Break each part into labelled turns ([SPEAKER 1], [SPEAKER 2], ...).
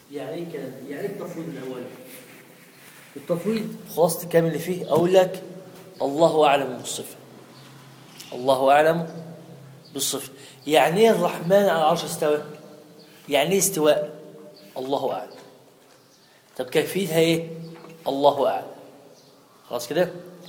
[SPEAKER 1] يعني ايه كلام يعني ايه التفويض الاولي التفويض خلاصة الكلام اللي فيه اقول لك الله اعلم بالصفه الله اعلم بالصفه يعني ايه الرحمن على العرش استوى يعني ايه استواء الله اعلم طب كيفيتها ايه الله اعلم خلاص كده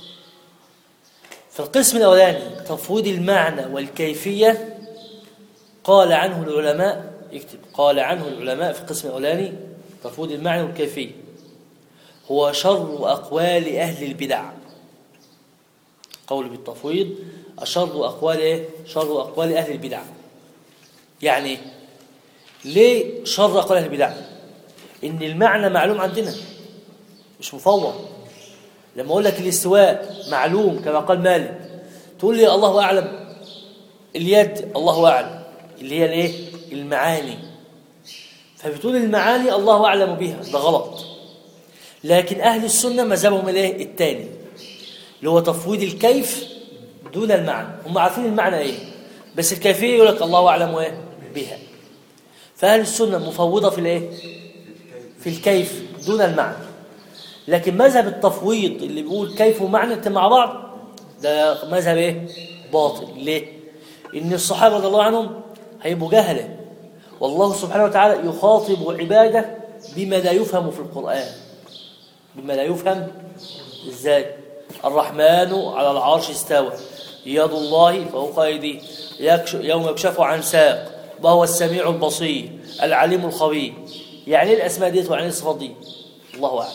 [SPEAKER 1] في القسم الاولاني تفويض المعنى والكيفيه قال عنه العلماء يكتب قال عنه العلماء في القسم الاولاني تفويض المعنى والكيفيه هو شر اقوال اهل البدع قول بالتفويض أشر أقوال إيه؟ شر أقوال أهل البدع يعني إيه؟ ليه شر أقوال أهل البدع إن المعنى معلوم عندنا مش مفوض لما أقول لك الاستواء معلوم كما قال مالك تقول لي الله أعلم اليد الله أعلم اللي هي الايه المعاني فبتقول المعاني الله أعلم بها ده غلط لكن أهل السنة مذهبهم الايه الثاني اللي هو تفويض الكيف دون المعنى هم عارفين المعنى ايه بس الكيفيه يقول لك الله اعلم ايه بها فاهل السنه مفوضه في الايه في الكيف دون المعنى لكن مذهب التفويض اللي بيقول كيف ومعنى انت مع بعض ده مذهب ايه باطل ليه ان الصحابه رضي الله عنهم هيبقوا جهله والله سبحانه وتعالى يخاطب عباده بما لا يفهم في القران بما لا يفهم ازاي الرحمن على العرش استوى يد الله فوق ايديه يكشف يوم يكشف عن ساق وهو السميع البصير العليم الخبير يعني ايه الاسماء ديت ويعني ايه الصفات دي الله اعلم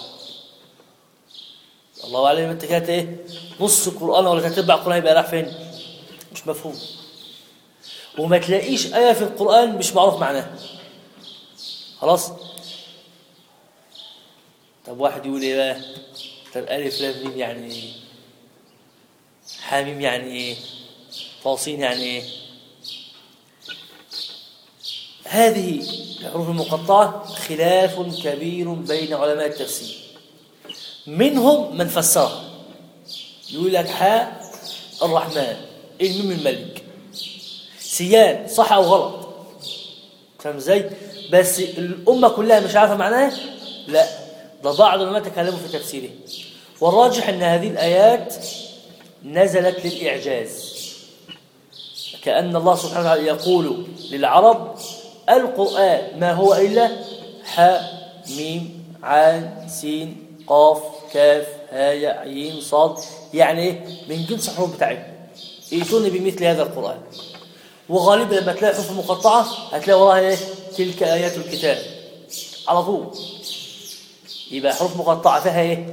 [SPEAKER 1] الله اعلم انت كانت ايه نص القران ولا تتبع القران يبقى رايح فين مش مفهوم وما تلاقيش ايه في القران مش معروف معناها خلاص طب واحد يقول ايه بقى طب ألف لام ميم يعني إيه؟ حاميم يعني إيه؟ فاصين يعني إيه؟ هذه الحروف المقطعة خلاف كبير بين علماء التفسير منهم من فسرها يقول لك حاء الرحمن الميم الملك سيان صح أو غلط فاهم ازاي؟ بس الأمة كلها مش عارفة معناها؟ لا ده بعض العلماء تكلموا في تفسيره والراجح أن هذه الآيات نزلت للإعجاز كأن الله سبحانه وتعالى يقول للعرب القرآن ما هو إلا حاء ميم عين سين قاف كاف هاء عين صاد يعني إيه من جنس الحروف بتاعتنا ائتوني بمثل هذا القرآن وغالبا لما تلاقي حروف مقطعة هتلاقي وراها إيه تلك آيات الكتاب على طول يبقى حروف مقطعة فيها إيه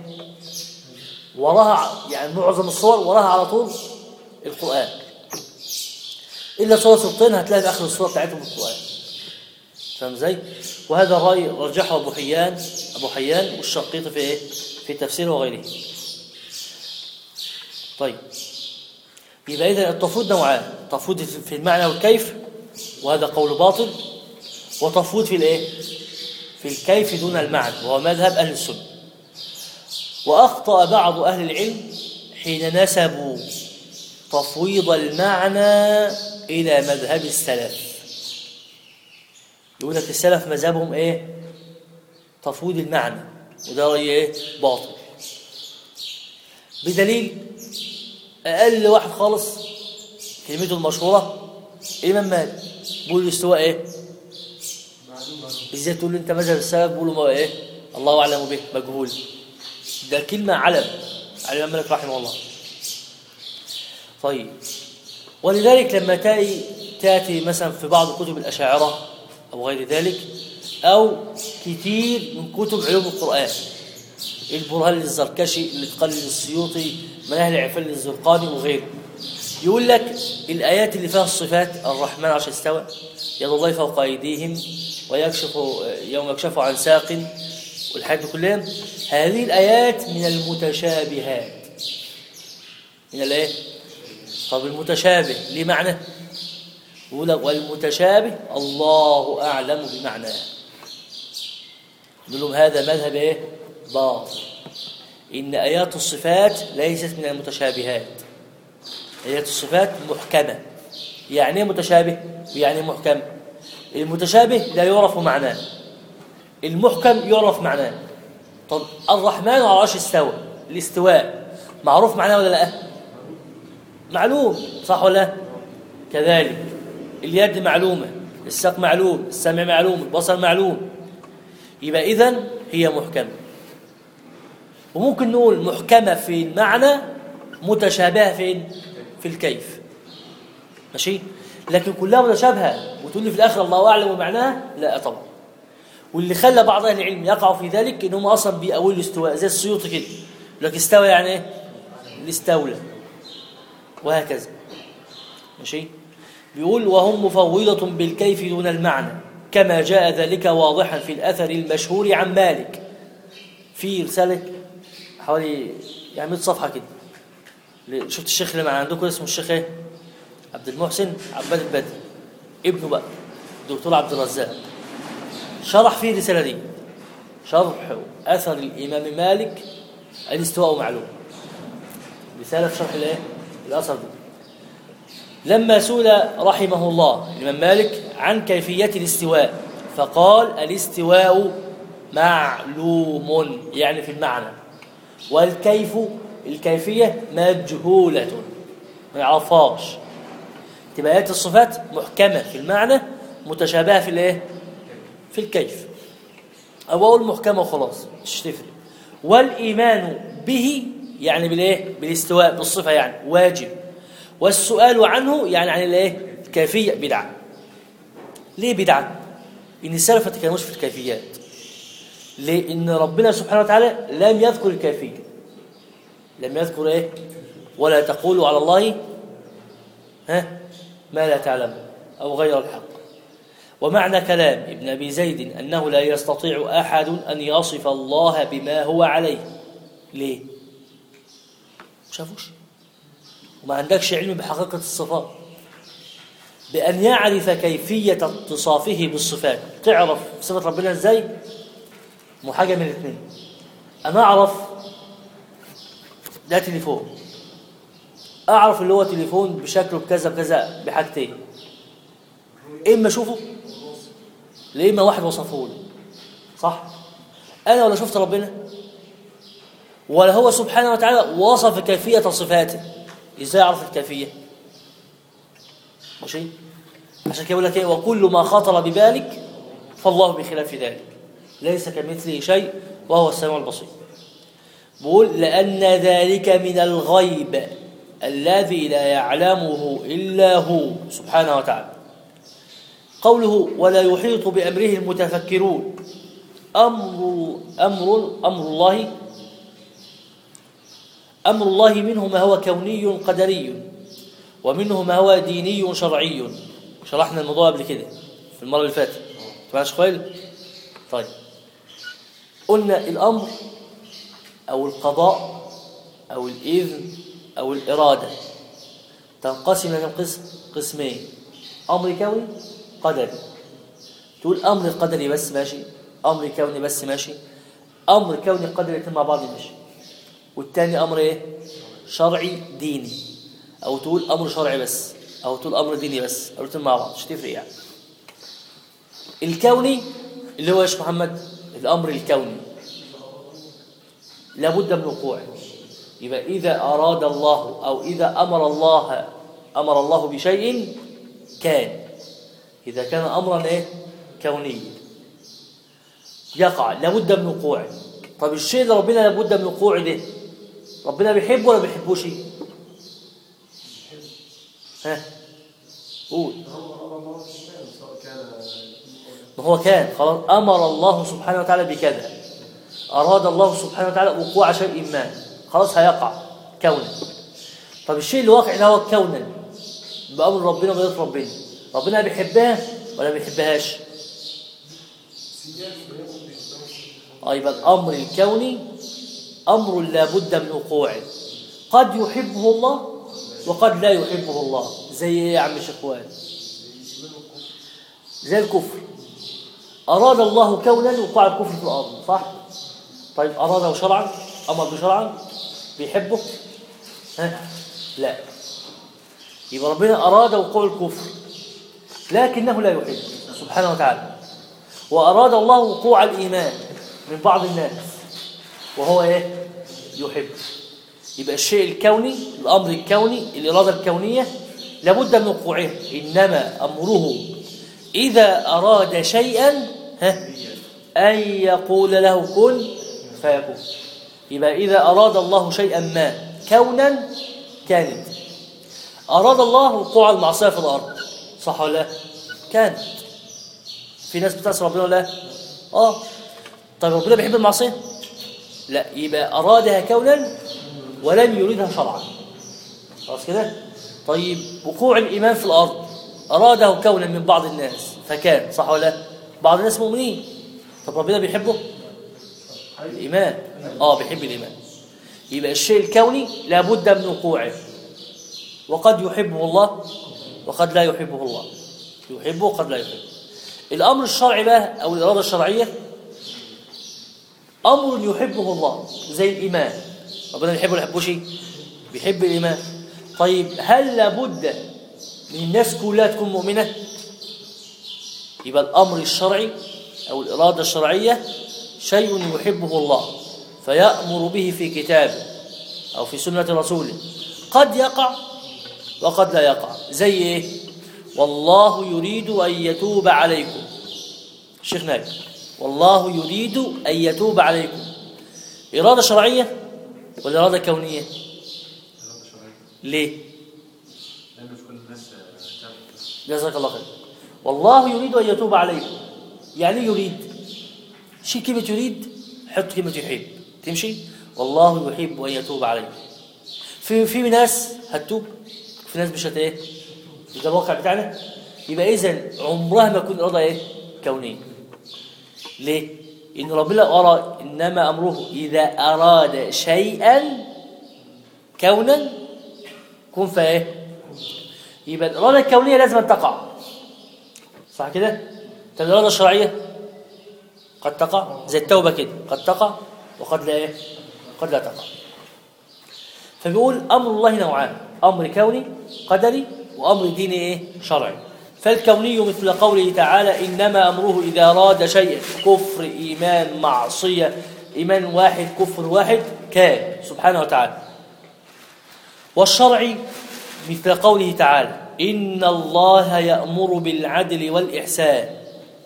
[SPEAKER 1] وراها يعني معظم الصور وراها على طول القرآن إلا صورة سلطين هتلاقي في آخر الصورة بتاعتهم القرآن فاهم ازاي؟ وهذا الرأي رجحه أبو حيان أبو حيان والشقيط في إيه؟ في تفسيره وغيره طيب يبقى إذا التفويض نوعان تفويض في المعنى والكيف وهذا قول باطل وتفويض في الإيه؟ في الكيف دون المعنى وهو مذهب أهل السنة وأخطأ بعض أهل العلم حين نسبوا تفويض المعنى إلى مذهب السلف يقول لك السلف مذهبهم إيه تفويض المعنى وده رأي إيه باطل بدليل أقل واحد خالص كلمته المشهورة الإمام مالك بيقول الاستواء إيه ازاي تقول له انت مذهب السلف بيقولوا ما ايه الله اعلم به مجهول ده كلمه علم على الامام مالك رحمه الله طيب ولذلك لما تأتي تأتي مثلا في بعض كتب الأشاعرة أو غير ذلك أو كثير من كتب علوم القرآن البرهان للزركشي اللي تقلل السيوطي مناهل العفل للزرقاني وغيره يقول لك الآيات اللي فيها الصفات الرحمن عشان استوى يد الله فوق أيديهم ويكشف يوم يكشف عن ساق والحاجات كلها هذه الآيات من المتشابهات من الايه طب المتشابه ليه معنى يقول لك والمتشابه الله أعلم بمعناه يقول لهم هذا مذهب ايه باطل إن آيات الصفات ليست من المتشابهات آيات الصفات محكمة يعني ايه متشابه يعني محكم المتشابه لا يعرف معناه المحكم يعرف معناه طب الرحمن على العرش استوى الاستواء معروف معناه ولا لا معلوم صح ولا لا كذلك اليد معلومة الساق معلوم السمع معلوم البصر معلوم يبقى إذن هي محكمة وممكن نقول محكمة في المعنى متشابهة فين في الكيف ماشي لكن كلها متشابهة وتقول لي في الآخر الله أعلم معناها لا طبعا واللي خلى بعض أهل العلم يقعوا في ذلك إنهم أصلا بيأولوا الاستواء زي السيوطي كده يقول لك استوى يعني إيه؟ الاستولى وهكذا ماشي بيقول وهم مفوضة بالكيف دون المعنى كما جاء ذلك واضحا في الأثر المشهور عن مالك في رسالة حوالي يعني 100 صفحة كده شفت الشيخ اللي معنا عندكم اسمه الشيخ ايه؟ عبد المحسن عباد البدر ابنه بقى الدكتور عبد الرزاق شرح فيه الرسالة دي شرح أثر الإمام مالك الاستواء معلوم رسالة في شرح الايه؟ الأثر ده لما سئل رحمه الله الإمام مالك عن كيفية الاستواء فقال الاستواء معلوم يعني في المعنى والكيف الكيفية مجهولة ما يعرفهاش تبقى آيات الصفات محكمة في المعنى متشابهة في الايه في الكيف أو أقول محكمة وخلاص مش تفرق والإيمان به يعني بالايه بالاستواء بالصفة يعني واجب والسؤال عنه يعني عن الايه الكيفية بدعة ليه بدعة إن السلف ما تكلموش في الكيفيات لأن ربنا سبحانه وتعالى لم يذكر الكيفية لم يذكر إيه ولا تقولوا على الله ها ما لا تعلم أو غير الحق ومعنى كلام ابن أبي زيد أنه لا يستطيع أحد أن يصف الله بما هو عليه ليه شافوش وما عندكش علم بحقيقة الصفات بأن يعرف كيفية اتصافه بالصفات تعرف صفة ربنا ازاي مو حاجة من الاثنين أنا أعرف ده تليفون أعرف اللي هو تليفون بشكله بكذا بكذا بحاجتين إما أشوفه لإما واحد وصفه لي صح أنا ولا شفت ربنا ولا هو سبحانه وتعالى وصف كيفية صفاته ازاي اعرف الكيفيه ماشي عشان كده يقول لك ايه وكل ما خطر ببالك فالله بخلاف ذلك ليس كمثله شيء وهو السميع البصير بقول لان ذلك من الغيب الذي لا يعلمه الا هو سبحانه وتعالى قوله ولا يحيط بامره المتفكرون امر امر امر الله أمر الله منه ما هو كوني قدري ومنه ما هو ديني شرعي شرحنا الموضوع قبل كده في المرة اللي فاتت تبعش خيل طيب قلنا الأمر أو القضاء أو الإذن أو الإرادة تنقسم إلى قسم قسمين أمر كوني قدري تقول أمر قدري بس ماشي أمر كوني بس ماشي أمر كوني قدري مع بعض ماشي والتاني امر ايه شرعي ديني او تقول امر شرعي بس او تقول امر ديني بس او الاثنين مع بعض مش تفرق يعني الكوني اللي هو ايش محمد الامر الكوني لابد من وقوعه يبقى اذا اراد الله او اذا امر الله امر الله بشيء كان اذا كان امرا ايه كونيا يقع لابد من وقوعه طب الشيء اللي ربنا لابد من وقوعه ده ربنا بيحبه ولا بيحبوش ها قول ما هو كان خلاص امر الله سبحانه وتعالى بكذا اراد الله سبحانه وتعالى وقوع شيء ما خلاص هيقع كونا طب الشيء اللي واقع ده هو كونا بامر ربنا وبيد ربنا ربنا بيحبها ولا بيحبهاش اه يبقى الامر الكوني امر لا بد من وقوعه قد يحبه الله وقد لا يحبه الله زي ايه يا عم شكوان زي الكفر اراد الله كونا وقوع الكفر في الارض صح طيب اراده شرعا امر بشرعا بيحبه ها لا يبقى ربنا اراد وقوع الكفر لكنه لا يحب سبحانه وتعالى وأراد الله وقوع الإيمان من بعض الناس وهو إيه؟ يحب يبقى الشيء الكوني الأمر الكوني الإرادة الكونية لابد من وقوعه إنما أمره إذا أراد شيئا ها أن يقول له كن فيكون يبقى إذا أراد الله شيئا ما كونا كانت أراد الله وقوع المعصية في الأرض صح ولا لا؟ كانت في ناس بتعصي ربنا ولا لا؟ آه طيب ربنا بيحب المعصية؟ لا يبقى أرادها كونا ولم يريدها شرعا خلاص كده؟ طيب وقوع الإيمان في الأرض أراده كونا من بعض الناس فكان صح ولا لا؟ بعض الناس مؤمنين طب ربنا بيحبه؟ الإيمان آه بيحب الإيمان يبقى الشيء الكوني لابد من وقوعه وقد يحبه الله وقد لا يحبه الله يحبه وقد لا يحبه الأمر الشرعي بقى أو الإرادة الشرعية أمر يحبه الله زي الإيمان ربنا بيحبه ولا يحبوش بيحب الإيمان طيب هل لابد من الناس كلها تكون مؤمنة يبقى الأمر الشرعي أو الإرادة الشرعية شيء يحبه الله فيأمر به في كتابه أو في سنة رسوله قد يقع وقد لا يقع زي إيه والله يريد أن يتوب عليكم الشيخ نايم والله يريد أن يتوب عليكم إرادة شرعية ولا إرادة كونية ليه
[SPEAKER 2] لأن مش كل الناس تعمل
[SPEAKER 1] جزاك الله خير والله يريد أن يتوب عليكم يعني إيه يريد شيل كلمة يريد حط كلمة يحب تمشي والله يحب أن يتوب عليكم في في ناس هتتوب في ناس مش هت ايه مش ده الواقع بتاعنا يبقى اذا عمرها ما تكون اراده ايه كونيه ليه ان ربنا ارى انما امره اذا اراد شيئا كونا كن فايه يبقى الاراده الكونيه لازم أن تقع صح كده طب الاراده الشرعيه قد تقع زي التوبه كده قد تقع وقد لا ايه قد لا تقع فبيقول امر الله نوعان امر كوني قدري وامر ديني ايه شرعي فالكوني مثل قوله تعالى انما امره اذا اراد شيئا كفر ايمان معصيه ايمان واحد كفر واحد كان سبحانه وتعالى والشرعي مثل قوله تعالى ان الله يامر بالعدل والاحسان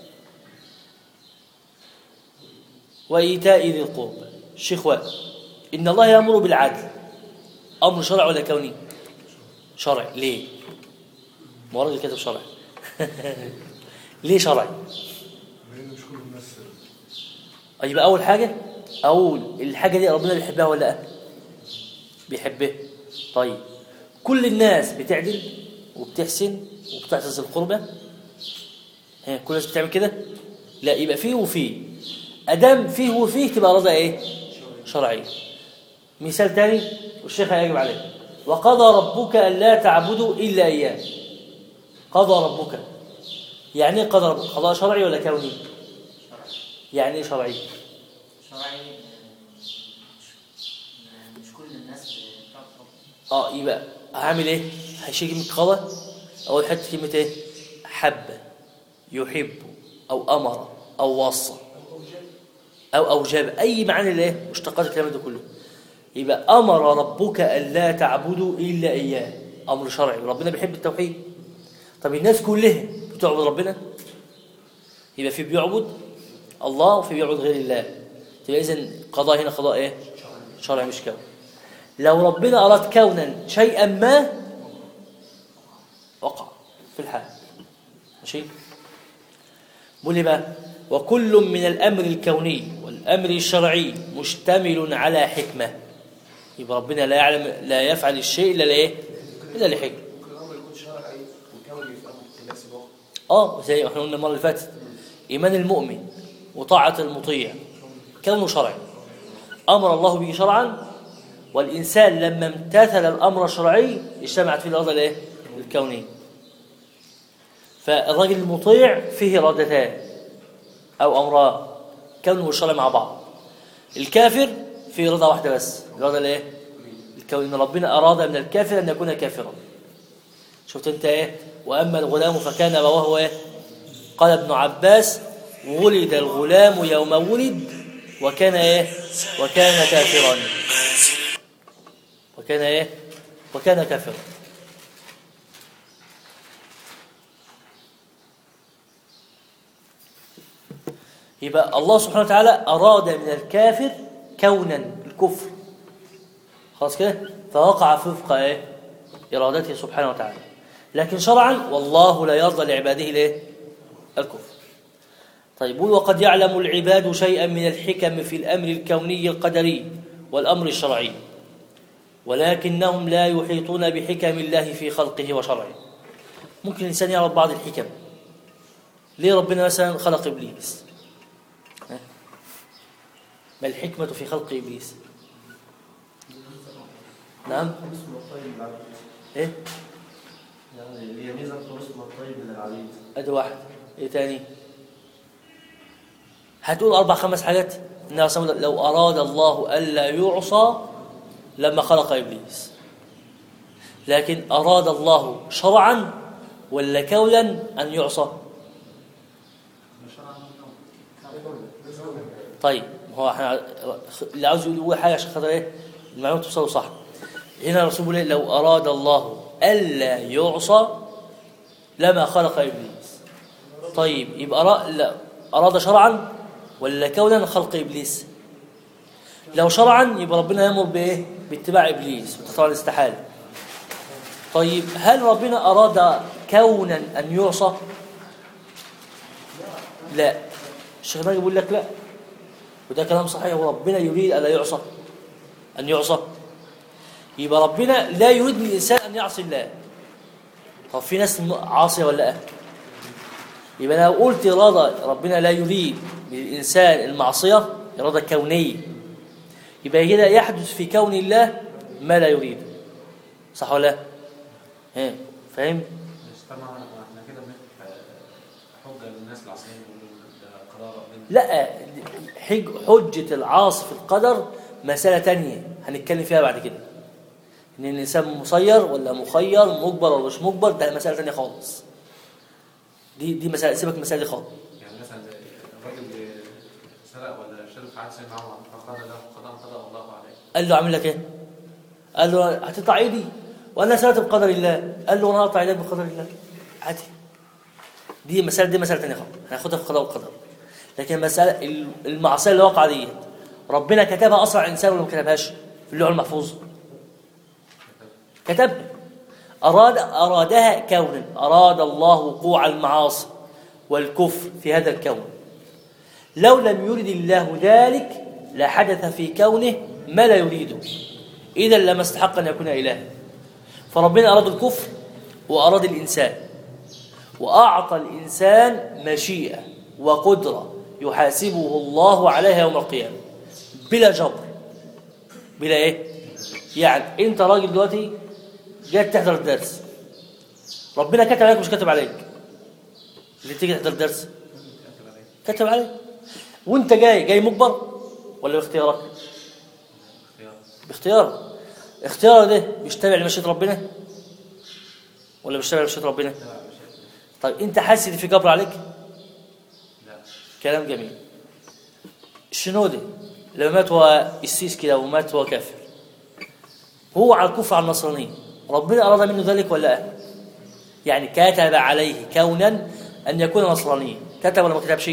[SPEAKER 1] وايتاء ذي القربى الشيخ وائل ان الله يامر بالعدل امر شرعي ولا كوني شرعي ليه ما هو الراجل كاتب شرعي ليه شرعي
[SPEAKER 2] لأن مش كل الناس
[SPEAKER 1] يبقى اول حاجه اقول الحاجه دي ربنا بيحبها ولا لا بيحبها طيب كل الناس بتعدل وبتحسن وبتعتز القربة ها كل الناس بتعمل كده لا يبقى فيه وفيه ادام فيه وفيه تبقى رضا ايه شرعيه مثال تاني والشيخ هيجب عليه وقضى ربك الا تعبدوا الا اياه قضى ربك يعني ايه قضى ربك قضاء شرعي ولا كوني يعني ايه شرعي
[SPEAKER 3] شرعي مش مش كل الناس بتعرف
[SPEAKER 1] اه يبقى هعمل ايه هشيل كلمه قضى او احط كلمه ايه حب يحب او امر او وصى او اوجب اي معنى الايه مشتقات الكلام ده كله يبقى امر ربك الا تعبدوا الا اياه امر شرعي ربنا بيحب التوحيد طب الناس كلها بتعبد ربنا يبقى في بيعبد الله وفي بيعبد غير الله يبقى اذا قضاء هنا قضاء ايه شرعي مش كون لو ربنا اراد كونا شيئا ما وقع في الحال ماشي بقول لي بقى وكل من الامر الكوني والامر الشرعي مشتمل على حكمه يبقى ربنا لا يعلم لا يفعل الشيء الا لايه الا لحكمه
[SPEAKER 2] ممكن الأمر يكون شرعي وكوني في أمر الناس الواقع
[SPEAKER 1] اه زي ما احنا قلنا المره اللي فاتت ايمان المؤمن وطاعه المطيع كونه شرعي امر الله به شرعا والانسان لما امتثل الامر الشرعي اجتمعت فيه الاراده الايه الكونيه فالراجل المطيع فيه ارادتان او امران كونه والشرع مع بعض الكافر فيه اراده واحده بس الاراده الايه الكون ان ربنا اراد من الكافر ان يكون كافرا شفت انت ايه واما الغلام فكان ابواه ايه قال ابن عباس ولد الغلام يوم ولد وكان ايه وكان كافرا وكان ايه وكان كافرا يبقى الله سبحانه وتعالى أراد من الكافر كونا الكفر خلاص كده فوقع في وفق ايه إرادته سبحانه وتعالى لكن شرعا والله لا يرضى لعباده الايه الكفر طيب يقول وقد يعلم العباد شيئا من الحكم في الأمر الكوني القدري والأمر الشرعي ولكنهم لا يحيطون بحكم الله في خلقه وشرعه ممكن الإنسان يعرف بعض الحكم ليه ربنا مثلا خلق إبليس ها؟ ما الحكمة في خلق إبليس نعم
[SPEAKER 2] اسمه الطيب العبيد
[SPEAKER 1] إيه
[SPEAKER 2] يعني هي ميزة اسمه الطيب من العبيد
[SPEAKER 1] ادي واحد ايه تاني هتقول اربع خمس حاجات ان رسول الله لو اراد الله الا يعصى لما خلق ابليس لكن اراد الله شرعا ولا كولا ان يعصى طيب هو احنا اللي عاوز يقول اول حاجه عشان خاطر ايه المعلومه توصل صح هنا الرسول بيقول إيه؟ لو اراد الله الا يعصى لما خلق ابليس طيب يبقى أرا... لا. اراد شرعا ولا كونا خلق ابليس لو شرعا يبقى ربنا يامر بايه باتباع ابليس وطبعا استحاله طيب هل ربنا اراد كونا ان يعصى لا الشيخ ماجد بيقول لك لا وده كلام صحيح وربنا يريد الا يعصى ان يعصى يبقى ربنا لا يريد من الانسان ان يعصي الله طب في ناس عاصيه ولا لا يبقى لو قلت اراده ربنا لا يريد من الانسان المعصيه اراده كونيه يبقى كده يحدث في كون الله ما لا يريد صح ولا لا ها فاهم
[SPEAKER 2] مش طبعا احنا كده بنفتح حجة للناس العصريين يقولوا ده قرار ربنا
[SPEAKER 1] لا حج حجة العاصي في القدر مسألة تانية هنتكلم فيها بعد كده إن الإنسان مسير ولا مخير مجبر ولا مش مجبر ده مسألة تانية خالص دي دي مسألة سيبك من المسألة دي خالص
[SPEAKER 2] يعني مثلا زي الراجل اللي سرق ولا شرب في حادثة معه فقال له قضاء قضاء الله عليه
[SPEAKER 1] قال له عامل لك ايه قال له هتقطع ايدي وانا سرقت بقدر الله قال له انا هقطع ايدك بقدر الله عادي دي مسألة دي مسألة تانية خالص هناخدها في قضاء وقدر لكن مسألة المعصية اللي وقع ديت ربنا كتبها أسرع إنسان ولا ما كتبهاش في اللوح المحفوظ كتبها أراد أرادها كونا أراد الله وقوع المعاصي والكفر في هذا الكون لو لم يرد الله ذلك لحدث في كونه ما لا يريده إذا لما استحق أن يكون إلها فربنا أراد الكفر وأراد الإنسان وأعطى الإنسان مشيئة وقدرة يحاسبه الله عليها يوم القيامة بلا جبر بلا إيه؟ يعني أنت راجل دلوقتي جاي تحضر الدرس ربنا كتب عليك مش كتب عليك اللي تيجي تحضر الدرس كتب عليك وانت جاي جاي مجبر ولا باختيارك
[SPEAKER 2] اختيار
[SPEAKER 1] باختيارك اختيارك ده بيشتبع لمشيئة ربنا ولا بيشتبع لمشيئة ربنا طيب انت حاسس ان في جبر عليك
[SPEAKER 2] لا
[SPEAKER 1] كلام جميل الشنودي لما مات هو السيس كده ومات هو كافر هو على الكفر على النصرانية ربنا أراد منه ذلك ولا لا يعني كتب عليه كونا أن يكون نصرانيا كتب ولا ما كتبش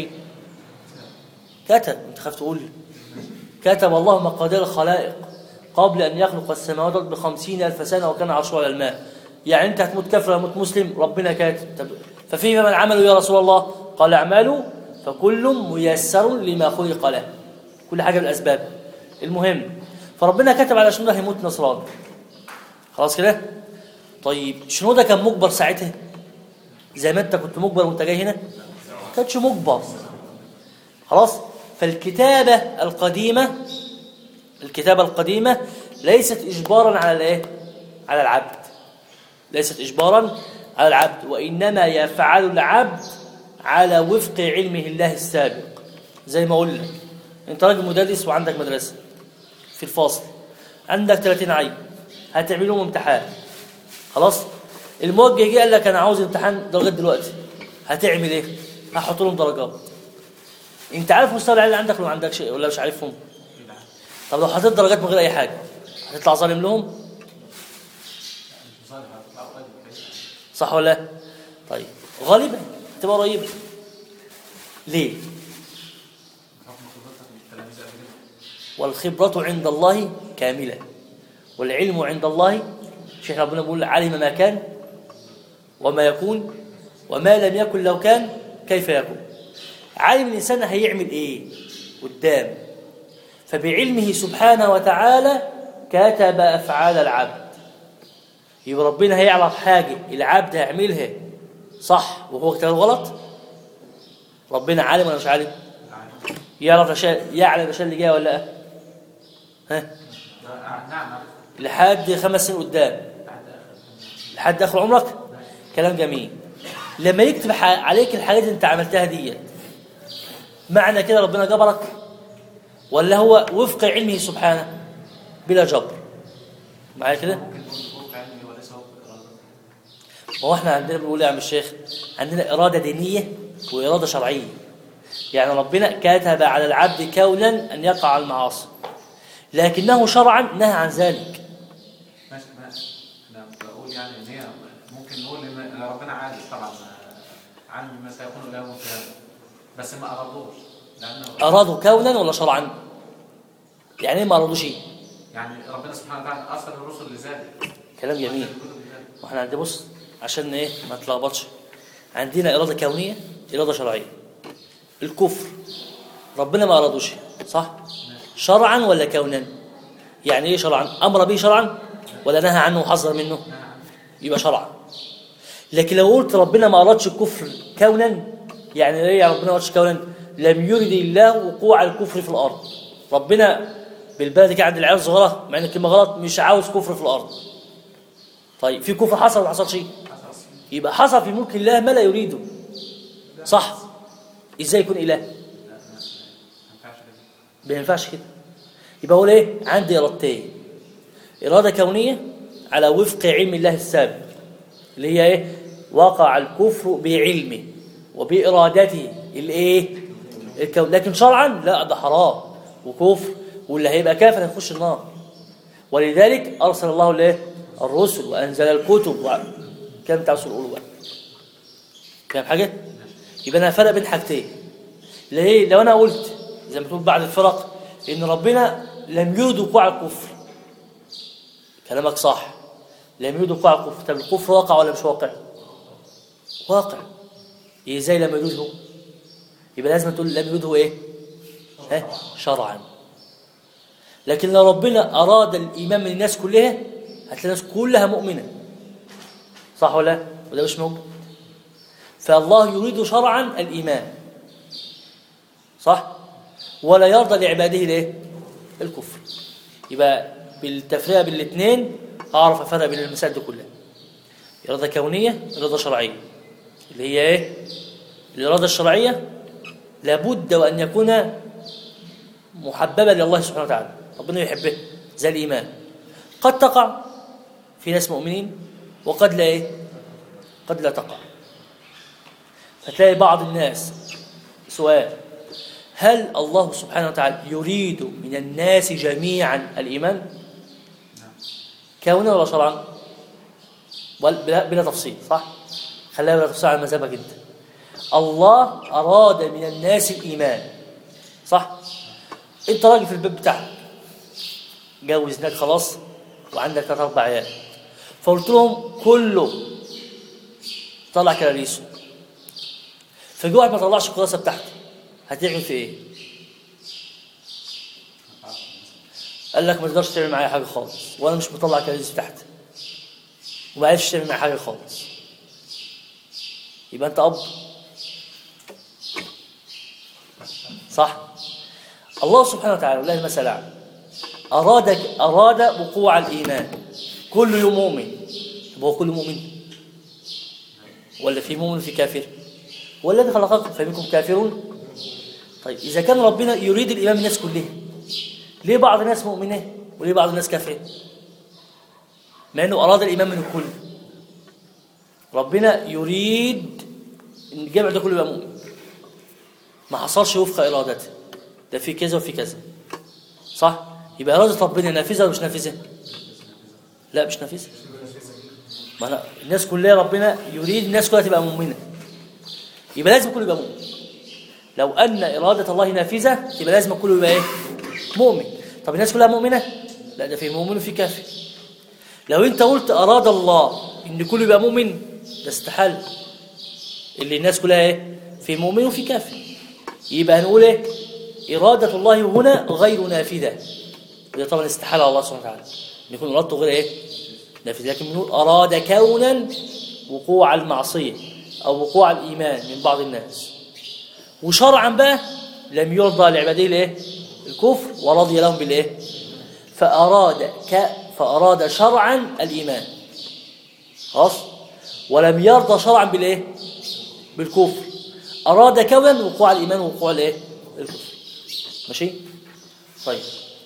[SPEAKER 1] كتب انت خاف تقول لي. كتب الله مقادير الخلائق قبل أن يخلق السماوات والأرض بخمسين ألف سنة وكان عرشه على الماء يعني أنت هتموت كافر ولا موت مسلم ربنا كاتب طب ففيما من عملوا يا رسول الله قال اعملوا فكل ميسر لما خلق له كل حاجة بالأسباب المهم فربنا كتب على شنو ده هيموت نصراني خلاص كده طيب شنو ده كان مجبر ساعتها زي ما انت كنت مجبر وانت جاي هنا ما كانش مجبر خلاص فالكتابة القديمة الكتابة القديمة ليست إجبارا على الايه على العبد ليست إجبارا على العبد وإنما يفعل العبد على وفق علمه الله السابق زي ما قلنا انت راجل مدرس وعندك مدرسة في الفاصل عندك 30 عين هتعمل لهم امتحان خلاص الموجه جه قال لك انا عاوز امتحان درجات دلوقتي هتعمل ايه هحط لهم درجات انت عارف مستوى العلم اللي عندك ولا ما عندكش ولا مش عارفهم
[SPEAKER 2] إيه ده؟
[SPEAKER 1] طب لو حطيت درجات من غير اي حاجه هتطلع ظالم لهم
[SPEAKER 2] مش صالح هتطلع قريب كده.
[SPEAKER 1] صح ولا لا طيب غالبا تبقى قريبه ليه
[SPEAKER 2] بحكم خبرتك بالتلاميذ قبل كده.
[SPEAKER 1] والخبرة عند الله كاملة والعلم عند الله شيخ ربنا بيقول علم ما كان وما يكون وما لم يكن لو كان كيف يكون عالم الإنسان هيعمل إيه قدام فبعلمه سبحانه وتعالى كتب أفعال العبد يبقى ربنا هيعرف حاجة العبد هيعملها صح وهو كتب غلط ربنا عالم ولا مش عالم
[SPEAKER 2] عارف.
[SPEAKER 1] يعرف الأشياء يعلم الأشياء اللي جاية ولا لا ها
[SPEAKER 2] ده- آه، نعم عارف.
[SPEAKER 1] لحد خمس سنين قدام لحد اخر عمرك كلام جميل لما يكتب ح- عليك الحاجات اللي انت عملتها ديت معنى كده ربنا جبرك ولا هو وفق علمه سبحانه بلا جبر معايا كده
[SPEAKER 2] ممكن نقول فوق علمي وليس فوق إرادته.
[SPEAKER 1] ما هو احنا عندنا بنقول إيه يا عم الشيخ عندنا اراده دينيه واراده شرعيه يعني ربنا كتب على العبد كونا ان يقع على المعاصي لكنه شرعا نهى عن ذلك
[SPEAKER 2] ماشي ماشي انا بقول يعني ان هي ممكن نقول ان ربنا عالم طبعا آه، عالم بما سيكون له القيامه بس ما ارادوش لانه
[SPEAKER 1] ارادوا كونا ولا شرعا يعني ايه ما ارادوا شيء
[SPEAKER 2] يعني ربنا سبحانه وتعالى ارسل الرسل لذلك
[SPEAKER 1] كلام جميل
[SPEAKER 2] أرسل الكتب لذلك.
[SPEAKER 1] واحنا عندنا بص عشان ايه ما تلخبطش عندنا اراده كونيه اراده شرعيه الكفر ربنا ما ارادوش صح شرعا ولا كونا يعني ايه شرعا امر به شرعا ولا نهى عنه وحذر منه يبقى شرعا لكن لو قلت ربنا ما ارادش الكفر كونا يعني ايه يا ربنا ما ارادش كونا لم يرد الله وقوع الكفر في الارض ربنا بالبلد كده عند العيال الصغيره مع ان الكلمه غلط مش عاوز كفر في الارض طيب في كفر حصل ولا حصل شيء
[SPEAKER 2] حصل.
[SPEAKER 1] يبقى حصل في ملك الله ما لا يريده صح ازاي يكون اله
[SPEAKER 2] لا ما ما ينفعش كده
[SPEAKER 1] ما ينفعش كده يبقى هو ايه عندي ارادتين اراده كونيه على وفق علم الله السابق اللي هي ايه وقع الكفر بعلمه وبارادته الايه الكون لكن شرعا لا ده حرام وكفر واللي هيبقى كافر هيخش النار ولذلك ارسل الله الايه الرسل وانزل الكتب و... كم بتاع رسول قولوا بقى فاهم حاجه يبقى انا فرق بين حاجتين ليه لو انا قلت زي ما تقول بعد الفرق ان ربنا لم يرد وقوع الكفر كلامك صح لم يرد وقوع الكفر طب الكفر واقع ولا مش واقع واقع إيه ازاي لم يرده يبقى لازم تقول لم يرده ايه ها شرعا لكن لو ربنا اراد الايمان من الناس كلها هتلاقي الناس كلها مؤمنه صح ولا لا؟ وده مش موجود فالله يريد شرعا الايمان صح ولا يرضى لعباده الايه الكفر يبقى بالتفرقه بين الاثنين اعرف افرق بين المسائل دي كلها اراده كونيه اراده شرعيه اللي هي ايه الاراده الشرعيه لابد وان يكون محببا لله سبحانه وتعالى ربنا يحبه زي الايمان قد تقع في ناس مؤمنين وقد لا ايه قد لا تقع فتلاقي بعض الناس سؤال هل الله سبحانه وتعالى يريد من الناس جميعا الإيمان كونا ولا شرعا بل- بلا, بلا تفصيل صح خليها بلا تفصيل على مذهبك انت الله أراد من الناس الإيمان صح انت راجل في البيت بتاعك جوزناك خلاص وعندك ثلاث اربع عيال فقلت لهم كله طلع كراريسه فجي واحد ما طلعش الكراسه بتاعته هتعمل في ايه؟ قال لك ما تقدرش تعمل معايا حاجه خالص وانا مش مطلع كراريس بتاعتي وما عرفش تعمل معايا حاجه خالص يبقى انت اب صح الله سبحانه وتعالى والله المثل الاعلى اراد اراد وقوع الايمان كل يوم مؤمن طب هو كل مؤمن ولا في مؤمن في كافر والذي خلقكم فمنكم كافرون طيب اذا كان ربنا يريد الايمان من الناس كلها ليه بعض الناس مؤمنه وليه بعض الناس كافره مع انه اراد الايمان من الكل ربنا يريد ان الجمع ده كله يبقى مؤمن ما حصلش وفق ارادته ده في كذا وفي كذا صح يبقى اراده ربنا نافذه ولا مش نافذه لا مش نافذه ما أنا الناس كلها ربنا يريد الناس كلها تبقى مؤمنه يبقى لازم كله يبقى مؤمن لو ان اراده الله نافذه يبقى لازم كله يبقى ايه مؤمن طب الناس كلها مؤمنه لا ده في مؤمن وفي كافر لو انت قلت اراد الله ان كله يبقى مؤمن ده استحال اللي الناس كلها ايه في مؤمن وفي كافر يبقى هنقول ايه اراده الله هنا غير نافذه وده طبعا استحاله على الله سبحانه وتعالى ان يكون ارادته غير ايه نافذه لكن بنقول اراد كونا وقوع المعصيه او وقوع الايمان من بعض الناس وشرعا بقى لم يرضى لعباده الايه الكفر ورضي لهم بالايه فاراد ك فاراد شرعا الايمان خلاص ولم يرضى شرعا بالايه بالكفر اراد كونا وقوع الايمان ووقوع الايه الكفر ماشي طيب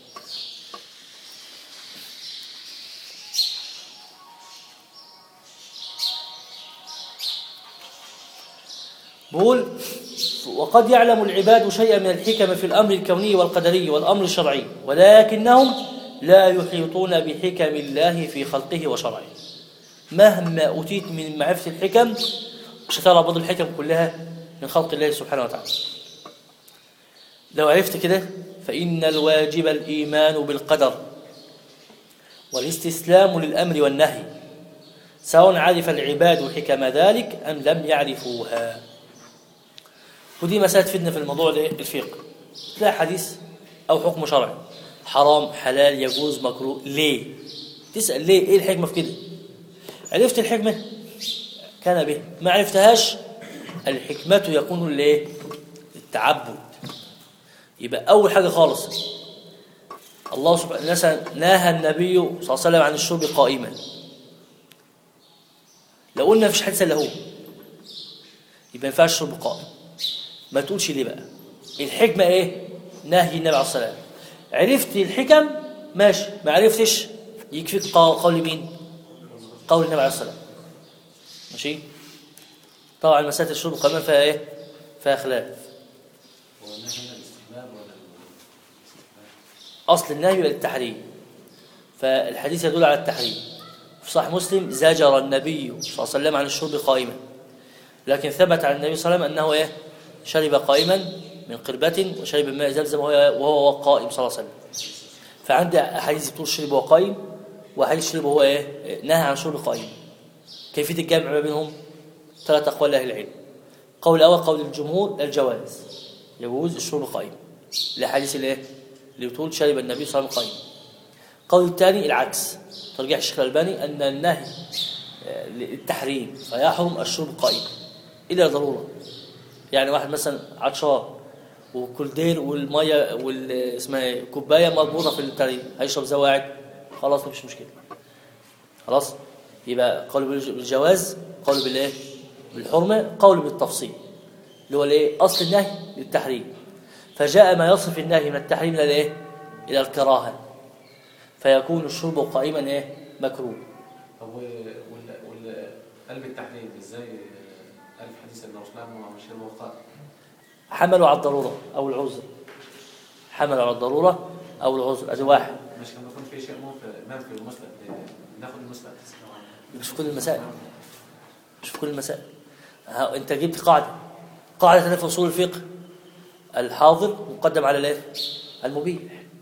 [SPEAKER 1] بقول وقد يعلم العباد شيئا من الحكم في الأمر الكوني والقدري والأمر الشرعي ولكنهم لا يحيطون بحكم الله في خلقه وشرعه مهما أوتيت من معرفة الحكم مش هتعرف بعض الحكم كلها من خلق الله سبحانه وتعالى لو عرفت كده فإن الواجب الإيمان بالقدر والاستسلام للأمر والنهي سواء عرف العباد حكم ذلك أم لم يعرفوها ودي مسألة تفيدنا في الموضوع ده الفقه تلاقي حديث أو حكم شرعي حرام حلال يجوز مكروه ليه تسأل ليه إيه الحكمة في كده عرفت الحكمة كان به ما عرفتهاش الحكمة يكون ليه التعبد يبقى أول حاجة خالص الله سبحانه مثلا نهى النبي صلى الله عليه وسلم عن الشرب قائما لو قلنا مفيش حديث الا هو يبقى ما ينفعش الشرب قائم ما تقولش ليه بقى الحكمه ايه نهي النبي عليه الصلاه والسلام عرفت الحكم ماشي ما عرفتش يكفيك قول قول مين قول النبي عليه الصلاه والسلام ماشي طبعا مساله الشرب قائما فيها ايه فيها خلاف
[SPEAKER 2] هو النهي هنا الاستحباب ولا
[SPEAKER 1] أصل النهي للتحريم فالحديث يدل على التحريم في صحيح مسلم زجر النبي صلى الله عليه وسلم عن الشرب قائما لكن ثبت عن النبي صلى الله عليه وسلم أنه إيه شرب قائما من قربة وشرب من ماء زمزم وهو وهو قائم صلى الله عليه وسلم فعندي أحاديث بتقول شرب وهو قائم وأحاديث شرب وهو إيه نهى عن شرب قائم كيفية الجمع ما بينهم ثلاث أقوال أهل العلم قول الأول قول الجمهور الجواز يجوز الشرب قائم الأحاديث الإيه اللي بتقول شرب النبي صلى الله عليه وسلم قائم القول الثاني العكس ترجيح الشيخ الألباني أن النهي آه، للتحريم فيحرم الشرب قائما إلا ضرورة يعني واحد مثلا عطشان وكولدير والميه وال اسمها ايه كوبايه مربوطه في التريم هيشرب زي قاعد خلاص مفيش مشكله خلاص يبقى قول بالجواز قول بالايه بالحرمه قول بالتفصيل اللي هو الايه اصل النهي للتحريم فجاء ما يصف النهي من التحريم الى الايه الى الكراهه فيكون الشرب قائما ايه مكروه
[SPEAKER 2] طب وال وال قلب التحليل ازاي قال في حديث ان عثمان مش الوقاء
[SPEAKER 1] حملوا على الضروره او العذر حملوا على الضروره او العذر ادي واحد
[SPEAKER 2] مش لما يكون في شيء منفي منفي ومثبت ناخد المثبت
[SPEAKER 1] مش في كل المسائل مش في كل المسائل ها انت جبت قاعده قاعده ثانيه في اصول الفقه الحاضر مقدم على الايه المبيح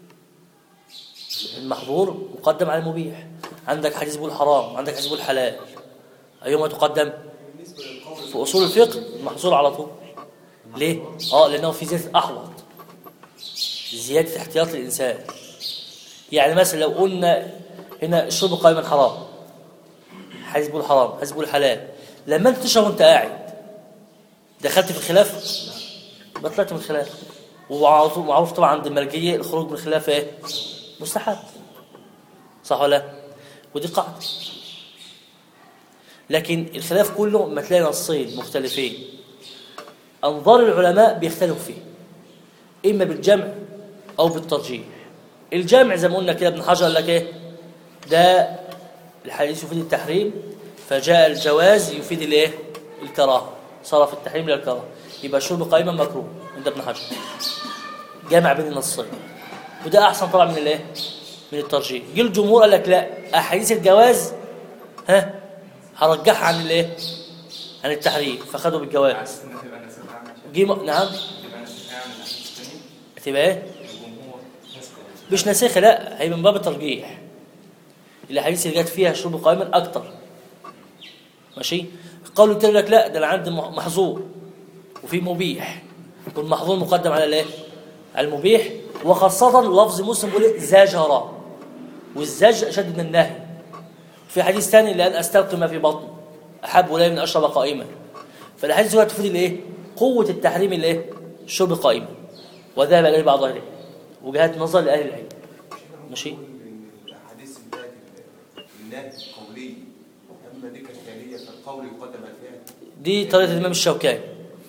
[SPEAKER 1] المحظور مقدم على المبيح عندك حديث بيقول حرام عندك حديث بيقول حلال ايهما تقدم في اصول الفقه المحظور على طول ليه اه لانه في زياده احوط زياده احتياط الانسان يعني مثلا لو قلنا هنا الشرب قائما حرام حديث بيقول حرام حديث بيقول حلال لما انت تشرب وانت قاعد دخلت في الخلاف يبقى طلعت من الخلاف ومعروف معروف طبعا عند المالكيه الخروج من الخلاف ايه مستحب صح ولا لا؟ ودي قاعده لكن الخلاف كله ما تلاقي نصين مختلفين انظار العلماء بيختلفوا فيه اما بالجمع او بالترجيح الجمع زي ما قلنا كده ابن حجر قال لك ايه ده الحديث يفيد التحريم فجاء الجواز يفيد الايه الكراهه صار في التحريم للكراهه يبقى الشرب قائما مكروه عند ابن حجر جامع بين النصين وده احسن طبعا من الايه من الترجيح جه الجمهور قال لك لا احاديث الجواز ها هرجحها عن الايه عن التحريم فخدوا بالجواز
[SPEAKER 4] عكس انها تبقى ناسخة عن الشيء
[SPEAKER 1] جه م- نعم
[SPEAKER 4] تبقى ناسخة عن الحديث الثاني
[SPEAKER 1] هتبقى ايه
[SPEAKER 4] الجمهور نسخة
[SPEAKER 1] مش ناسخه لا هي من باب الترجيح الاحاديث اللي جت فيها شرب قائما اكتر ماشي قالوا تقول لك لا ده انا عندي مح- محظور وفي مبيح والمحظور مقدم على الايه على المبيح وخاصه لفظ مسلم بيقول إيه؟ زجر والزجر اشد من النهي في حديث ثاني لان استلقي ما في بطني احب الي من اشرب قائما فالاحاديث هو تفيد الايه قوه التحريم الايه الشرب قائما وذهب اليه بعض اهل العلم وجهات نظر لاهل العلم ماشي
[SPEAKER 5] ان الاحاديث بتاعت النهي القولي اما دي كالتاليه فالقول يقدم على الفعل
[SPEAKER 1] دي طريقه الامام الشوكاني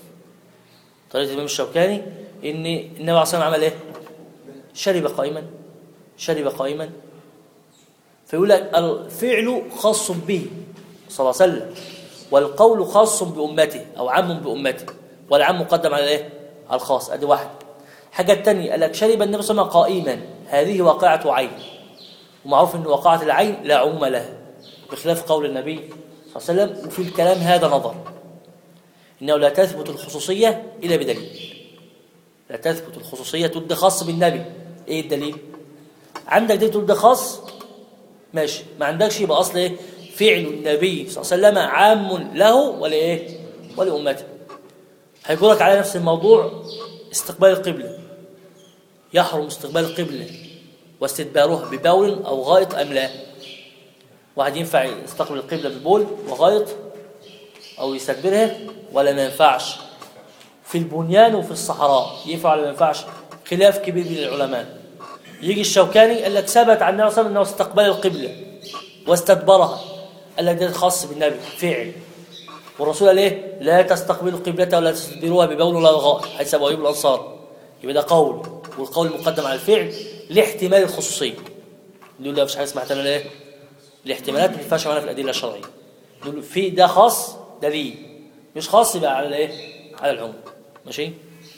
[SPEAKER 1] طريقه الامام الشوكاني ان النبي عليه الصلاه والسلام عمل ايه شرب قائما شرب قائما فيقول لك الفعل خاص به صلى الله عليه وسلم والقول خاص بامته او عام بامته والعام مقدم على الايه على الخاص ادي واحد الحاجه الثانيه قال لك شرب النبي صلى الله عليه وسلم قائما هذه واقعه عين ومعروف ان واقعه العين لا عموم لها بخلاف قول النبي صلى الله عليه وسلم وفي الكلام هذا نظر انه لا تثبت الخصوصيه الا بدليل لا تثبت الخصوصيه تد خاص بالنبي ايه الدليل عندك دليل تد خاص ماشي ما عندكش يبقى اصل ايه فعل النبي صلى الله عليه وسلم عام له ولا ايه ولامته هيقول لك على نفس الموضوع استقبال القبله يحرم استقبال القبله واستدبارها ببول او غائط ام لا واحد ينفع يستقبل القبله ببول وغائط او يستدبرها ولا ما ينفعش في البنيان وفي الصحراء ينفع ولا ما ينفعش خلاف كبير بين العلماء يجي الشوكاني قال لك ثبت عن النبي صلى الله عليه وسلم انه استقبل القبله واستدبرها قال لك ده خاص بالنبي فعل والرسول قال ايه لا تستقبلوا القبلة ولا تستدبروها ببول ولا غائط حيث ابو ايوب الانصار يبقى ده قول والقول مقدم على الفعل لاحتمال الخصوصيه نقول لا مفيش حاجه اسمها احتمال ايه الاحتمالات ما ينفعش معانا في الادله الشرعيه نقول في ده خاص دليل مش خاص يبقى على الايه على العموم ماشي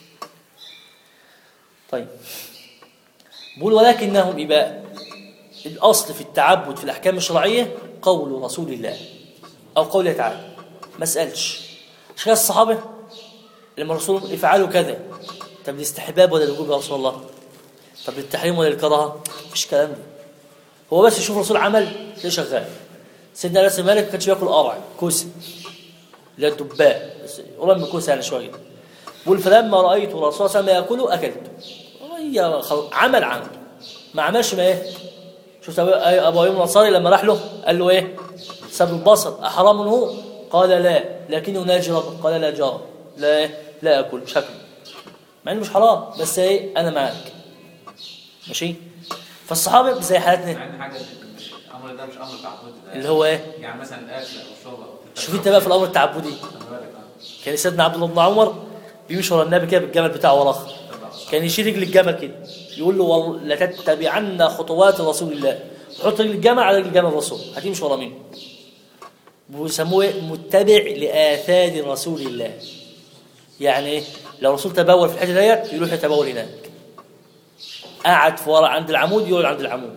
[SPEAKER 1] طيب بقول ولكنهم يبقى الاصل في التعبد في الاحكام الشرعيه قول رسول الله او قوله تعالى ما اسالش مش كده الصحابه لما الرسول افعلوا كذا طب الاستحباب ولا الوجوب يا رسول الله طب التحريم ولا الكراهه مفيش كلام ده هو بس يشوف الرسول عمل تلاقيه شغال سيدنا انس بن مالك ما كانش بياكل قرع كوسه لا الدباء بس قريب من كوسه يعني شويه بيقول فلما رايت الرسول صلى الله عليه وسلم ياكله اكلت هي خلاص عمل عمل ما عملش ما ايه شفت ابو أبو ايوب الانصاري لما راح له قال له ايه سب البصر احرام هو قال لا لكنه ناجي ربك قال لا جار لا إيه؟ لا اكل مش هاكل مع انه مش حرام بس ايه انا معاك ماشي فالصحابه زي حالتنا
[SPEAKER 2] مع ان حاجه مش الامر ده مش امر تعبدي ده
[SPEAKER 1] اللي هو ايه
[SPEAKER 2] يعني مثلا الاكل او الشرب أو
[SPEAKER 1] شوف انت بقى في الامر التعبدي
[SPEAKER 2] خلي بالك آه.
[SPEAKER 1] كان سيدنا عبد الله بن عمر بيمشي ورا النبي كده بالجمل بتاعه وراه كان يشيل رجل الجمل كده يقول له والله لتتبعن خطوات رسول الله حط رجل الجمل على رجل جمل الرسول هتمشي ورا مين ويسموه إيه؟ متبع لاثار رسول الله يعني ايه لو الرسول تبول في الحته ديت يروح يتبول هناك قعد في ورا عند العمود يقعد عند العمود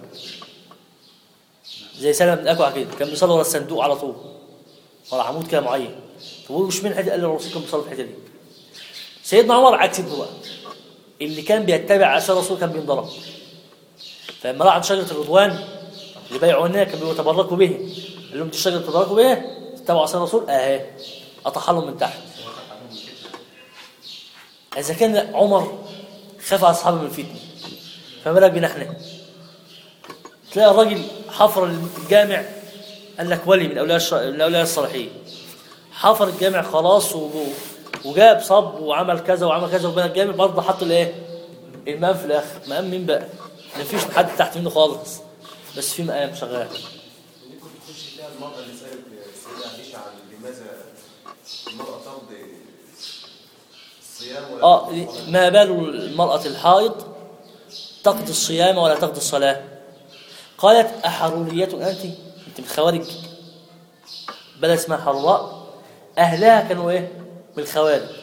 [SPEAKER 1] زي سلمة بن اكوع كده كان بيصلي ورا الصندوق على طول ورا عمود كده معين فبقول مش مين حد قال له الرسول كان بيصلي في الحته دي سيدنا عمر عكس ابنه بقى اللي كان بيتبع اثار الرسول كان بينضرب فلما راح عند شجره الرضوان اللي بايعوا هناك كانوا بيتبركوا به قال لهم دي الشجره تتبركوا بها تتبعوا اثار الرسول اهي اطحى لهم من تحت اذا كان عمر خاف على اصحابه من الفتنه فما بالك بينا احنا تلاقي الراجل حفر الجامع قال لك ولي من اولياء الش... من اولياء الصالحين حفر الجامع خلاص و... وجاب صب وعمل كذا وعمل كذا وبنى الجامع برضه حط الايه المقام في الاخر مقام مين بقى مفيش حد تحت منه خالص بس في مقام شغال
[SPEAKER 5] دي كنت تخش فيها المرأة اللي سألت السيدة عائشة عن لماذا المرأة تقضي الصيام ولا
[SPEAKER 1] اه
[SPEAKER 5] تقضي الصلاة؟
[SPEAKER 1] ما بال المرأة الحائض تقضي الصيام ولا تقضي الصلاة قالت أحرورية أنت أنت من خوارج بلد اسمها حراء أهلها كانوا إيه من الخوارج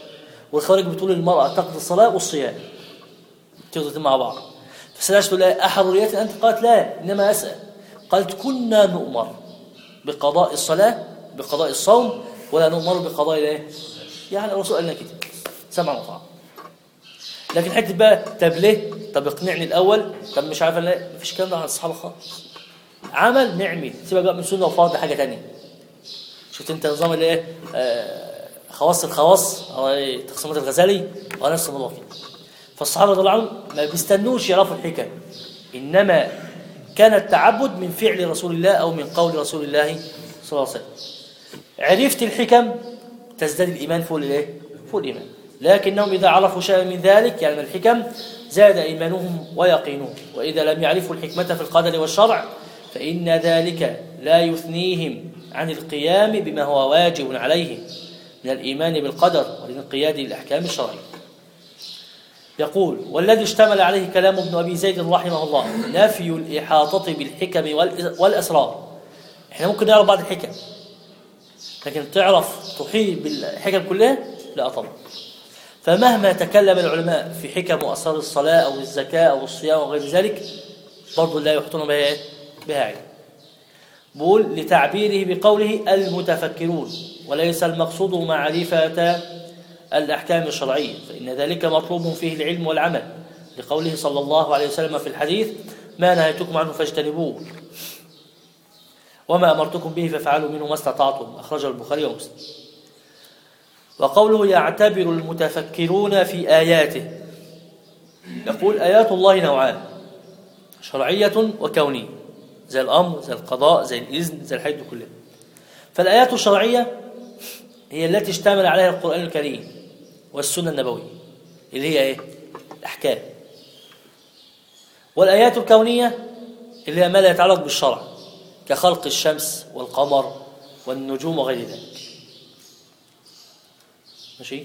[SPEAKER 1] والخوارج بتقول المرأة تقضي الصلاة والصيام تقضي مع بعض فسلاش تقول لها أحرريات أنت قالت لا إنما أسأل قالت كنا نؤمر بقضاء الصلاة بقضاء الصوم ولا نؤمر بقضاء الايه يعني الرسول قال لنا كده سمع وطاعة لكن حته بقى طب ليه طب اقنعني الاول طب مش عارف لا مفيش كلام ده عن الصحابه خالص عمل نعمل سيبك بقى من سنه وفرض حاجه تانية شفت انت نظام الايه آه، خواص الخواص او إيه، تقسيمات الغزالي هو نفس الموضوع كده فالصحابه رضي الله عنهم ما بيستنوش يعرفوا الحكم انما كان التعبد من فعل رسول الله او من قول رسول الله صلى الله عليه وسلم عرفت الحكم تزداد الايمان فوق الايه فوق الايمان لكنهم اذا عرفوا شيئا من ذلك يعني من الحكم زاد ايمانهم ويقينهم واذا لم يعرفوا الحكمه في القدر والشرع فان ذلك لا يثنيهم عن القيام بما هو واجب عليهم من الايمان بالقدر والانقياد للاحكام الشرعيه يقول والذي اشتمل عليه كلام ابن ابي زيد رحمه الله نفي الاحاطه بالحكم والإس- والاسرار احنا ممكن نعرف بعض الحكم لكن تعرف تحيط بالحكم كلها لا طبعا فمهما تكلم العلماء في حكم واسرار الصلاه او الزكاه او الصيام وغير ذلك برضه لا يحيطون بها إيه؟ بها علم بقول لتعبيره بقوله المتفكرون وليس المقصود معرفة الأحكام الشرعية فإن ذلك مطلوب فيه العلم والعمل لقوله صلى الله عليه وسلم في الحديث ما نهيتكم عنه فاجتنبوه وما أمرتكم به فافعلوا منه ما استطعتم أخرجه البخاري ومسلم وقوله يعتبر المتفكرون في آياته يقول آيات الله نوعان شرعية وكونية زي الأمر زي القضاء زي الإذن زي الحج كلها فالآيات الشرعية هي التي اشتمل عليها القرآن الكريم والسنة النبوية اللي هي إيه؟ الأحكام والآيات الكونية اللي هي ما لا يتعلق بالشرع كخلق الشمس والقمر والنجوم وغير ذلك ماشي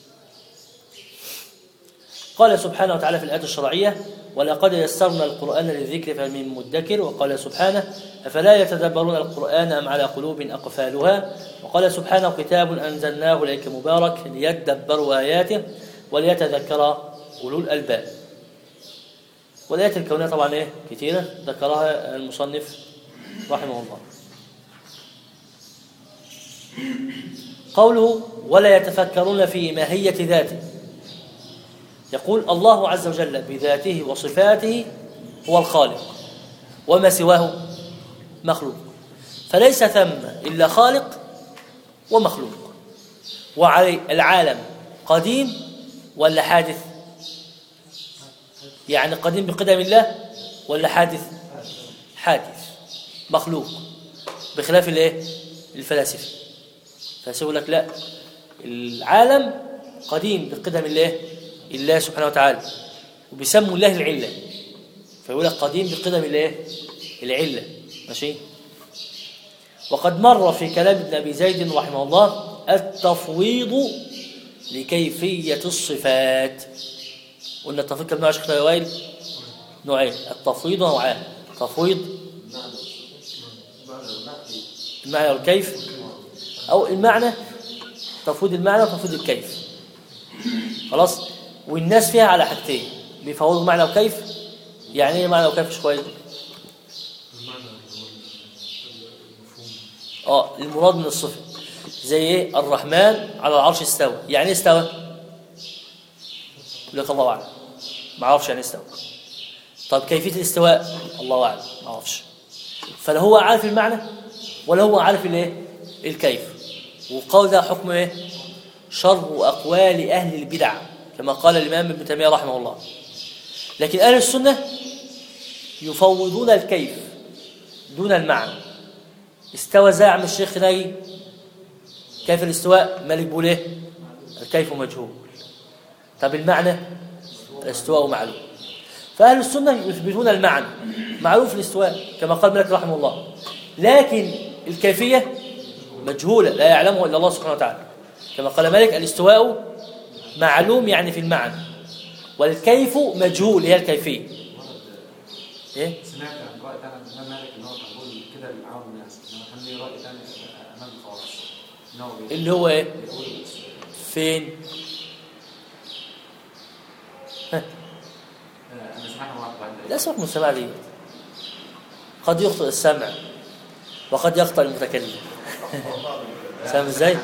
[SPEAKER 1] قال سبحانه وتعالى في الآيات الشرعية ولقد يسرنا القرآن للذكر فهل من مدكر وقال سبحانه أفلا يتدبرون القرآن أم على قلوب أقفالها وقال سبحانه كتاب أنزلناه إليك مبارك ليدبروا آياته وليتذكر أولو الألباب والآيات الكونية طبعا إيه كثيرة ذكرها المصنف رحمه الله قوله ولا يتفكرون في ماهية ذاته يقول الله عز وجل بذاته وصفاته هو الخالق وما سواه مخلوق فليس ثم إلا خالق ومخلوق وعلي العالم قديم ولا حادث يعني قديم بقدم الله ولا حادث حادث مخلوق بخلاف الايه الفلاسفه فيقول لك لا العالم قديم بقدم الله الله سبحانه وتعالى وبيسموا الله العله فيقول لك قديم بقدم الله العله ماشي وقد مر في كلام ابن ابي زيد رحمه الله التفويض لكيفيه الصفات قلنا التفويض كم نوع يا شيخ وائل نوعين التفويض نوعان تفويض المعنى والكيف او المعنى تفويض المعنى وتفويض الكيف خلاص والناس فيها على حاجتين بيفوضوا معنى وكيف يعني ايه معنى وكيف شويه اه المراد من الصفه زي ايه الرحمن على العرش استوى يعني ايه استوى يقول لك الله اعلم ما اعرفش يعني إيه استوى طب كيفيه الاستواء الله اعلم ما اعرفش فلا هو عارف المعنى ولا هو عارف الايه الكيف والقول ده حكم ايه شر اقوال اهل البدع كما قال الامام ابن تيميه رحمه الله لكن اهل السنه يفوضون الكيف دون المعنى استوى زعم الشيخ ناجي كيف الاستواء مالك بيقول ايه الكيف مجهول طب المعنى الاستواء معلوم فأهل السنة يثبتون المعنى معروف الاستواء كما قال مالك رحمه الله لكن الكيفية مجهولة لا يعلمه إلا الله سبحانه وتعالى كما قال مالك الاستواء معلوم يعني في المعنى والكيف مجهول هي الكيفية إيه؟
[SPEAKER 2] سمعت عن رأي تاني من الإمام مالك إن هو كان بيقول كده للعام الناس إنما كان ليه رأي تاني أمام الخواص إن هو بيقول
[SPEAKER 1] اللي هو إيه؟
[SPEAKER 2] بيقول
[SPEAKER 1] فين؟
[SPEAKER 2] آه، انا سمعت مرة واحدة
[SPEAKER 1] لا سمك من السماع دي قد يخطئ السمع وقد يخطئ المتكلم فاهم ازاي؟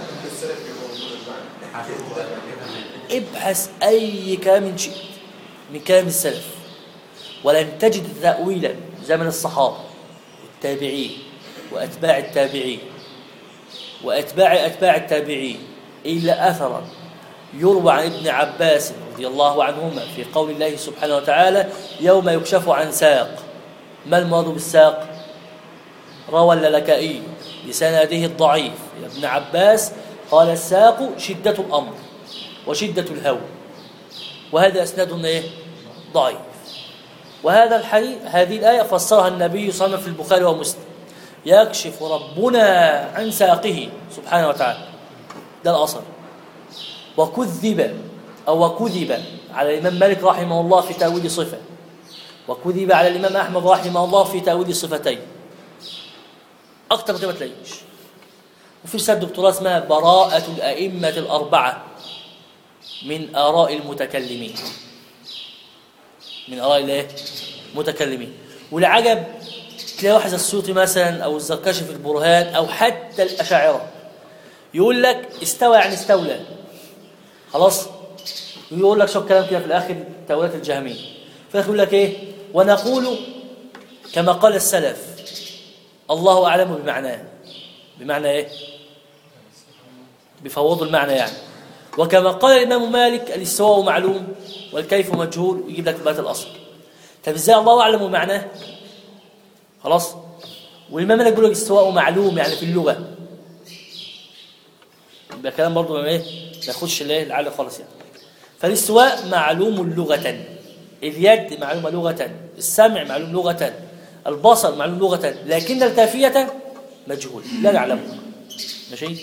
[SPEAKER 1] ابحث اي كلام شئت من كلام السلف ولن تجد تأويلا زمن الصحابة والتابعين وأتباع التابعين وأتباع أتباع التابعين إلا أثرا يروى عن ابن عباس رضي الله عنهما في قول الله سبحانه وتعالى يوم يكشف عن ساق ما المراد بالساق روى اللالكائي بسنده الضعيف يا ابن عباس قال الساق شدة الأمر وشدة الهوى وهذا أسناد إيه؟ ضعيف وهذا الحديث هذه الآية فسرها النبي صلى الله عليه وسلم في البخاري ومسلم يكشف ربنا عن ساقه سبحانه وتعالى ده الأصل وكذب أو وكذب على الإمام مالك رحمه الله في تأويل صفة وكذب على الإمام أحمد رحمه الله في تأويل صفتين أكتر من كده ما تلاقيش وفي رسالة دكتوراه اسمها براءة الأئمة الأربعة من آراء المتكلمين من آراء الايه؟ المتكلمين والعجب تلاقي واحد زي السيوطي مثلا أو الزركشي في البرهان أو حتى الأشاعرة يقول لك استوى يعني استولى خلاص ويقول لك شوف كلام كده في الآخر تأويلات الجهمية فيقول لك إيه ونقول كما قال السلف الله أعلم بمعناه بمعنى إيه بفوض المعنى يعني وكما قال الإمام مالك الاستواء معلوم والكيف مجهول يجيب لك بات الأصل طب إزاي الله أعلم بمعناه خلاص والإمام مالك بيقول لك الاستواء معلوم يعني في اللغة يبقى كلام برضه ما ايه ما ياخدش الايه العالي خالص يعني فالاستواء معلوم لغة اليد معلومة لغة السمع معلوم لغة البصر معلوم لغة لكن الكيفية مجهول لا نعلمه ماشي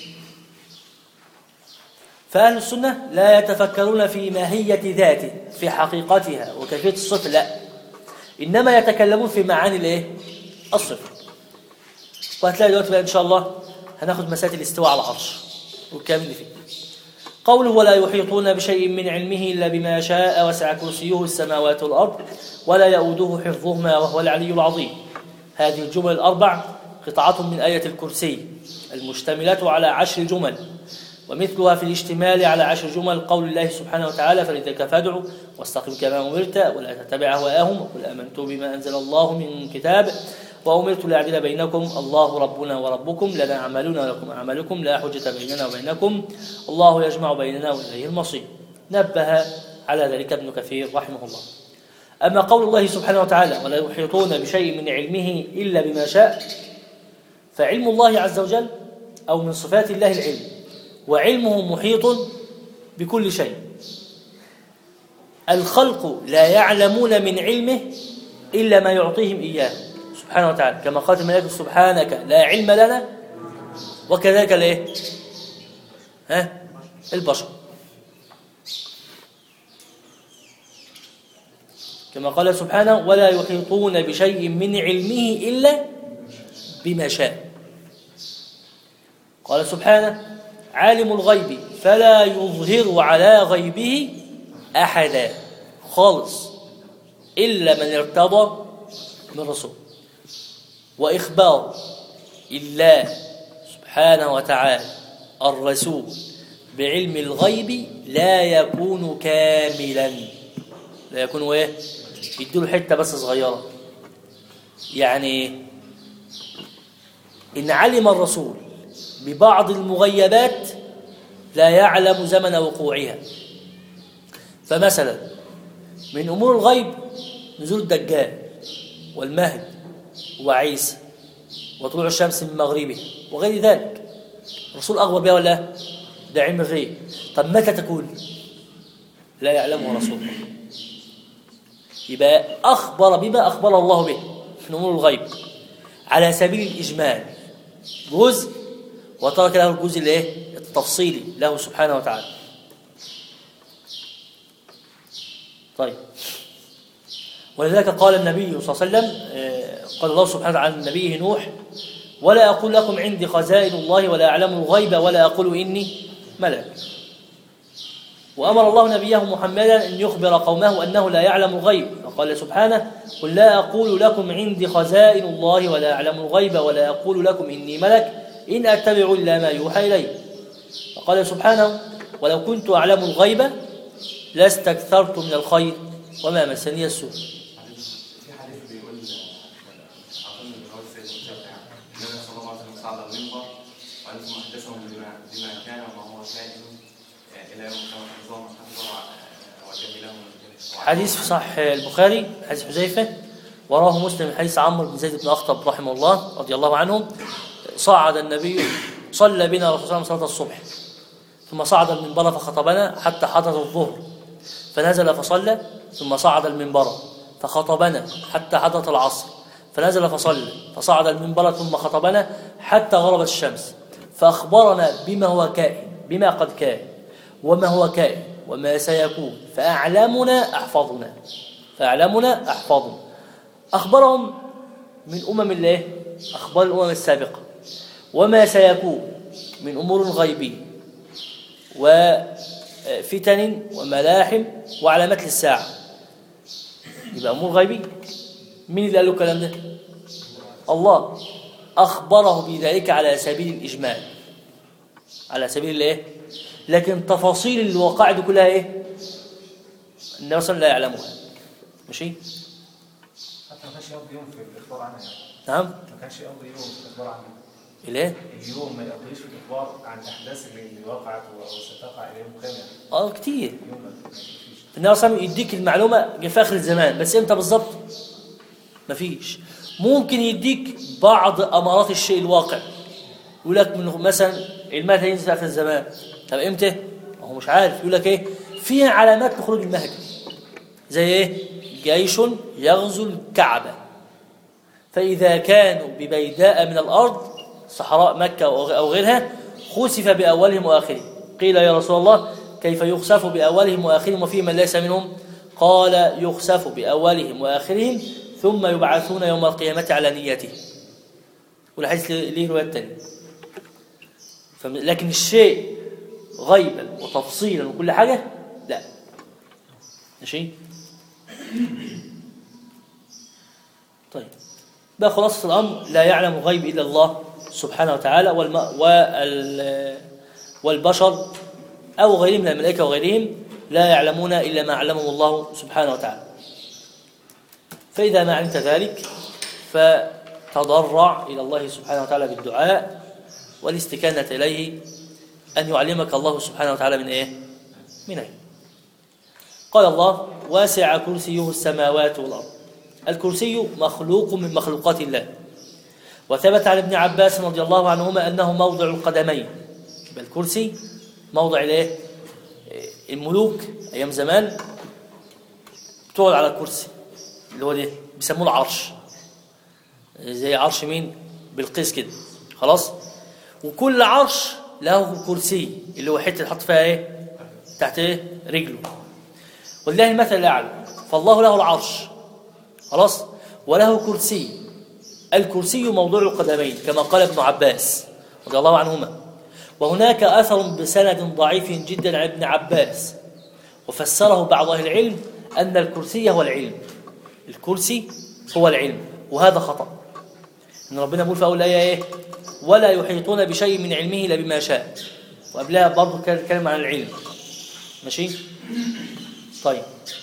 [SPEAKER 1] فأهل السنة لا يتفكرون في ماهية ذاته في حقيقتها وكيفية الصفة لا إنما يتكلمون في معاني الايه الصفة وهتلاقي دلوقتي بقى إن شاء الله هناخد مسائل الاستواء على العرش والكلام اللي فيه قوله ولا يحيطون بشيء من علمه إلا بما شاء وسع كرسيه السماوات والأرض ولا يؤوده حفظهما وهو العلي العظيم هذه الجمل الأربع قطعة من آية الكرسي المشتملة على عشر جمل ومثلها في الاشتمال على عشر جمل قول الله سبحانه وتعالى فلذلك فادعوا واستقم كما أمرت ولا تتبع هواءهم وقل آمنت بما أنزل الله من كتاب وأمرت لأعدل بينكم الله ربنا وربكم لنا أعمالنا ولكم أعمالكم لا حجة بيننا وبينكم الله يجمع بيننا وإليه المصير نبه على ذلك ابن كثير رحمه الله أما قول الله سبحانه وتعالى ولا يحيطون بشيء من علمه إلا بما شاء فعلم الله عز وجل أو من صفات الله العلم وعلمه محيط بكل شيء الخلق لا يعلمون من علمه إلا ما يعطيهم إياه سبحانه وتعالى كما قالت الملائكة سبحانك لا علم لنا وكذلك الايه ها البشر كما قال سبحانه ولا يحيطون بشيء من علمه إلا بما شاء قال سبحانه عالم الغيب فلا يظهر على غيبه أحدا خالص إلا من ارتضى من رسول وإخبار الله سبحانه وتعالى الرسول بعلم الغيب لا يكون كاملا لا يكون ايه يديله حته بس صغيره يعني ان علم الرسول ببعض المغيبات لا يعلم زمن وقوعها فمثلا من امور الغيب نزول الدجال والمهد وعيسى وطلوع الشمس من مغربه وغير ذلك الرسول أخبر بها ولا لا؟ ده علم الغيب طب متى تكون لا يعلمه رسول الله يبقى أخبر بما أخبر الله به من أمور الغيب على سبيل الإجمال جزء وترك له الجزء الايه التفصيلي له سبحانه وتعالى طيب ولذلك قال النبي صلى الله عليه وسلم آه، قال الله سبحانه وتعالى عن نبيه نوح ولا أقول لكم عندي خزائن الله ولا أعلم الغيب ولا أقول إني ملك وأمر الله نبيه محمدا أن يخبر قومه أنه لا يعلم الغيب فقال سبحانه قل لا أقول لكم عندي خزائن الله ولا أعلم الغيب ولا أقول لكم إني ملك إن أتبع إلا ما يوحى إلي وقال سبحانه ولو كنت أعلم الغيب لاستكثرت من الخير وما مسني السوء
[SPEAKER 4] في حديث بيقول اظن ان هو سيد المشافع النبي صلى الله عليه وسلم صعد المنبر وانتم محدثهم بما بما كان وما هو كائن الى يوم القيامه حفظهم حفظهم وجملهم
[SPEAKER 1] حديث في صحيح البخاري حديث حذيفة وراه مسلم من حديث عمرو بن زيد بن أخطب رحمه الله رضي الله عنه صعد النبي صلى بنا رسول الله صلاة الصبح ثم صعد المنبر فخطبنا حتى حضر الظهر فنزل فصلى ثم صعد المنبر فخطبنا حتى حضرت العصر فنزل فصلى فصعد المنبر ثم خطبنا حتى غربت الشمس فأخبرنا بما هو كائن بما قد كان وما هو كائن وما سيكون فأعلامنا أحفظنا فأعلامنا أحفظنا أخبرهم من أمم الله أخبار الأمم السابقة وما سيكون من أمور غيبية وفتن وملاحم وعلامات للساعة يبقى أمور غيبية مين اللي قال له الكلام ده الله أخبره بذلك على سبيل الإجمال على سبيل الايه لكن تفاصيل الواقع دي كلها ايه النبي صلى الله عليه وسلم لا يعلمها ماشي
[SPEAKER 2] حتى ما كانش يقضي يوم في الاخبار عنها يعني
[SPEAKER 1] نعم
[SPEAKER 2] ما كانش يقضي يوم في الاخبار عنها
[SPEAKER 1] الايه
[SPEAKER 2] اليوم ما يقضيش في الاخبار عن الاحداث اللي اللي وقعت او ستقع الى يوم القيامه يعني
[SPEAKER 1] اه كتير
[SPEAKER 2] اليوم ما ما فيش
[SPEAKER 1] النبي صلى الله عليه وسلم يديك المعلومه جه في اخر الزمان بس امتى بالظبط مفيش ممكن يديك بعض امارات الشيء الواقع يقول لك من مثلا المهدي هينزل في اخر الزمان طب امتى هو مش عارف يقول لك ايه في علامات لخروج المهدي زي ايه جيش يغزو الكعبه فاذا كانوا ببيداء من الارض صحراء مكه او غيرها خسف باولهم واخرهم قيل يا رسول الله كيف يخسف باولهم واخرهم وفي من ليس منهم قال يخسف باولهم واخرهم ثم يبعثون يوم القيامه على نيته والحديث ليه روايات تانية فم- لكن الشيء غيبا وتفصيلا وكل حاجه لا ماشي طيب ده خلاصة الأمر لا يعلم غيب إلا الله سبحانه وتعالى والم... وال... والبشر أو غيرهم من الملائكة وغيرهم لا يعلمون إلا ما علمهم الله سبحانه وتعالى فإذا ما علمت ذلك فتضرع إلى الله سبحانه وتعالى بالدعاء والاستكانة إليه أن يعلمك الله سبحانه وتعالى من إيه؟ من علم قال الله واسع كرسيه السماوات والأرض الكرسي مخلوق من مخلوقات الله وثبت عن ابن عباس رضي الله عنهما أنه موضع القدمين يبقى الكرسي موضع الايه الملوك أيام زمان تقعد على الكرسي اللي هو ده بيسموه العرش زي عرش مين بالقيس كده خلاص وكل عرش له كرسي اللي هو حته يحط فيها ايه تحت ايه رجله ولله المثل الاعلى فالله له العرش خلاص وله كرسي الكرسي موضوع القدمين كما قال ابن عباس رضي الله عنهما وهناك اثر بسند ضعيف جدا عن ابن عباس وفسره بعض اهل العلم ان الكرسي هو العلم الكرسي هو العلم وهذا خطأ ان ربنا يقول في اول ايه ايه ولا يحيطون بشيء من علمه الا بما شاء وقبلها برضه كان الكلام عن العلم ماشي طيب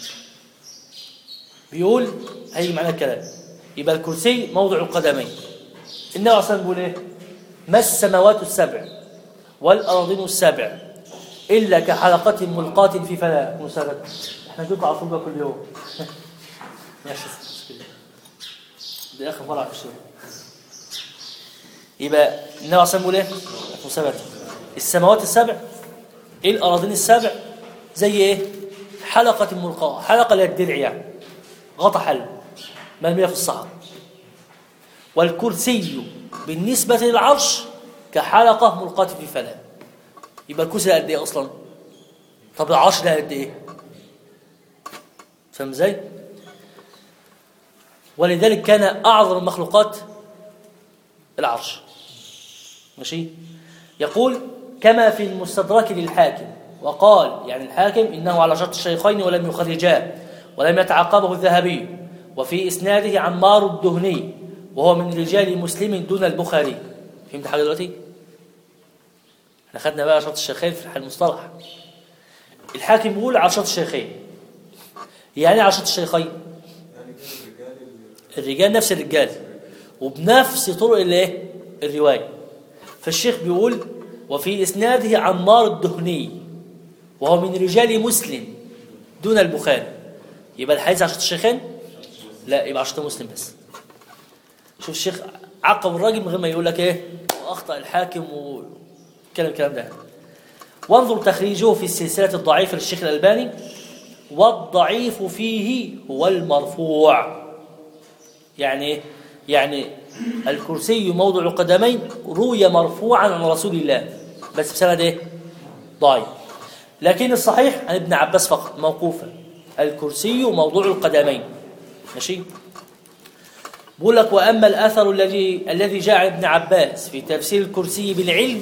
[SPEAKER 1] بيقول هي معنى الكلام يبقى الكرسي موضع القدمين النبي عليه الصلاه بيقول ايه ما السماوات السبع والارضين السبع الا كحلقه ملقاه في فلاة مسابقه احنا نجيب على طول بقى كل يوم ماشي مش كده. دي اخر مره في الشغل يبقى النبي عليه الصلاه بيقول ايه مسابقه السماوات السبع ايه الاراضين السبع زي ايه حلقه ملقاه حلقه اللي هي الدرع يعني غطى حل مرميه في الصحراء والكرسي بالنسبه للعرش كحلقه ملقاه في فلاه يبقى الكرسي ده قد ايه اصلا طب العرش ده قد ايه فاهم ازاي ولذلك كان اعظم المخلوقات العرش ماشي يقول كما في المستدرك للحاكم وقال يعني الحاكم إنه على شرط الشيخين ولم يخرجاه ولم يتعقبه الذهبي وفي إسناده عمار الدهني وهو من رجال مسلم دون البخاري فهمت حاجة دلوقتي؟ احنا خدنا بقى شرط الشيخين في المصطلح الحاكم بيقول على شرط الشيخين يعني إيه على شرط الشيخين
[SPEAKER 5] يعني كان الرجال اللي
[SPEAKER 1] الرجال نفس الرجال وبنفس طرق الايه الروايه فالشيخ بيقول وفي اسناده عمار الدهني وهو من رجال مسلم دون البخاري يبقى الحديث عشان الشيخين لا يبقى عشان مسلم بس شوف الشيخ عقب الراجل من غير ما يقول لك ايه واخطا الحاكم وكلام الكلام ده وانظر تخريجه في السلسله الضعيفه للشيخ الالباني والضعيف فيه هو المرفوع يعني ايه يعني الكرسي موضع القدمين روي مرفوعا عن رسول الله بس بسند ايه ضعيف لكن الصحيح عن ابن عباس فقط موقوفا الكرسي موضوع القدمين ماشي بقول لك واما الاثر الذي الذي جاء عن ابن عباس في تفسير الكرسي بالعلم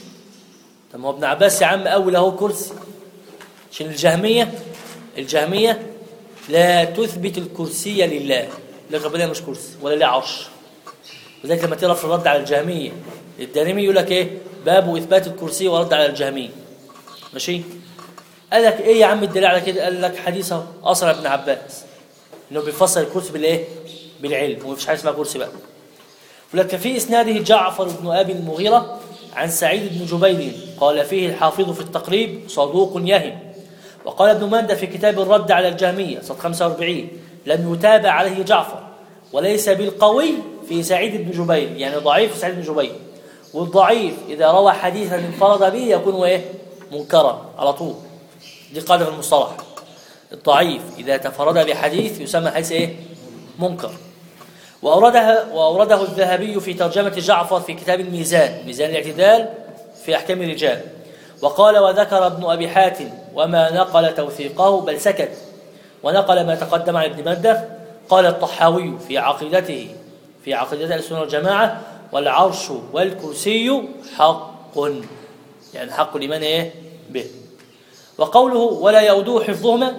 [SPEAKER 1] طب ما هو ابن عباس يا عم اول اهو كرسي عشان الجهميه الجهميه لا تثبت الكرسي لله لك ربنا مش كرسي ولا له عرش وذلك لما تقرا في الرد على الجهميه الدارمي يقول لك ايه باب اثبات الكرسي ورد على الجهميه ماشي قال لك ايه يا عم الدليل على كده قال لك حديث اهو اصلا ابن عباس انه بيفسر الكرسي بالايه بالعلم ومفيش حاجه اسمها كرسي بقى ولك في اسناده جعفر بن ابي المغيره عن سعيد بن جبير قال فيه الحافظ في التقريب صدوق يهم وقال ابن مندى في كتاب الرد على الجهميه صد 45 لم يتابع عليه جعفر وليس بالقوي في سعيد بن جبير يعني ضعيف في سعيد بن جبير والضعيف اذا روى حديثا انفرد به يكون ايه منكرا على طول دي قاعده في المصطلح الضعيف اذا تفرد بحديث يسمى حديث ايه منكر وأوردها وأورده الذهبي في ترجمة جعفر في كتاب الميزان ميزان الاعتدال في أحكام الرجال وقال وذكر ابن أبي حاتم وما نقل توثيقه بل سكت ونقل ما تقدم عن ابن مندة قال الطحاوي في عقيدته في عقيدة السنة والجماعة والعرش والكرسي حق يعني حق لمن ايه به وقوله ولا يؤدوه حفظهما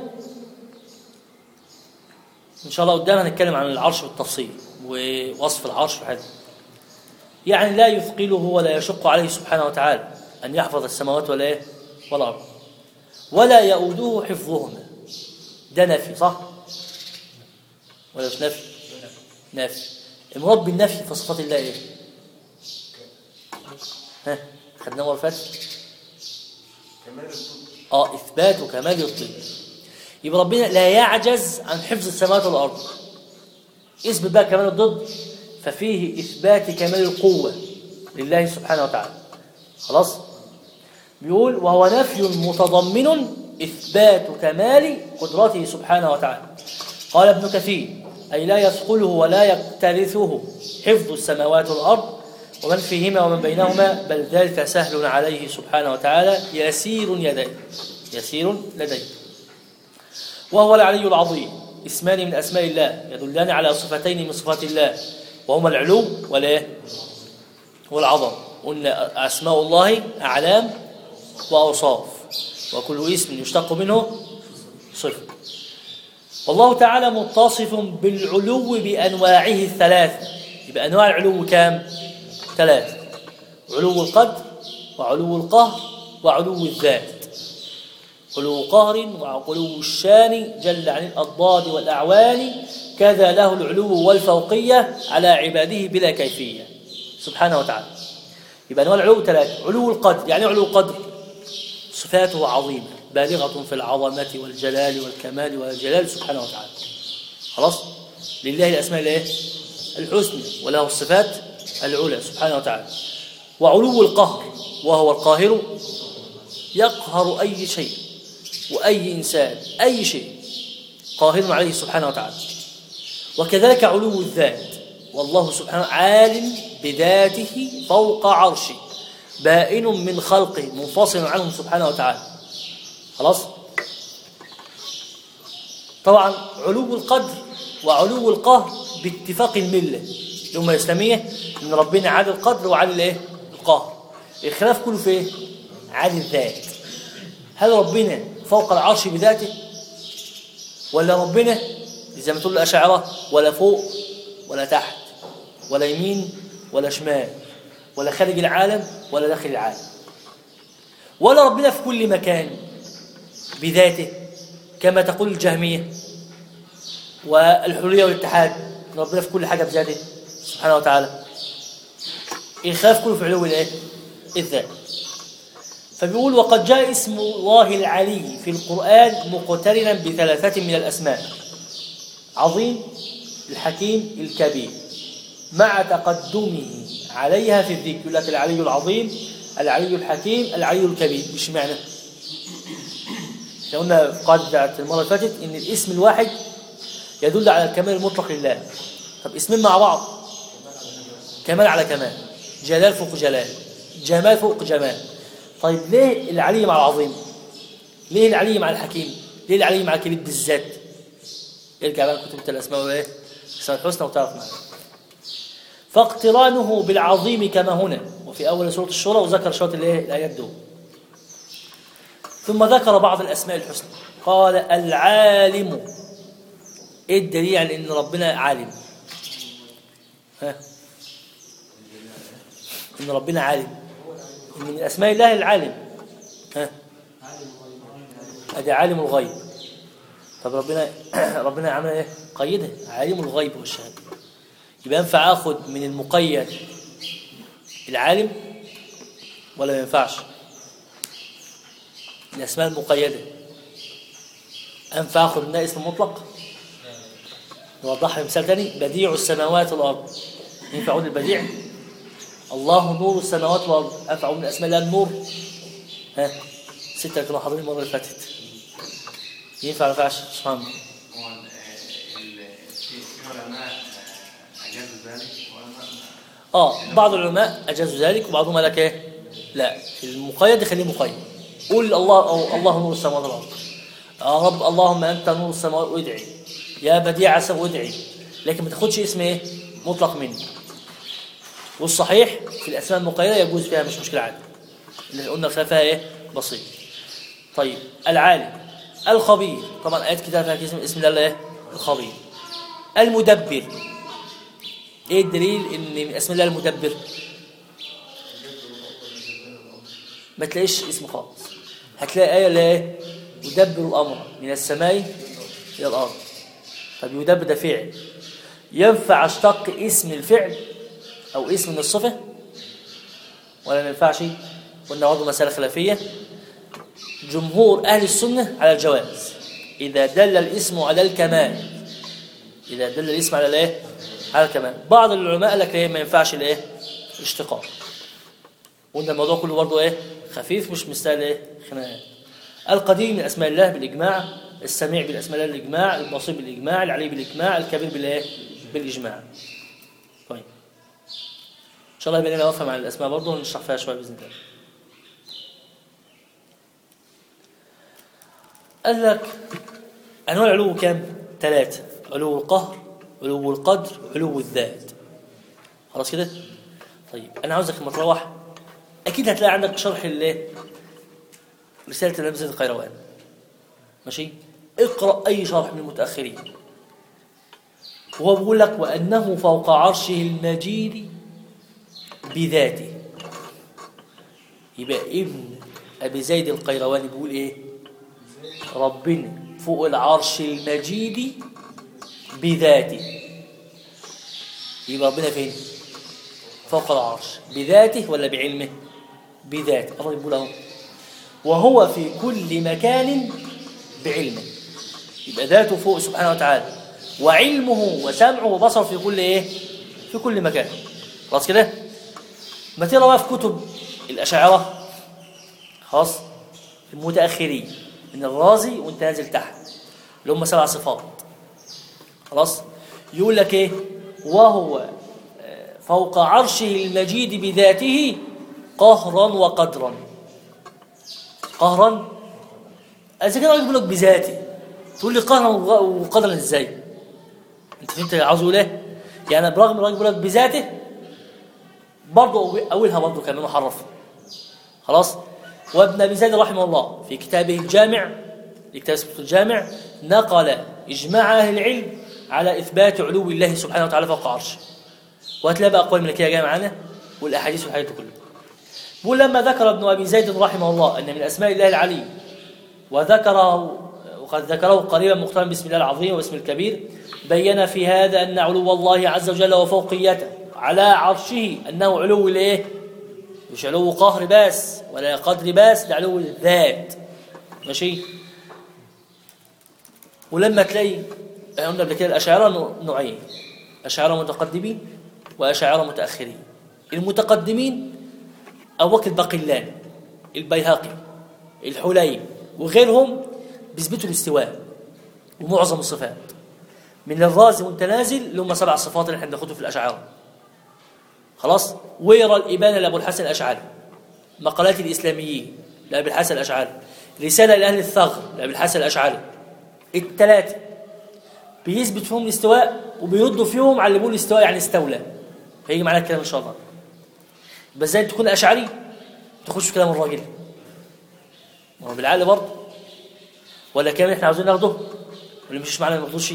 [SPEAKER 1] ان شاء الله قدام هنتكلم عن العرش بالتفصيل ووصف العرش وحده يعني لا يثقله ولا يشق عليه سبحانه وتعالى ان يحفظ السماوات ولا ايه والارض ولا يؤوده حفظهما ده نفي صح ولا مش نفي نفي المراد بالنفي في صفات الله ايه ها خدناه مره فاتت
[SPEAKER 5] كمال الطب
[SPEAKER 1] اه اثبات وكمال الطب يبقى ربنا لا يعجز عن حفظ السماوات والارض اثبت بقى كمال الضد ففيه اثبات كمال القوه لله سبحانه وتعالى خلاص بيقول وهو نفي متضمن اثبات كمال قدرته سبحانه وتعالى قال ابن كثير اي لا يثقله ولا يكترثه حفظ السماوات والارض ومن فيهما ومن بينهما بل ذلك سهل عليه سبحانه وتعالى يسير يديه يسير لديه وهو العلي العظيم اسمان من اسماء الله يدلان على صفتين من صفات الله وهما العلو والايه والعظم قلنا اسماء الله اعلام واوصاف وكل اسم يشتق منه صفه والله تعالى متصف بالعلو بانواعه الثلاثه يبقى انواع العلو كام ثلاثه علو القدر وعلو القهر وعلو الذات علو قهر وعلو الشان جل عن الأضداد والأعوان كذا له العلو والفوقية على عباده بلا كيفية سبحانه وتعالى يبقى أنواع العلو ثلاثة علو القدر يعني علو القدر صفاته عظيمة بالغة في العظمة والجلال والكمال والجلال سبحانه وتعالى خلاص لله الأسماء الايه الحسنى وله الصفات العلى سبحانه وتعالى وعلو القهر وهو القاهر يقهر أي شيء وأي إنسان أي شيء قاهر عليه سبحانه وتعالى وكذلك علو الذات والله سبحانه عال بذاته فوق عرشه بائن من خلقه منفصل عنهم سبحانه وتعالى خلاص طبعا علو القدر وعلو القهر باتفاق المله الامه الاسلاميه ان ربنا عاد القدر وعاد الايه القهر الخلاف كله في ايه عاد الذات هل ربنا فوق العرش بذاته ولا ربنا زي ما تقول الأشاعرة ولا فوق ولا تحت ولا يمين ولا شمال ولا خارج العالم ولا داخل العالم ولا ربنا في كل مكان بذاته كما تقول الجهمية والحرية والاتحاد ربنا في كل حاجة بذاته سبحانه وتعالى الخلاف كله في علو الايه الذات فبيقول وقد جاء اسم الله العلي في القرآن مقترنا بثلاثة من الأسماء عظيم الحكيم الكبير مع تقدمه عليها في الذكر يقول لك العلي العظيم العلي الحكيم العلي الكبير مش معنى احنا قلنا في القاعدة بتاعت المرة اللي فاتت إن الاسم الواحد يدل على الكمال المطلق لله طب اسمين مع بعض كمال على كمال جلال فوق جلال جمال فوق جمال طيب ليه العلي مع العظيم ليه العلي مع الحكيم ليه العلي مع الكبير بالذات ارجع بقى كتب الاسماء وايه اسماء الحسنى وتعرف معنا فاقترانه بالعظيم كما هنا وفي اول سوره الشورى وذكر شويه الايه الايات دول ثم ذكر بعض الاسماء الحسنى قال العالم ايه الدليل على ان ربنا عالم ها ان ربنا عالم ان من اسماء الله العالم ها ادي عالم الغيب طب ربنا ربنا عمل ايه قيده عالم الغيب والشهاده يبقى ينفع اخد من المقيد العالم ولا ما ينفعش الاسماء المقيده انفع اخد منها اسم مطلق نوضحها بمثال ثاني بديع السماوات والارض ينفع اقول البديع الله نور السماوات والارض انفع من اسماء الله النور ها ستة كانوا حاضرين المره اللي فاتت ينفع ولا ما ينفعش سبحان الله
[SPEAKER 4] هو ال- ال- في في علماء آه، أجازوا ذلك وعلماء
[SPEAKER 1] اه بعض العلماء اجازوا ذلك وبعضهم قال لك ايه لا المقيد خليه مقيد قول الله أو الله نور السماوات والارض يا رب اللهم انت نور السماوات وادعي يا بديع السماء وادعي لكن ما تاخدش اسم ايه مطلق منه والصحيح في الاسماء المقيده يجوز فيها مش مشكله عادي اللي قلنا فيها ايه بسيط طيب العالم الخبير طبعا ايات كتاب فيها اسم اسم الله ايه الخبير المدبر ايه الدليل ان من اسم الله المدبر ما تلاقيش اسم خالص هتلاقي ايه اللي ايه يدبر الامر من السماء الى الارض طب يدبر ده فعل ينفع اشتق اسم الفعل او اسم من الصفه ولا ما ينفعش قلنا برضه مساله خلافيه جمهور اهل السنه على الجواز اذا دل الاسم على الكمال اذا دل الاسم على الايه على الكمال بعض العلماء قال لك ايه ما ينفعش الايه الاشتقاق قلنا الموضوع كله برضه ايه خفيف مش مستاهل ايه خناقات القديم من اسماء الله بالاجماع السميع بالاسماء الله بالاجماع البصير بالاجماع العلي بالاجماع الكبير بالايه بالاجماع طيب ان شاء الله يبقى لنا وقفه مع الاسماء برضه ونشرح فيها شويه باذن الله قال لك انواع العلو كام ثلاثه علو القهر علو القدر علو الذات خلاص كده طيب انا عاوزك لما تروح اكيد هتلاقي عندك شرح الايه رساله الامام زيد القيروان ماشي اقرا اي شرح من المتاخرين وهو بيقول لك وانه فوق عرشه المجيد بذاته يبقى ابن ابي زيد القيرواني بيقول ايه ربنا فوق العرش المجيد بذاته يبقى ربنا فين فوق العرش بذاته ولا بعلمه بذاته الله يقول اهو وهو في كل مكان بعلمه يبقى ذاته فوق سبحانه وتعالى وعلمه وسمعه وبصره في كل ايه في كل مكان خلاص كده ما تقرا بقى في كتب الاشاعره خلاص المتاخرين من الرازي وانت نازل تحت اللي هم سبع صفات خلاص يقول لك ايه وهو فوق عرشه المجيد بذاته قهرا وقدرا قهرا اذا كان يقول لك بذاته تقول لي قهرا وقدرا ازاي انت فهمت عاوز اقول ايه يعني برغم الراجل بيقول لك بذاته برضه اولها برضه كمان محرف خلاص وابن أبي زيد رحمه الله في كتابه الجامع كتاب اسمه الجامع نقل إجماع أهل العلم على إثبات علو الله سبحانه وتعالى فوق عرشه وهتلاقي بقى أقوال ملكية جاية معانا والأحاديث والحاجات دي كلها بيقول لما ذكر ابن أبي زيد رحمه الله أن من أسماء الله العلي وذكره وقد ذكره قريبا مقترنا باسم الله العظيم واسم الكبير بين في هذا أن علو الله عز وجل وفوقيته على عرشه أنه علو الإيه؟ مش علو قهر بس ولا قدر بس ده علو الذات ماشي ولما تلاقي قلنا قبل كده الأشاعرة نوعين أشاعرة متقدمين وأشاعرة متأخرين المتقدمين أبو بكر الباقلاني البيهقي الحليم وغيرهم بيثبتوا الاستواء ومعظم الصفات من الرازي والتنازل اللي هم سبع صفات اللي احنا بناخدهم في الأشاعرة خلاص ويرى الإبانة لأبو الحسن الأشعري مقالات الإسلاميين لأبي الحسن الأشعري رسالة لأهل الثغر لأبي الحسن الأشعري الثلاثة بيثبت فيهم الاستواء وبيردوا فيهم على اللي بيقول الاستواء يعني استولى هيجي معانا الكلام إن شاء الله بس زي تكون أشعري تخش في كلام الراجل ما هو بالعقل برضه ولا كلام احنا عاوزين ناخده واللي مش معانا ما ناخدوش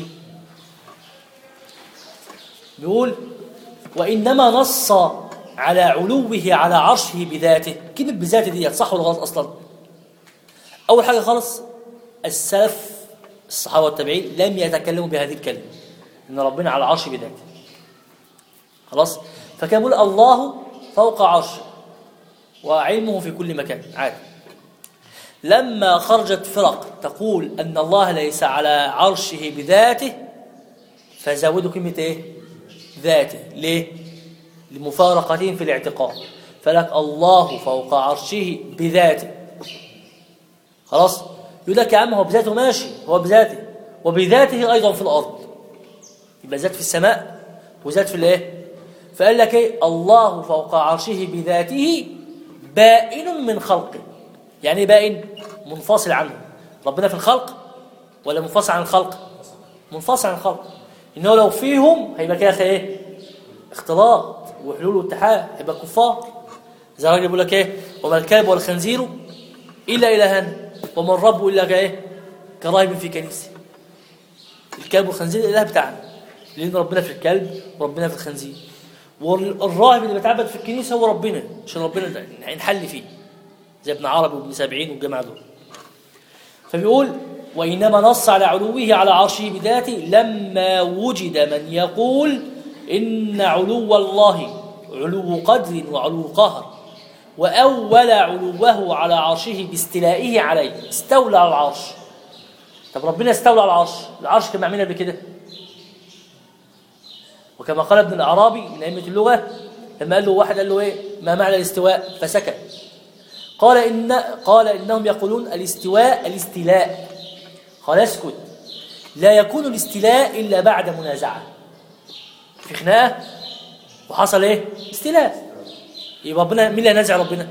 [SPEAKER 1] بيقول وإنما نص على علوه على عرشه بذاته كلمة بذاته دي صح ولا غلط أصلا أول حاجة خالص السلف الصحابة والتابعين لم يتكلموا بهذه الكلمة إن ربنا على عرشه بذاته خلاص فكان يقول الله فوق عرشه وعلمه في كل مكان عادي لما خرجت فرق تقول أن الله ليس على عرشه بذاته فزودوا كلمة إيه؟ ذاته ليه؟ لمفارقتهم في الاعتقاد فلك الله فوق عرشه بذاته خلاص يقول لك يا عم هو بذاته ماشي هو بذاته وبذاته أيضا في الأرض يبقى ذات في السماء وذات في الايه فقال لك ايه الله فوق عرشه بذاته بائن من خلقه يعني ايه بائن منفصل عنه ربنا في الخلق ولا منفصل عن الخلق منفصل عن الخلق انه لو فيهم هيبقى كده ايه اختلاط وحلول واتحاد هيبقى كفار زي الراجل بيقول لك ايه وما الكلب والخنزير الا الهان وما الرب الا كايه كراهب في كنيسه الكلب والخنزير الاله بتاعنا لان ربنا في الكلب وربنا في الخنزير والراهب اللي بيتعبد في الكنيسه هو ربنا عشان ربنا ده هنحل فيه زي ابن عربي وابن سبعين والجماعه دول فبيقول وإنما نص على علوه على عرشه بذاته لما وجد من يقول إن علو الله علو قدر وعلو قهر وأول علوه على عرشه باستلائه عليه استولى على العرش طب ربنا استولى على العرش العرش كان معمول قبل كده وكما قال ابن الأعرابي من أئمة اللغة لما قال له واحد قال له إيه ما معنى الاستواء فسكت قال إن قال إنهم يقولون الاستواء الاستيلاء قال اسكت لا يكون الاستيلاء إلا بعد منازعة في خناقة وحصل إيه استيلاء يبقى ربنا مين اللي هينازع ربنا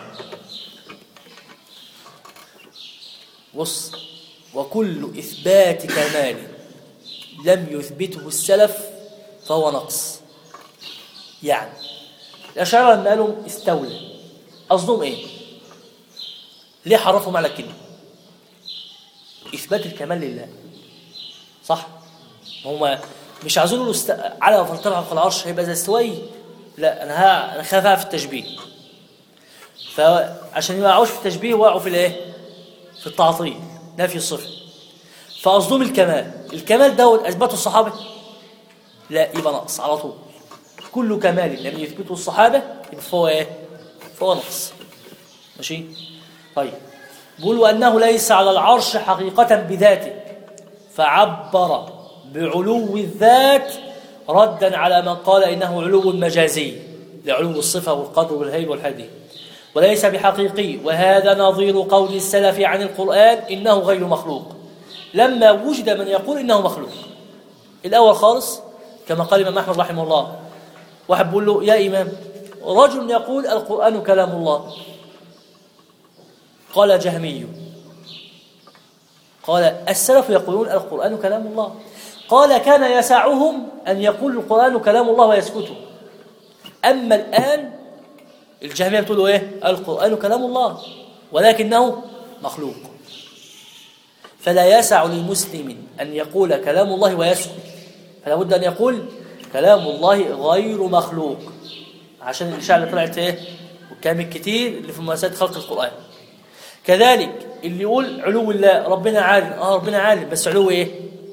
[SPEAKER 1] بص وكل إثبات كمال لم يثبته السلف فهو نقص يعني الأشاعرة لما قالوا استولى قصدهم إيه ليه حرفوا معنى الكلمة إثبات الكمال لله صح هم مش عايزين يقولوا است... على فلترها في العرش هيبقى زي استوي لا انا ها انا خافها في التشبيه فعشان ما يقعوش في التشبيه وقعوا في الايه في التعطيل نفي الصفه فقصدهم الكمال الكمال دوت اثبته الصحابه لا يبقى نقص على طول كل كمال لم يثبته الصحابه يبقى فهو ايه فهو نقص ماشي طيب بيقولوا انه ليس على العرش حقيقه بذاته فعبر بعلو الذات ردا على من قال انه علو مجازي لعلو الصفه والقدر والهيب والحدي وليس بحقيقي وهذا نظير قول السلف عن القران انه غير مخلوق لما وجد من يقول انه مخلوق الاول خالص كما قال الامام احمد رحمه الله واحد بيقول له يا امام رجل يقول القران كلام الله قال جهمي قال السلف يقولون القرآن كلام الله قال كان يسعهم أن يقول القرآن كلام الله ويسكتوا أما الآن الجهمية بتقولوا إيه القرآن كلام الله ولكنه مخلوق فلا يسع للمسلم أن يقول كلام الله ويسكت فلا بد أن يقول كلام الله غير مخلوق عشان الإشاعة اللي طلعت إيه والكلام الكتير اللي في ممارسات خلق القرآن كذلك اللي يقول علو الله ربنا عالم اه ربنا عالم بس علو ايه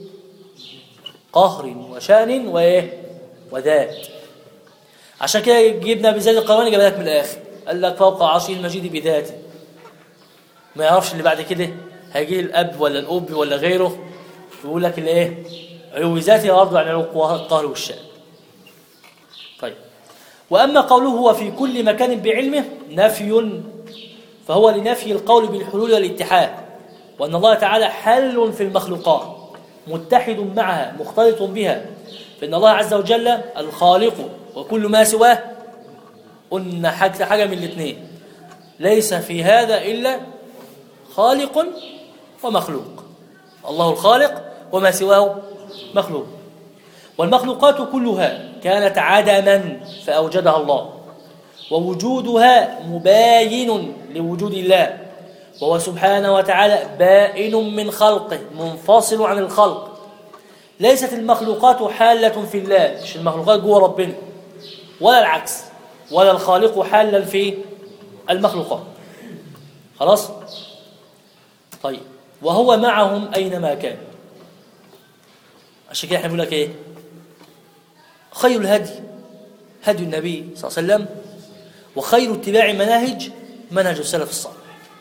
[SPEAKER 1] قهر وشان وايه وذات عشان كده جبنا بزاد القرآن جاب لك من الآخر قال لك فوق عرشه المجيد بذاته ما يعرفش اللي بعد كده هيجي الأب ولا الأب ولا غيره يقول لك الايه علو ذاته برضه عن علو القهر والشان طيب وأما قوله هو في كل مكان بعلمه نفي فهو لنفي القول بالحلول والاتحاد وأن الله تعالى حل في المخلوقات متحد معها مختلط بها فإن الله عز وجل الخالق وكل ما سواه قلنا حاجة حاجة من الاثنين ليس في هذا إلا خالق ومخلوق الله الخالق وما سواه مخلوق والمخلوقات كلها كانت عدما فأوجدها الله ووجودها مباين لوجود الله وهو سبحانه وتعالى بائن من خلقه منفصل عن الخلق ليست المخلوقات حالة في الله مش المخلوقات جوه ربنا ولا العكس ولا الخالق حالا في المخلوقات خلاص طيب وهو معهم أينما كان عشان كده احنا بنقول لك ايه خير الهدي هدي النبي صلى الله عليه وسلم وخير اتباع مناهج منهج السلف الصالح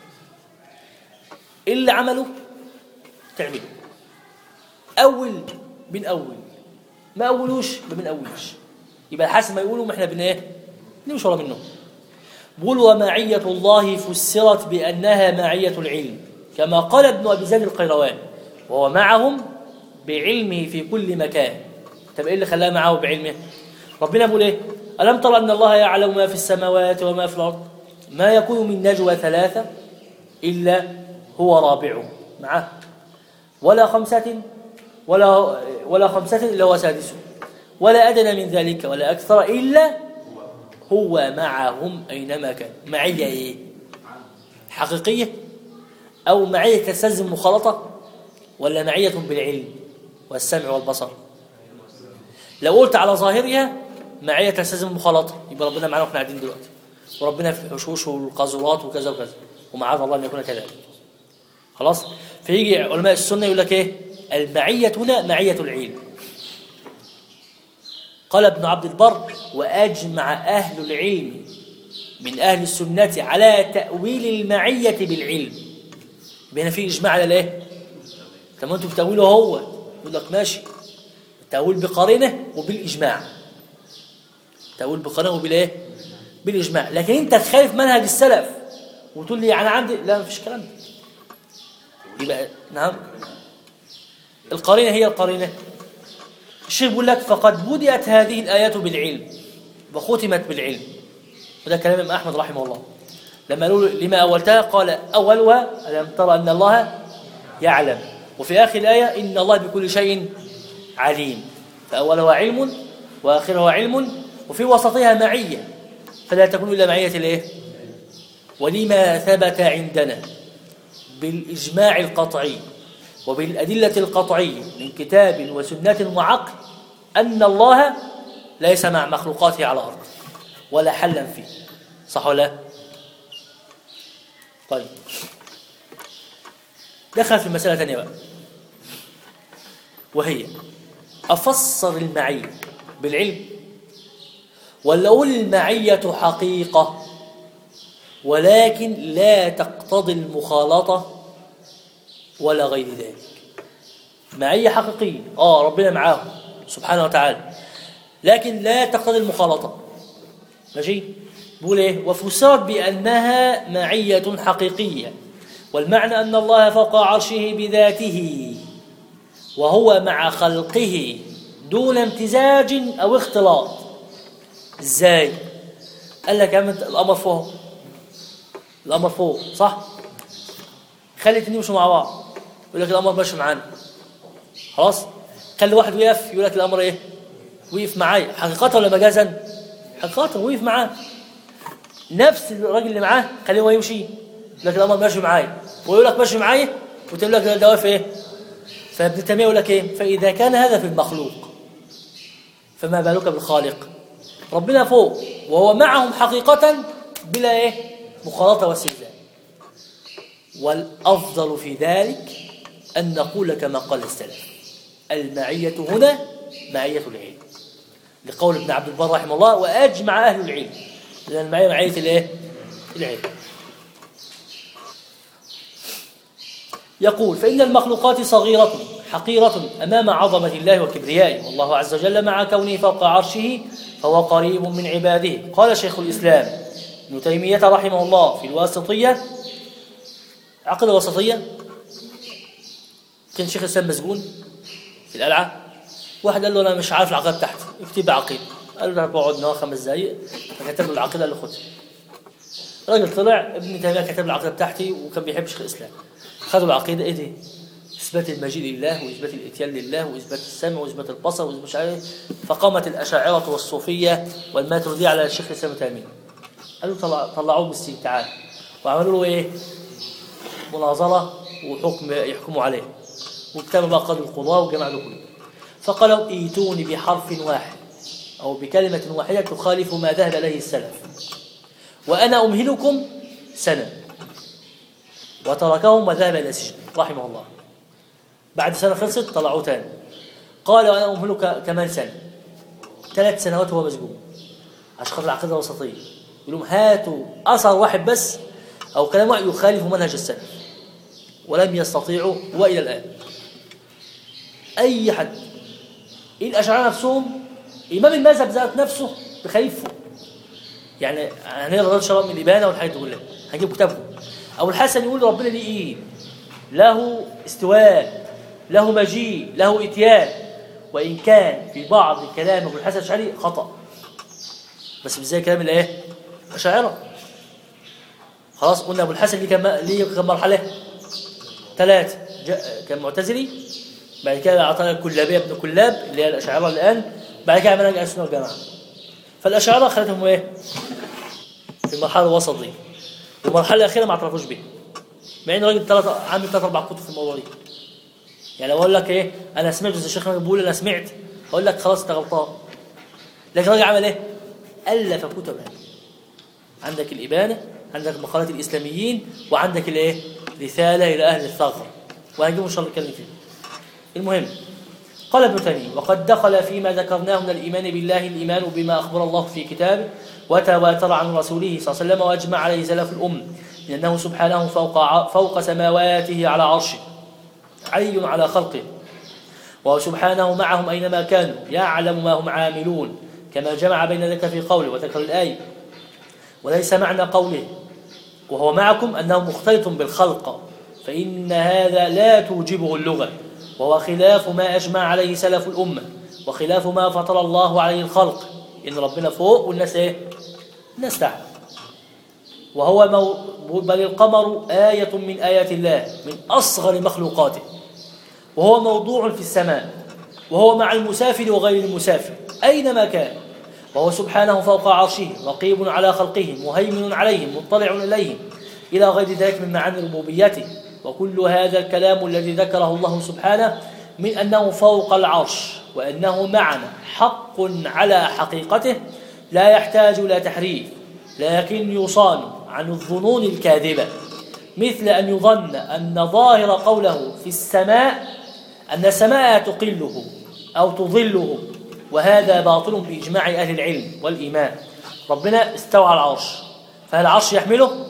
[SPEAKER 1] اللي عمله تعمله اول من اول ما اولوش ما بنأولش يبقى حسب ما يقولوا ما احنا بن ايه نمشي ورا منهم بقول ومعية الله فسرت بأنها معية العلم كما قال ابن أبي زيد القيروان وهو معهم بعلمه في كل مكان طب ايه اللي خلاه معه بعلمه ربنا بيقول ايه ألم ترى أن الله يعلم ما في السماوات وما في الأرض ما يكون من نجوى ثلاثة إلا هو رابعهم معه ولا خمسة ولا ولا خمسة إلا هو سادسهم ولا أدنى من ذلك ولا أكثر إلا هو معهم أينما كان معية إيه حقيقية أو معية تستلزم مخالطة ولا معية بالعلم والسمع والبصر لو قلت على ظاهرها معية تستلزم المخالطة يبقى ربنا معانا واحنا قاعدين دلوقتي وربنا في الحشوش والقاذورات وكذا وكذا ومعاذ الله ان يكون كذلك خلاص فيجي علماء السنة يقول لك ايه المعية هنا معية العلم قال ابن عبد البر وأجمع أهل العلم من أهل السنة على تأويل المعية بالعلم بين في إجماع على الايه طب ما انتوا بتأويله هو يقول لك ماشي التأويل بقرينه وبالإجماع تأويل بقرينه وبالايه بالإجماع لكن أنت تخالف منهج السلف وتقول لي أنا عندي لا مفيش كلام ده يبقى نعم القرينة هي القرينة الشيخ بيقول لك فقد بدأت هذه الآيات بالعلم وختمت بالعلم وده كلام الإمام أحمد رحمه الله لما قالوا لما أولتها قال أولها ألم ترى أن الله يعلم وفي آخر الآية إن الله بكل شيء عليم فأولها علم وآخرها علم وفي وسطها معية فلا تكون إلا معية الإيه؟ ولما ثبت عندنا بالإجماع القطعي وبالأدلة القطعية من كتاب وسنة وعقل أن الله ليس مع مخلوقاته على الأرض ولا حلا فيه صح ولا لا؟ طيب دخل في مسألة ثانية بقى وهي أفسر المعية بالعلم ولا أقول المعية حقيقة ولكن لا تقتضي المخالطة ولا غير ذلك معية حقيقية آه ربنا معاه سبحانه وتعالى لكن لا تقتضي المخالطة ماشي بقول ايه وفسرت بأنها معية حقيقية والمعنى أن الله فوق عرشه بذاته وهو مع خلقه دون امتزاج أو اختلاط ازاي قال لك يا عم الأمر فوق الأمر فوق صح خلي الاثنين يمشوا مع بعض يقول لك الأمر ماشي معانا خلاص خلي واحد وقف يقول لك الأمر ايه وقف معايا حقيقة ولا مجازا حقيقة وقف معاه نفس الراجل اللي معاه خليه هو يمشي لكن الامر ماشي معايا ويقول لك ماشي معايا وتقول لك ده واقف ايه فابن تيميه يقول لك ايه فاذا كان هذا في المخلوق فما بالك بالخالق ربنا فوق وهو معهم حقيقة بلا ايه مخالطة واستهزاء والأفضل في ذلك أن نقول كما قال السلف المعية هنا معية العلم لقول ابن عبد البر رحمه الله وأجمع أهل العلم لأن المعية معية الايه العلم يقول فإن المخلوقات صغيرة حقيرة أمام عظمة الله وكبريائه والله عز وجل مع كونه فوق عرشه فهو قريب من عباده قال شيخ الإسلام ابن تيمية رحمه الله في الواسطية عقد الوسطية كان شيخ الإسلام مسجون في القلعة واحد قال له أنا مش عارف العقيدة بتاعتي اكتب عقيدة قال له ده بقعد نوع خمس دقايق فكتب له العقيدة اللي خدها راجل طلع ابن تيمية كتب العقيدة بتاعتي وكان بيحب شيخ الإسلام خدوا العقيدة إيه دي؟ إثبات المجيء لله وإثبات الإتيان لله وإثبات السمع وإثبات البصر وإثبات مش عارف إيه. فقامت الأشاعرة والصوفية والماتريدية على الشيخ الإسلام ابن تيمية قالوا طلع طلعوه بالسجن تعال وعملوا له إيه؟ مناظرة وحكم يحكموا عليه واجتمعوا بقى قاضي القضاة والجماعة دول كله فقالوا ايتوني بحرف واحد أو بكلمة واحدة تخالف ما ذهب إليه السلف وأنا أمهلكم سنة وتركهم وذهب إلى السجن رحمه الله بعد سنة خلصت طلعوه تاني قال وأنا أمهلك كمان سنة ثلاث سنوات هو مسجون عشان خاطر العقيدة الوسطية يقول لهم هاتوا أثر واحد بس أو كلام واحد يخالف منهج السلف ولم يستطيعوا وإلى الآن أي حد إيه الأشاعرة نفسهم إمام المذهب ذات نفسه بخليفه يعني هنقرا ان شاء الله من الابانه والحاجات دي كلها هنجيب كتابهم ابو الحسن يقول ربنا ليه ايد له استواء له مجيء له اتيان وان كان في بعض كلام ابو الحسن الاشعري خطا بس مش زي كلام الايه الاشاعره خلاص قلنا ابو الحسن ليه كم ليه كم مرحله ثلاثه كان معتزلي بعد كده اعطانا الكلابيه ابن كلاب اللي هي الاشاعره الان بعد كده عملنا السنه والجماعه فالاشاعره خلتهم ايه في المرحله الوسطيه والمرحله الاخيره ما اعترفوش بيها مع ان راجل ثلاث عامل ثلاث اربع كتب في الموضوع دي يعني لو اقول لك ايه انا سمعت زي الشيخ بيقول انا سمعت اقول لك خلاص انت غلطان لكن الراجل عمل ايه الف كتبا عندك الابانه عندك مقالات الاسلاميين وعندك الايه رساله الى اهل الثغر وهنجيب ان شاء الله نتكلم فيه المهم قال ابن تيميه وقد دخل فيما ذكرناه من الايمان بالله الايمان بما اخبر الله في كتابه وتواتر عن رسوله صلى الله عليه وسلم واجمع عليه سلف الام من انه سبحانه فوق ع- فوق سماواته على عرشه علي على خلقه وهو سبحانه معهم اينما كانوا يعلم ما هم عاملون كما جمع بين ذلك في قوله وذكر الايه وليس معنى قوله وهو معكم انه مختلط بالخلق فان هذا لا توجبه اللغه وهو خلاف ما اجمع عليه سلف الامه وخلاف ما فطر الله عليه الخلق ان ربنا فوق والناس ايه الناس تحت وهو مو بل القمر آية من آيات الله من أصغر مخلوقاته وهو موضوع في السماء وهو مع المسافر وغير المسافر أينما كان وهو سبحانه فوق عرشه رقيب على خلقه مهيمن عليهم مطلع إليهم إلى غير ذلك من معاني ربوبيته وكل هذا الكلام الذي ذكره الله سبحانه من أنه فوق العرش وأنه معنا حق على حقيقته لا يحتاج إلى تحريف لكن يصان عن الظنون الكاذبة مثل أن يظن أن ظاهر قوله في السماء أن السماء تقله أو تظله وهذا باطل بإجماع أهل العلم والإيمان ربنا استوى على العرش فهل العرش يحمله؟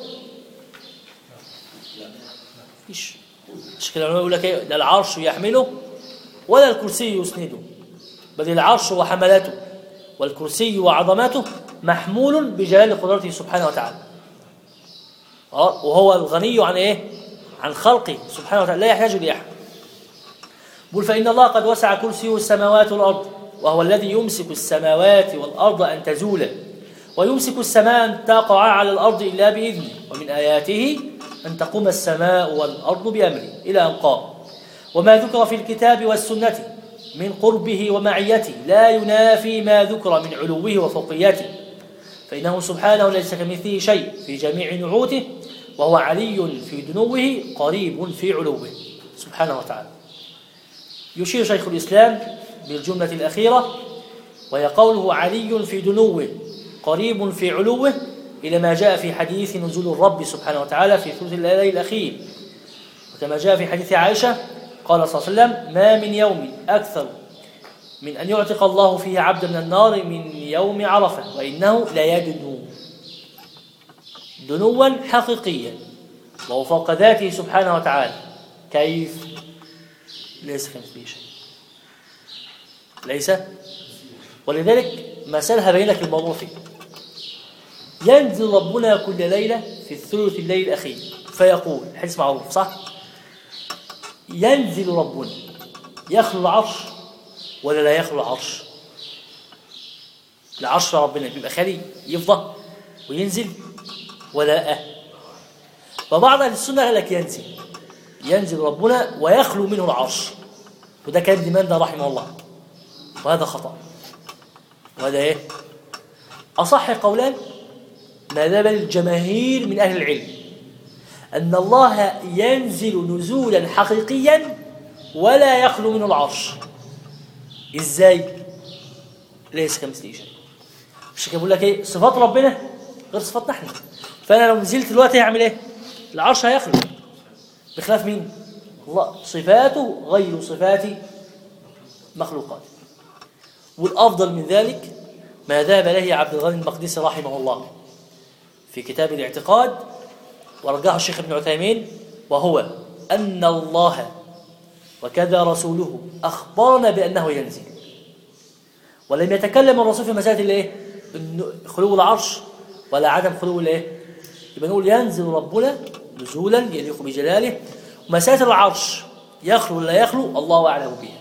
[SPEAKER 1] فيش مش كده العلماء يقول لك ايه لا العرش يحمله ولا الكرسي يسنده بل العرش وحملته والكرسي وعظمته محمول بجلال قدرته سبحانه وتعالى آه، وهو الغني عن ايه عن خلقه سبحانه وتعالى لا يحتاج لاحد بل فان الله قد وسع كرسيه السماوات والارض وهو الذي يمسك السماوات والارض ان تزولا ويمسك السماء ان تقع على الارض الا باذنه ومن اياته ان تقوم السماء والارض بامره الى ان قام وما ذكر في الكتاب والسنه من قربه ومعيته لا ينافي ما ذكر من علوه وفوقيته فإنه سبحانه ليس كمثله شيء في جميع نعوته وهو علي في دنوه قريب في علوه سبحانه وتعالى يشير شيخ الإسلام بالجملة الأخيرة وهي قوله علي في دنوه قريب في علوه إلى ما جاء في حديث نزول الرب سبحانه وتعالى في ثلث الليل الأخير وكما جاء في حديث عائشة قال صلى الله عليه وسلم ما من يوم أكثر من أن يعتق الله فيه عبدا من النار من يوم عرفة وإنه ليدنو دنوا حقيقيا وهو فوق ذاته سبحانه وتعالى كيف ليس كمثله شيء ليس ولذلك مسألة هبين لك الموضوع فيه ينزل ربنا كل ليلة في الثلث الليل الأخير فيقول حديث معروف صح ينزل ربنا يخلو العرش ولا لا يخلو العرش العرش ربنا بيبقى خالي يفضى وينزل ولا أه فبعض أهل السنة قال لك ينزل ينزل ربنا ويخلو منه العرش وده كان ابن مندى رحمه الله وهذا خطأ وهذا ايه أصح قولان ما ذهب الجماهير من أهل العلم أن الله ينزل نزولا حقيقيا ولا يخلو منه العرش إزاي ليس كمثله شيء مش كده بقول لك ايه صفات ربنا غير صفاتنا احنا فانا لو نزلت دلوقتي هيعمل ايه العرش هيخلو بخلاف مين الله صفاته غير صفات مخلوقاته والافضل من ذلك ما ذهب اليه عبد الغني المقدسي رحمه الله في كتاب الاعتقاد ورجحه الشيخ ابن عثيمين وهو ان الله وكذا رسوله اخبرنا بانه ينزل ولم يتكلم الرسول في مساله الايه إنه خلو العرش ولا عدم خلو الايه يبقى نقول ينزل ربنا نزولا يليق بجلاله ومساله العرش يخلو ولا يخلو الله اعلم بها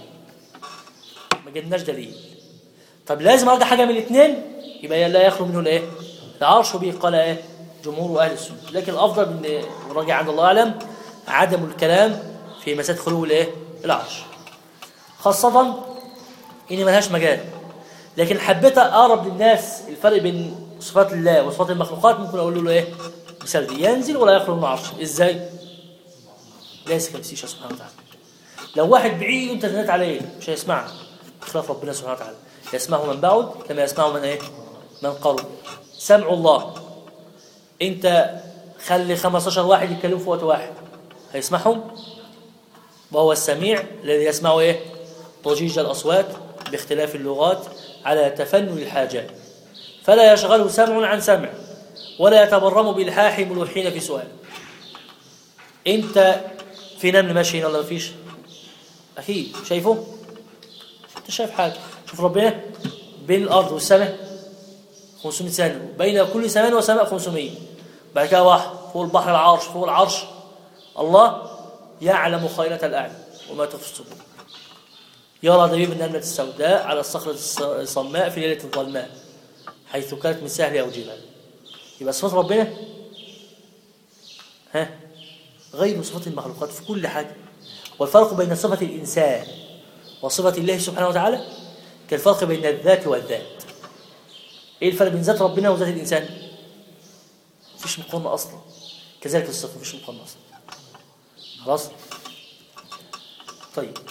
[SPEAKER 1] ما جبناش دليل طب لازم ارجع حاجه من الاثنين يبقى لا يخلو منه الايه العرش به قال ايه جمهور اهل السنه لكن الافضل من الراجع عند الله اعلم عدم الكلام في مساله خلو الايه العرش خاصه ان ملهاش مجال لكن حبيت اقرب للناس الفرق بين صفات الله وصفات المخلوقات ممكن اقول له ايه مثال دي ينزل ولا يخلو من العرش ازاي ليس كمثله شيء سبحانه وتعالى لو واحد بعيد وانت زنيت عليه مش هيسمعك بخلاف ربنا سبحانه وتعالى يسمعه من بعد كما يسمعه من ايه من قرب سمع الله انت خلي 15 واحد يتكلموا في وقت واحد هيسمعهم وهو السميع الذي يسمع ايه ضجيج الاصوات باختلاف اللغات على تفنن الحاجات فلا يشغله سمع عن سمع ولا يتبرم بإلحاح ملوحين في سؤال انت في نمل ماشي هنا ولا مفيش اكيد شايفه انت شايف حاجه شوف ربنا بين الارض والسماء 500 سنه بين كل سماء وسماء 500 بعد كده واحد فوق البحر العرش فوق العرش الله يعلم خائنة الأعين وما تخفي الصدور يرى دبيب النملة السوداء على الصخرة الصماء في ليلة الظلماء حيث كانت من سهل أو جبال يبقى صفات ربنا ها غير صفات المخلوقات في كل حاجة والفرق بين صفة الإنسان وصفة الله سبحانه وتعالى كالفرق بين الذات والذات ايه الفرق بين ذات ربنا وذات الإنسان مفيش مقارنة أصلا كذلك الصفة مفيش مقارنة أصلا خلاص طيب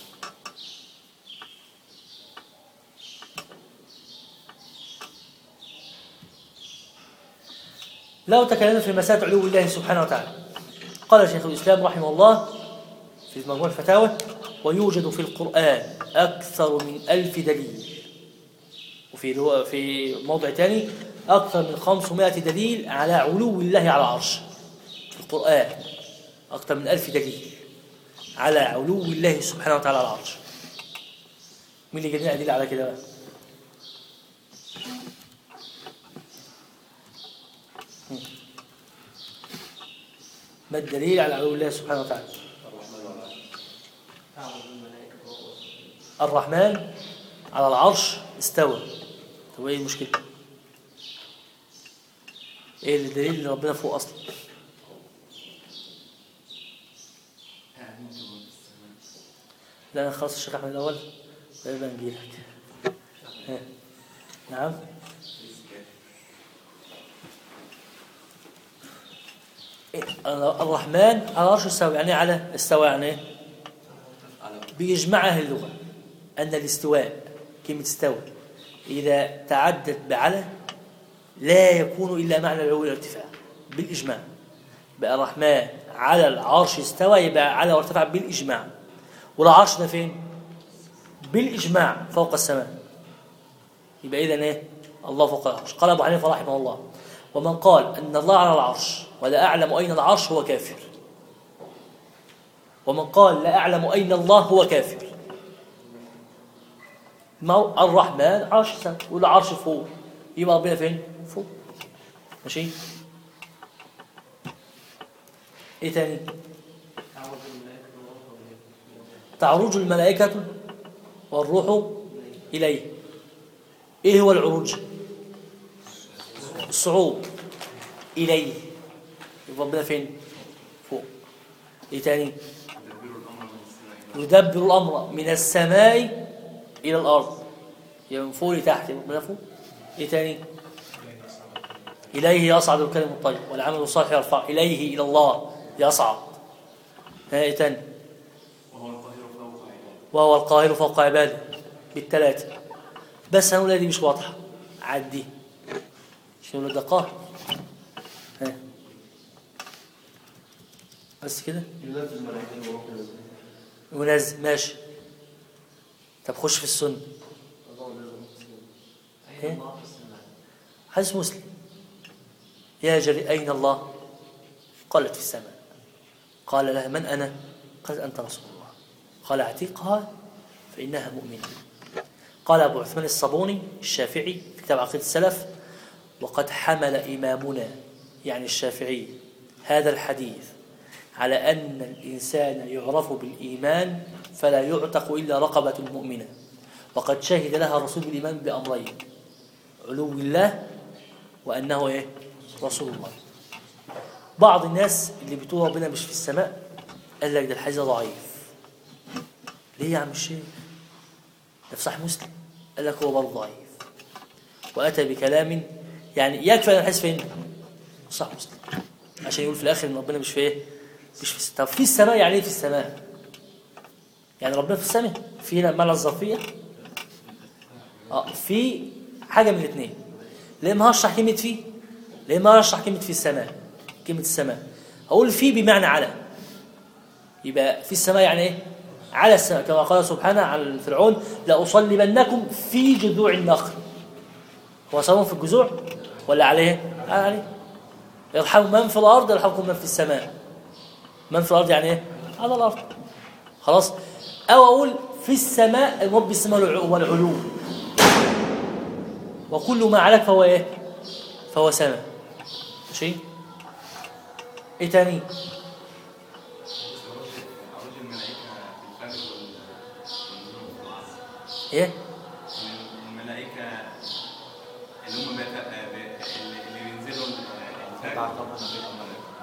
[SPEAKER 1] لو تكلمنا في مسألة علو الله سبحانه وتعالى قال شيخ الإسلام رحمه الله في مجموع الفتاوى ويوجد في القرآن أكثر من ألف دليل وفي رو- في موضع ثاني أكثر من 500 دليل على علو الله على العرش في القرآن أكثر من ألف دليل على علو الله سبحانه وتعالى على العرش مين اللي جايبين أدلة على كده بقى؟ ما الدليل على علو الله سبحانه وتعالى الرحمن على العرش استوى طب ايه المشكله ايه الدليل ان ربنا فوق اصلا لا انا خلاص الشيخ احمد الاول يبقى نجيلك ها. نعم الرحمن على العرش استوى يعني على استوى يعني ايه بإجماع أهل اللغة أن الاستواء كلمة استوى إذا تعدت بعلى لا يكون إلا معنى العلو والارتفاع بالإجماع بقى الرحمن على العرش استوى يبقى على وارتفع بالإجماع والعرش ده فين؟ بالإجماع فوق السماء يبقى إذا إيه؟ الله فوق العرش قال أبو حنيفة رحمه الله ومن قال أن الله على العرش ولا أعلم أين العرش هو كافر ومن قال لا أعلم أين الله هو كافر ما هو الرحمن عرش سماء والعرش فوق يبقى ربنا فين؟ فوق ماشي؟ ايه تاني؟ تعرج الملائكة والروح إليه ايه هو العروج؟ الصعود إليه يبقى ربنا فين؟ فوق ايه تاني؟ يدبر الأمر من السماء إلى الأرض يبقى من فوق لتحت ربنا فوق ايه تاني؟ إليه يصعد الكلم الطيب والعمل الصالح يرفع إليه إلى الله يصعد ها ايه تاني؟ وهو القاهر فوق عباده بالثلاثة بس هنقول دي مش واضحة عدي شنو ده قاهر ها بس كده
[SPEAKER 6] ينزل الملائكة وروح النزل
[SPEAKER 1] ونزل ماشي طب خش في السنة إيه؟ حديث مسلم يا جري أين الله قالت في السماء قال لها من أنا قالت أنت رسول الله قال اعتقها فإنها مؤمنة قال أبو عثمان الصابوني الشافعي في كتاب عقيدة السلف وقد حمل إمامنا يعني الشافعي هذا الحديث على أن الإنسان يعرف بالإيمان فلا يعتق إلا رقبة مؤمنة وقد شهد لها رسول الإيمان بأمرين علو الله وأنه إيه؟ رسول الله بعض الناس اللي بتقول ربنا مش في السماء قال لك ده الحديث ده ضعيف ليه يا عم الشيخ ده في صحيح مسلم قال لك هو برضه ضعيف وأتى بكلام يعني يكفي أن الحديث فين صح مسلم عشان يقول في الآخر إن ربنا مش في إيه مش في السماء طب في السماء يعني إيه في السماء يعني ربنا في السماء في هنا معنى الظرفية اه في حاجة من الاثنين ليه ما هشرح كلمة في ليه ما هشرح كلمة في السماء كلمة السماء هقول في بمعنى على يبقى في السماء يعني ايه على السماء كما قال سبحانه عن فرعون لأصلبنكم في جذوع النخل هو سواء في الجذوع ولا عليه عليه يرحم من في الأرض يرحمكم من في السماء من في الأرض يعني ايه على الأرض خلاص أو أقول في السماء رب السماء والع- والعلو وكل ما عليك فهو ايه فهو سماء ماشي ايه تاني
[SPEAKER 4] عروج الملائكة في الفجر والنزول في العصر
[SPEAKER 1] ايه
[SPEAKER 4] الملائكة اللي هم بيت... اللي اللي بينزلوا الفجر
[SPEAKER 2] تعاقبنا بكم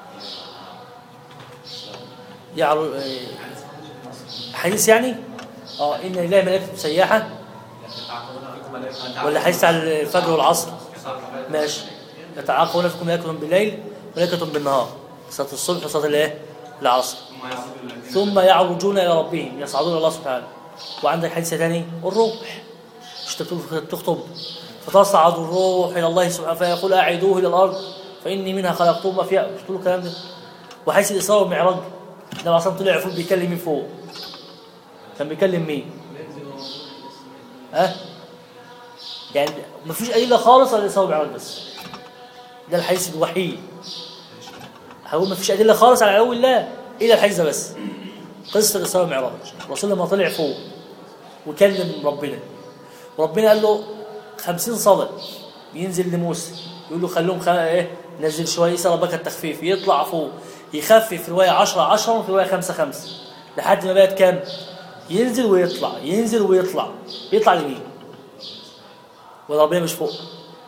[SPEAKER 1] يعرو إيه، حديث يعني اه ان لله ملائكه مسيحه
[SPEAKER 2] تعاقبنا بكم ملائكة
[SPEAKER 1] ولا حديث على الفجر والعصر ماشي يتعاقبون فيكم ملائكه بالليل ملائكه بالنهار صلاه الصبح وصلاه الايه العصر
[SPEAKER 4] ثم يعبدوا الذين
[SPEAKER 1] ثم يعرجون الى ربهم يصعدون الى الله سبحانه وعندك حديث ثاني الروح مش أنت بتقول- تخطب فتصعد الروح الى الله سبحانه فيقول اعيدوه الى الارض فاني منها خلقتهم ما فيها مش تقول الكلام ده وحديث الاسراء والمعراج النبي عليه طلع فوق بيكلم مين فوق كان بيكلم مين ها يعني ما فيش ادله خالص على الاسراء والمعراج بس ده الحديث الوحيد هقول ما فيش ادله خالص على علو الله الا الحديث ده بس قصه الاسراء والمعراج الرسول لما طلع فوق وكلم ربنا وربنا قال له خمسين صلاة ينزل لموسى يقول له خلوهم خ... ايه نزل شويه يسال ربك التخفيف يطلع فوق يخفف في روايه 10 10 وفي روايه 5 5 لحد ما بقت كام ينزل ويطلع ينزل ويطلع يطلع لمين وربنا مش فوق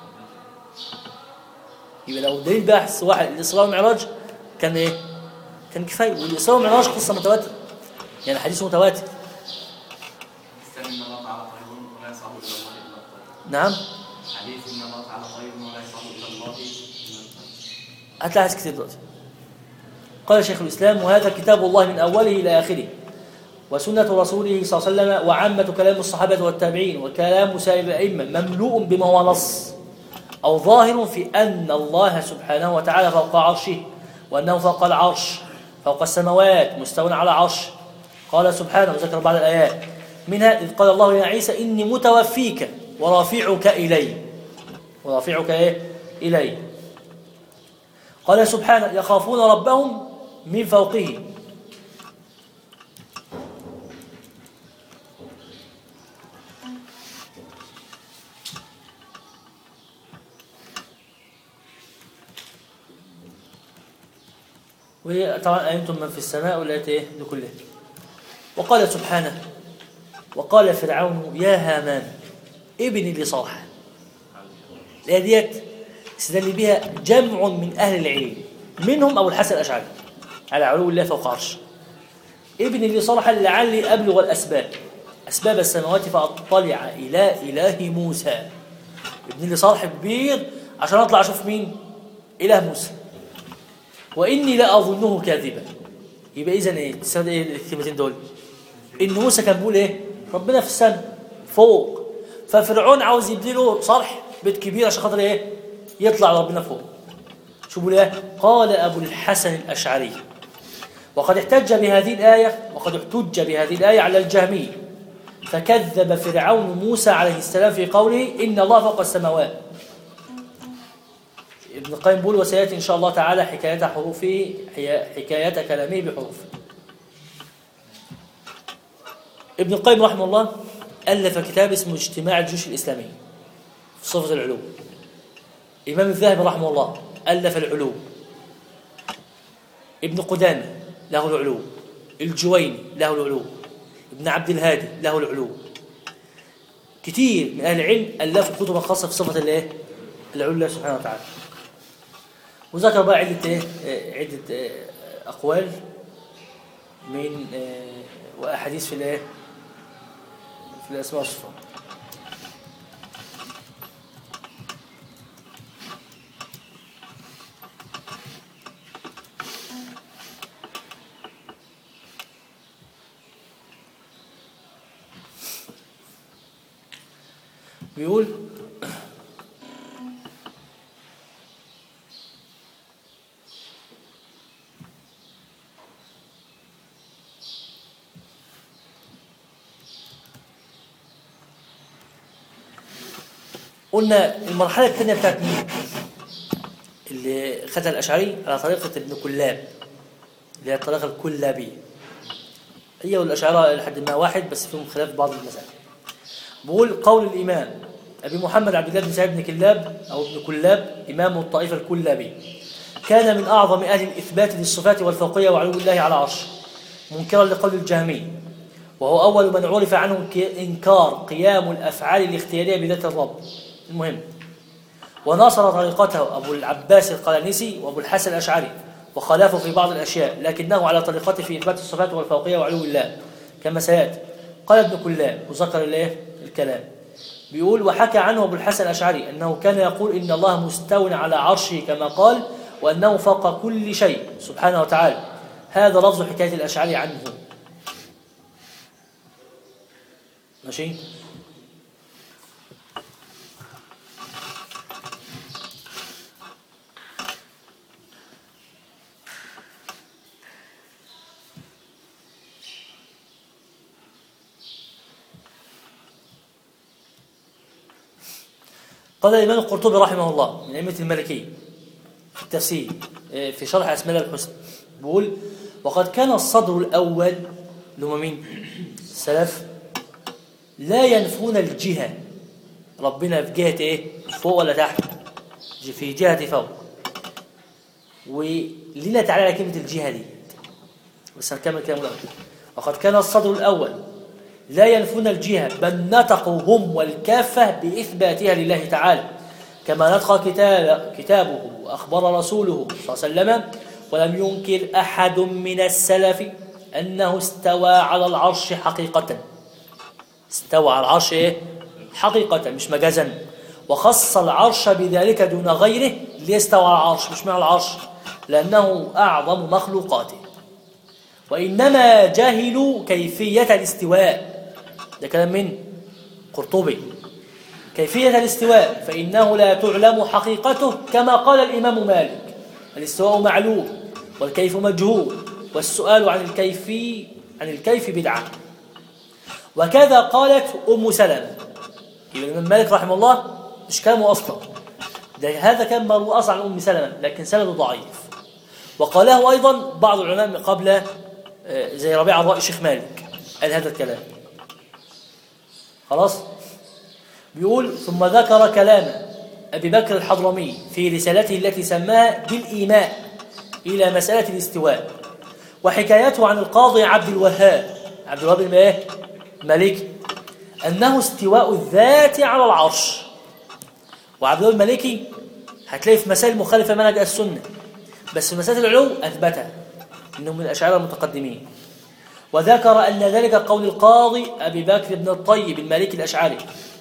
[SPEAKER 1] يبقى لو دليل بحث واحد الاسراء والمعراج كان ايه كان كفايه والاسراء والمعراج قصه متواتره يعني حديث متواتر
[SPEAKER 4] استنى ان الله تعالى طيب ولا يصعد الى الله الا الطيب
[SPEAKER 1] نعم
[SPEAKER 4] حديث ان الله تعالى طيب ولا يصعد الى الله الا الطيب
[SPEAKER 1] هتلاقي حديث كتير دلوقتي قال شيخ الإسلام وهذا كتاب الله من أوله إلى آخره وسنة رسوله صلى الله عليه وسلم وعامة كلام الصحابة والتابعين وكلام سائر الأئمة مملوء بما هو نص أو ظاهر في أن الله سبحانه وتعالى فوق عرشه وأنه فوق العرش فوق السماوات مستوى على عرش قال سبحانه وذكر بعض الآيات منها إذ قال الله يا عيسى إني متوفيك ورافعك إلي ورافعك إيه؟ إلي قال سبحانه يخافون ربهم من فوقهم وهي طبعا أنتم من في السماء ولا إيه لكله وقال سبحانه وقال فرعون يا هامان ابني لي صرحا الآية ديت استدل بها جمع من أهل العلم منهم أبو الحسن الأشعري على علو الله فوق عرش ابني لي صرحا لعلي أبلغ الأسباب أسباب السماوات فأطلع إلى إله موسى ابني لي صرح كبير عشان أطلع أشوف مين إله موسى واني لا اظنه كاذبا يبقى اذا ايه تستفاد ايه الكلمتين دول ان موسى كان بيقول ايه ربنا في السماء فوق ففرعون عاوز يبني له صرح بيت كبير عشان خاطر ايه يطلع ربنا فوق شو بيقول ايه قال ابو الحسن الاشعري وقد احتج بهذه الايه وقد احتج بهذه الايه على الجهمي فكذب فرعون موسى عليه السلام في قوله ان الله فوق السماوات ابن القيم بيقول وسياتي ان شاء الله تعالى حكايه حروفه حكايه كلامه بحروفه ابن القيم رحمه الله الف كتاب اسمه اجتماع الجيوش الاسلاميه في صفه العلوم امام الذهبي رحمه الله الف العلوم ابن قدامه له العلوم الجويني له العلوم ابن عبد الهادي له العلوم كتير من اهل العلم الفوا كتبا خاصه في صفه الايه العلو الله سبحانه وتعالى وذكر بقى عدة إيه؟ آه، عدة آه، أقوال من آه، وأحاديث في الإيه؟ في الأسماء والصفات بيقول قلنا المرحلة الثانية بتاعت مين؟ اللي خدها الأشعري على طريقة ابن كلاب اللي هي الطريقة الكلابية هي والأشعرية لحد ما واحد بس فيهم خلاف في بعض المسائل بقول قول الإمام أبي محمد عبد الله بن سعيد بن كلاب أو ابن كلاب إمام الطائفة الكلابية كان من أعظم أهل الإثبات للصفات والفوقية وعلو الله على عرشه منكرا لقول الجهمي وهو أول من عرف عنه ك- إنكار قيام الأفعال الاختيارية بذات الرب المهم وناصر طريقته أبو العباس القلنسي وأبو الحسن الأشعري وخالفه في بعض الأشياء لكنه على طريقته في إثبات الصفات والفوقية وعلو الله كما سيأتي قال ابن كلاب وذكر الايه الكلام بيقول وحكى عنه أبو الحسن الأشعري أنه كان يقول إن الله مستو على عرشه كما قال وأنه فوق كل شيء سبحانه وتعالى هذا لفظ حكاية الأشعري عنه ماشي قال الإمام القرطبي رحمه الله من أئمة المالكية في التفسير آه، في شرح أسماء الله الحسنى بيقول وقد كان الصدر الأول اللي هم مين؟ السلف لا ينفون الجهة ربنا في جهة إيه؟ فوق ولا تحت؟ في جهة فوق ولنا تعالى على كلمة الجهة دي بس هنكمل كلام الأول وقد كان الصدر الأول لا ينفون الجهة بل نطقوا هم والكافة بإثباتها لله تعالى كما نطق كتاب كتابه وأخبر رسوله صلى الله عليه وسلم ولم ينكر أحد من السلف أنه استوى على العرش حقيقة استوى على العرش إيه؟ حقيقة مش مجازا وخص العرش بذلك دون غيره ليستوى على العرش مش مع العرش لأنه أعظم مخلوقاته وإنما جهلوا كيفية الاستواء ده كلام من قرطبي كيفية الاستواء فإنه لا تعلم حقيقته كما قال الإمام مالك الاستواء معلوم والكيف مجهول والسؤال عن الكيف عن الكيف بدعة وكذا قالت أم سلمة يبقى الإمام مالك رحمه الله مش كلامه أصلا ده هذا كان مروي أصلا عن أم سلمة لكن سنده ضعيف وقاله أيضا بعض العلماء قبل آه، زي ربيع الرأي شيخ مالك قال هذا الكلام خلاص بيقول ثم ذكر كلام أبي بكر الحضرمي في رسالته التي سماها بالإيماء إلى مسألة الاستواء وحكايته عن القاضي عبد الوهاب عبد الوهاب بن ايه مالكي أنه استواء الذات على العرش وعبد الوهاب المالكي هتلاقي في مسائل مخالفة منهج السنة بس في مسائل العلو أثبتها إنه من الأشاعرة المتقدمين وذكر أن ذلك قول القاضي أبي بكر بن الطيب المالكي الأشعري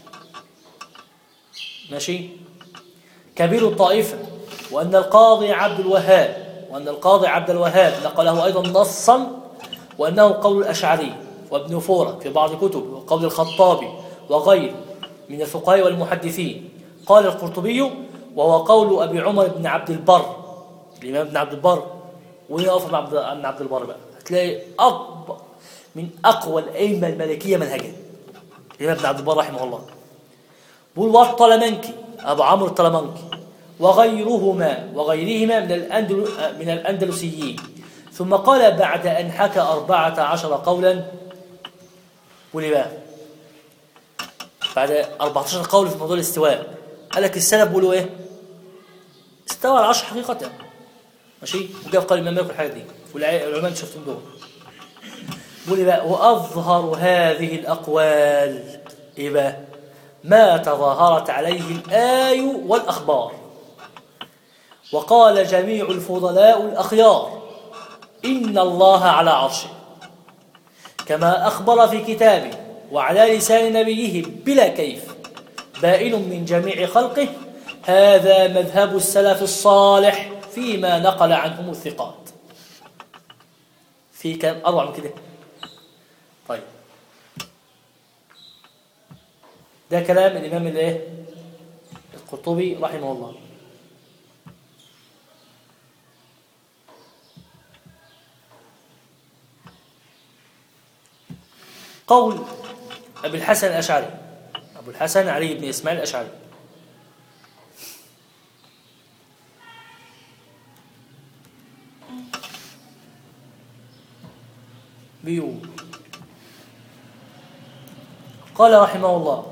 [SPEAKER 1] ماشي كبير الطائفة وأن القاضي عبد الوهاب وأن القاضي عبد الوهاب نقله أيضا نصا وأنه قول الأشعري وابن فورة في بعض كتب وقول الخطابي وغيره من الفقهاء والمحدثين قال القرطبي وهو قول أبي عمر بن عبد البر الإمام ابن عبد البر وين أقف ابن عبد ابن عبد البر بقى هتلاقي أكبر من أقوى الأئمة الملكية منهجا الإمام ابن عبد البر رحمه الله بيقول والطلمنكي أبو عمرو الطلمنكي وغيرهما وغيرهما من الأندل من الأندلسيين ثم قال بعد أن حكى أربعة عشر قولا قول بقى بعد 14 قول في موضوع الاستواء قال لك السلف بيقولوا ايه استوى على العرش حقيقة ماشي وجاب قال الإمام مالك الحاجة دي والعلماء شفتهم دول بيقول بقى وأظهر هذه الأقوال إيه بقى ما تظاهرت عليه الآي والأخبار وقال جميع الفضلاء الأخيار إن الله على عرشه كما أخبر في كتابه وعلى لسان نبيه بلا كيف بائن من جميع خلقه هذا مذهب السلف الصالح فيما نقل عنهم الثقات في كم أروع من كده طيب ده كلام الإمام الايه القرطبي رحمه الله قول أبي الحسن الأشعري أبو الحسن علي بن إسماعيل الأشعري بيقول قال رحمه الله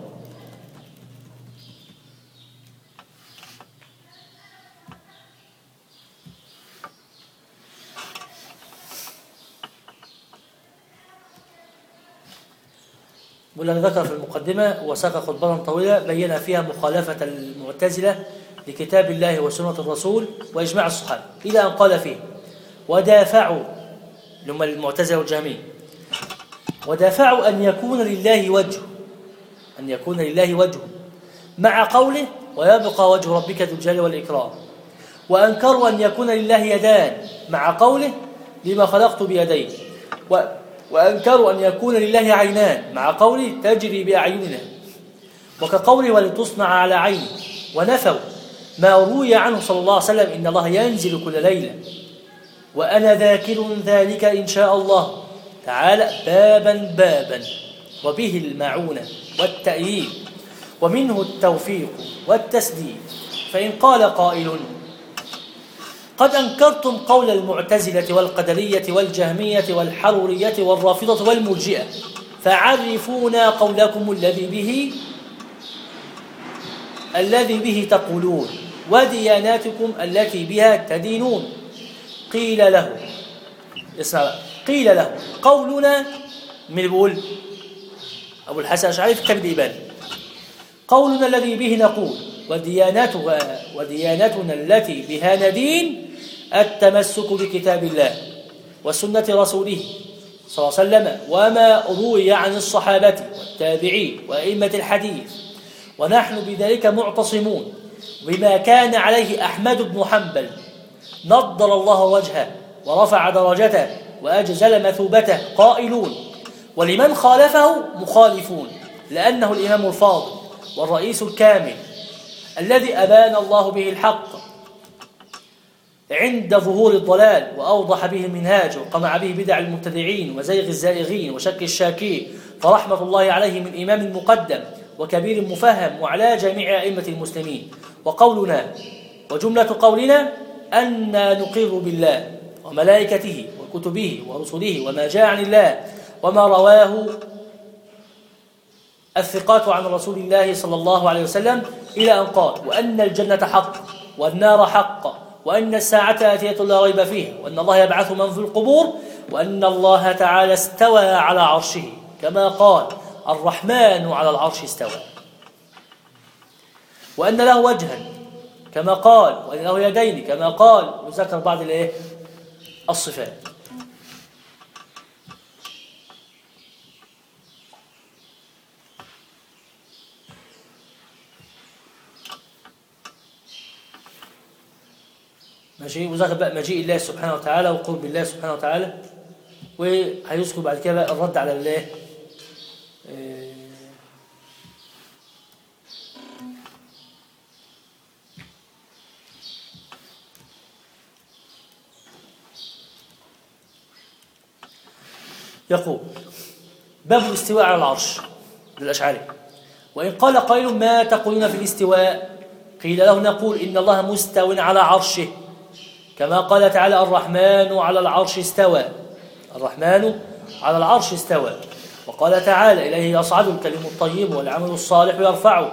[SPEAKER 1] ولن ذكر في المقدمة وساق خطبة طويلة بين فيها مخالفة المعتزلة لكتاب الله وسنة الرسول وإجماع الصحابة إلى أن قال فيه ودافعوا لهم المعتزلة والجهمية ودافعوا أن يكون لله وجه أن يكون لله وجه مع قوله ويبقى وجه ربك ذو الجلال والإكرام وأنكروا أن يكون لله يدان مع قوله لما خلقت بيدي و وأنكروا أن يكون لله عينان مع قوله تجري بأعيننا وكقوله ولتصنع على عيني ونفوا ما روي عنه صلى الله عليه وسلم إن الله ينزل كل ليلة وأنا ذاكر ذلك إن شاء الله تعالى بابا بابا وبه المعونة والتأييد ومنه التوفيق والتسديد فإن قال قائل قد أنكرتم قول المعتزلة والقدرية والجهمية والحرورية والرافضة والمرجئة فعرفونا قولكم الذي به الذي به تقولون ودياناتكم التي بها تدينون قيل له اسمع بقى. قيل له قولنا من بيقول أبو الحسن الأشعري في كتاب الإيمان قولنا الذي به نقول وديانتها وديانتنا التي بها ندين التمسك بكتاب الله وسنة رسوله صلى الله عليه وسلم وما روي عن الصحابة والتابعين وأئمة الحديث ونحن بذلك معتصمون بما كان عليه أحمد بن حنبل نضر الله وجهه ورفع درجته وأجزل مثوبته قائلون ولمن خالفه مخالفون لأنه الإمام الفاضل والرئيس الكامل الذي أبان الله به الحق عند ظهور الضلال وأوضح به المنهاج وقمع به بدع المبتدعين وزيغ الزائغين وشك الشاكين فرحمة الله عليه من إمام مقدم وكبير مفهم وعلى جميع أئمة المسلمين وقولنا وجملة قولنا أن نقر بالله وملائكته وكتبه ورسله وما جاء عن الله وما رواه الثقات عن رسول الله صلى الله عليه وسلم إلى أن قال وأن الجنة حق والنار حق وأن الساعة آتية لا ريب فيها وأن الله يبعث من في القبور وأن الله تعالى استوى على عرشه كما قال الرحمن على العرش استوى وأن له وجها كما قال وأن له يدين كما قال وذكر بعض الايه الصفات ماشي وذكر بقى مجيء الله سبحانه وتعالى وقرب الله سبحانه وتعالى وهيذكر بعد كده بقى الرد على الله آه، يقول باب الاستواء على العرش للأشعري وإن قال قائل ما تقولون في الاستواء قيل له نقول إن الله مستو على عرشه كما قال تعالى الرحمن على العرش استوى الرحمن على العرش استوى وقال تعالى إليه يصعد الكلم الطيب والعمل الصالح يرفعه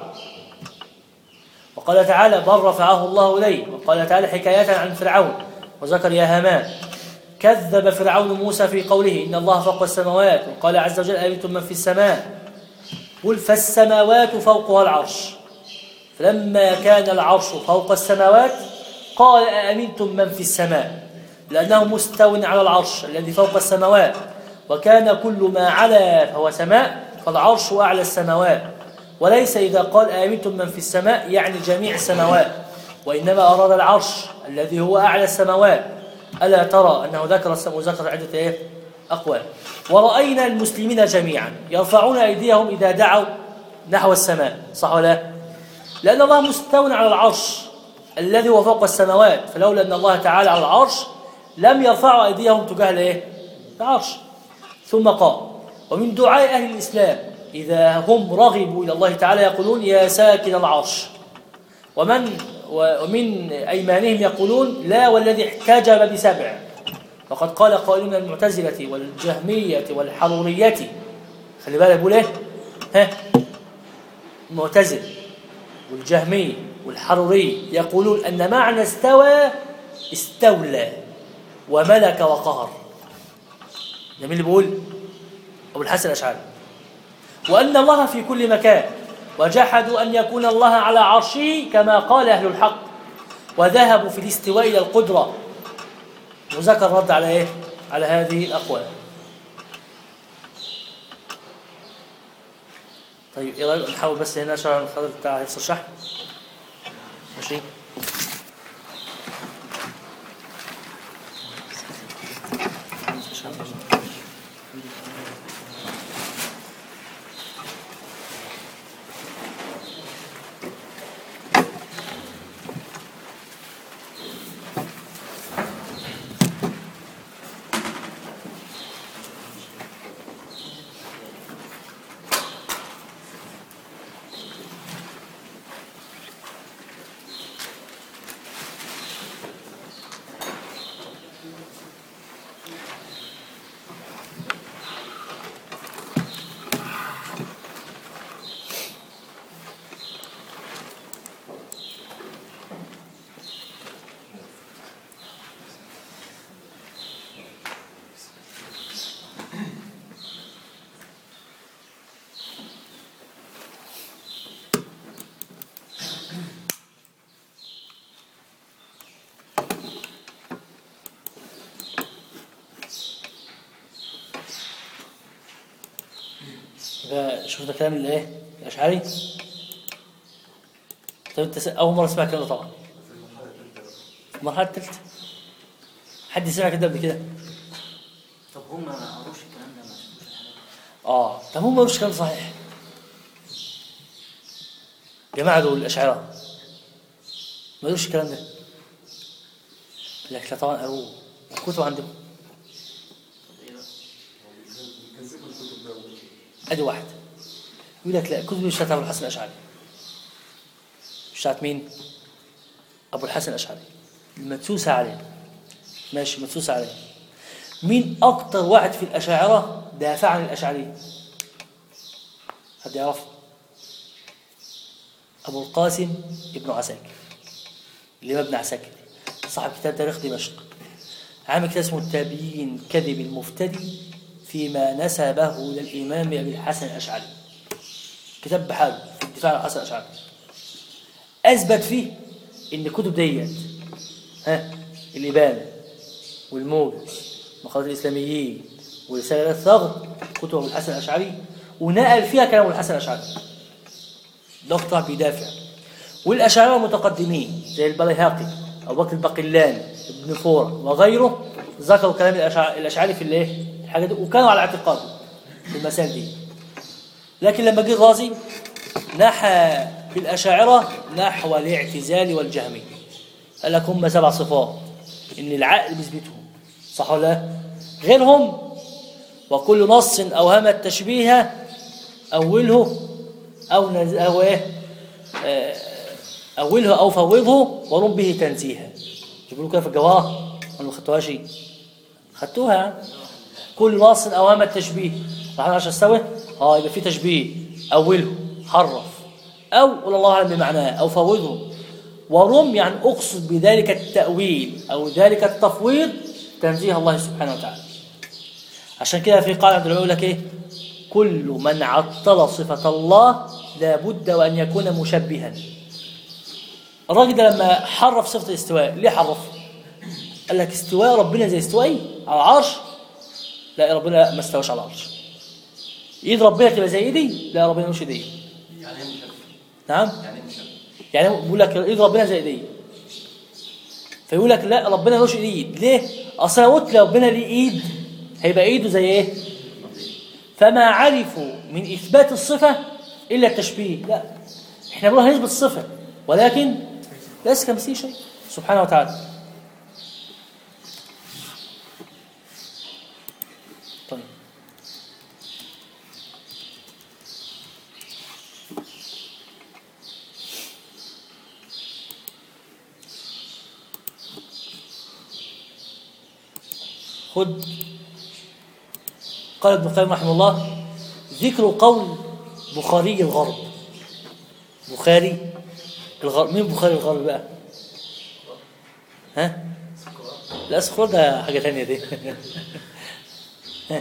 [SPEAKER 1] وقال تعالى بل رفعه الله إليه وقال تعالى حكاية عن فرعون وذكر يا هامان كذب فرعون موسى في قوله إن الله فوق السماوات وقال عز وجل أمنتم من في السماء قل فالسماوات فوقها العرش فلما كان العرش فوق السماوات قال أأمنتم من في السماء لأنه مستو على العرش الذي فوق السماوات وكان كل ما علا فهو سماء فالعرش أعلى السماوات وليس إذا قال آمنتم من في السماء يعني جميع السماوات وإنما أراد العرش الذي هو أعلى السماوات ألا ترى أنه ذكر السماء وذكر عدة إيه؟ أقوال ورأينا المسلمين جميعا يرفعون أيديهم إذا دعوا نحو السماء صح ولا لا؟ لأن الله مستو على العرش الذي هو فوق السماوات فلولا أن الله تعالى على العرش لم يرفعوا أيديهم تجاه الإيه؟ العرش ثم قال ومن دعاء أهل الإسلام إذا هم رغبوا إلى الله تعالى يقولون يا ساكن العرش ومن ومن أيمانهم يقولون لا والذي احتجب بسبع وقد قال قائل من المعتزلة والجهمية والحرورية خلي بالك بيقول ايه ها المعتزل والجهمي والحروري يقولون أن معنى استوى استولى وملك وقهر ده مين اللي بيقول أبو الحسن الأشعري وأن الله في كل مكان وجحدوا أن يكون الله على عرشه كما قال أهل الحق وذهبوا في الاستواء إلى القدرة وذكر رد على إيه؟ على هذه الأقوال طيب إيه رأيك نحاول بس هنا شرح الخضر بتاع حفظ الشحن ماشي يبقى شفت كلام الايه الاشعري طب انت س- اول مره اسمع الكلام ده طبعا المرحله الثالثه حد سمع كده قبل كده
[SPEAKER 3] طب هم ما قروش الكلام ده ما شافوش الحاجات
[SPEAKER 1] اه طب هم مش كلام صحيح جماعة دول الأشاعرة ما قالوش الكلام ده لك لا طبعا قالوه الكتب عندهم
[SPEAKER 3] طب ايه بقى؟
[SPEAKER 5] بيكذبوا الكتب ده
[SPEAKER 1] ادي واحد يقول لك لا الكتب دي مش بتاعت ابو الحسن الاشعري مش بتاعت مين؟ ابو الحسن الاشعري المدسوسه عليه ماشي مدسوسه عليه مين اكتر واحد في الاشاعره دافع عن الاشعري؟ حد يعرف؟ ابو القاسم ابن عساكر الامام ابن عساكر صاحب كتاب تاريخ دمشق عامل كتاب اسمه التبيين كذب المفتدي فيما نسبه للإمام أبي الحسن الأشعري كتاب بحاله في الدفاع عن الحسن الأشعري أثبت فيه إن الكتب ديت ها الإبانة والموجز مقالات الإسلاميين ورسالة الثغر كتب أبو الحسن الأشعري ونقل فيها كلام أبو الحسن الأشعري ده قطع بيدافع والأشاعرة المتقدمين زي البليهاقي أو بكر البقلاني ابن فورة وغيره ذكروا كلام الأشع- الأشعري في الايه؟ الحاجات دي وكانوا على اعتقاده في المسائل دي لكن لما جه الرازي نحى في الأشاعرة نحو الاعتزال والجهمي قال لك هم سبع صفات إن العقل بيثبتهم صح ولا لا؟ غيرهم وكل نص أوهم التشبيه أوله أو نز... أو إيه آه، أوله أو فوضه ورم به تنزيها يقولوا كده في الجواهر أنا ما خدتوهاش خدتوها يعني. كل نص أوهم التشبيه راح عشان استوى اه يبقى في تشبيه أوله حرف أو قول الله أعلم بمعناه أو فوضه ورم يعني أقصد بذلك التأويل أو ذلك التفويض تنزيه الله سبحانه وتعالى عشان كده في قاعدة عند العلماء يقول لك إيه كل من عطل صفة الله لابد وأن يكون مشبها الراجل ده لما حرف صفة الاستواء ليه حرف قال لك استواء ربنا زي استوائي على العرش لا ربنا ما استواش على العرش ايد ربنا تبقى زي ايدي لا ربنا مش ايدي
[SPEAKER 4] يعني ايه مشبه؟
[SPEAKER 1] نعم
[SPEAKER 4] يعني ايه مشبه؟
[SPEAKER 1] يعني بيقول لك ايد ربنا زي ايدي فيقول لك لا ربنا ملوش ايد ليه اصل لو قلت ربنا ليه ايد هيبقى ايده زي ايه فما عرفوا من اثبات الصفه الا التشبيه لا احنا بنقول هنثبت الصفه ولكن ليس كمثله شيء سبحانه وتعالى طيب خد قال ابن القيم رحمه الله ذكر قول بخاري الغرب بخاري الغرب مين بخاري الغرب بقى ها لا سكرار ده حاجة تانية دي ها.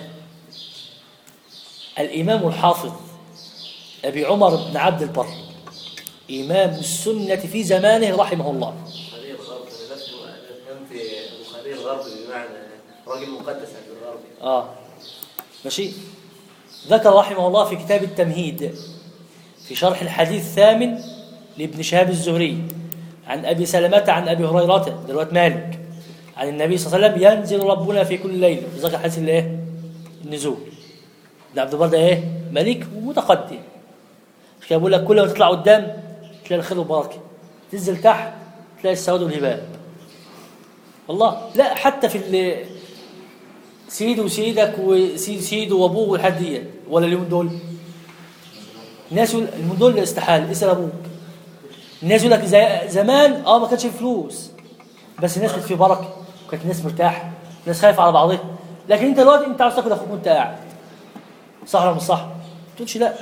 [SPEAKER 1] الإمام الحافظ أبي عمر بن عبد البر إمام السنة في زمانه رحمه الله
[SPEAKER 6] بخاري الغرب انا نفسي فهمت بخاري الغرب بمعنى راجل مقدس عند الغرب
[SPEAKER 1] آه ماشي ذكر رحمه الله في كتاب التمهيد في شرح الحديث الثامن لابن شهاب الزهري عن أبي سلمة عن أبي هريرة دلوقتي مالك عن النبي صلى الله عليه وسلم ينزل ربنا في كل ليلة ذكر حديث الايه النزول ده عبد البر ده ايه ملك ومتقدم مش كده بقول لك كل ما تطلع قدام تلاقي الخير والبركه تنزل تحت تلاقي السواد والهباء والله لا حتى في ال- سيد وسيدك وسيد سيد وابوه والحد ديت ولا اليومين دول الناس يقول اليومين دول استحال اسال ابوك الناس يقول لك زي زمان اه ما كانش في فلوس بس الناس كانت في بركه وكانت الناس مرتاحه الناس خايفه على بعضها لكن انت دلوقتي انت عاوز تاكل اخوك وانت قاعد صح ولا مش صح؟ ما تقولش لا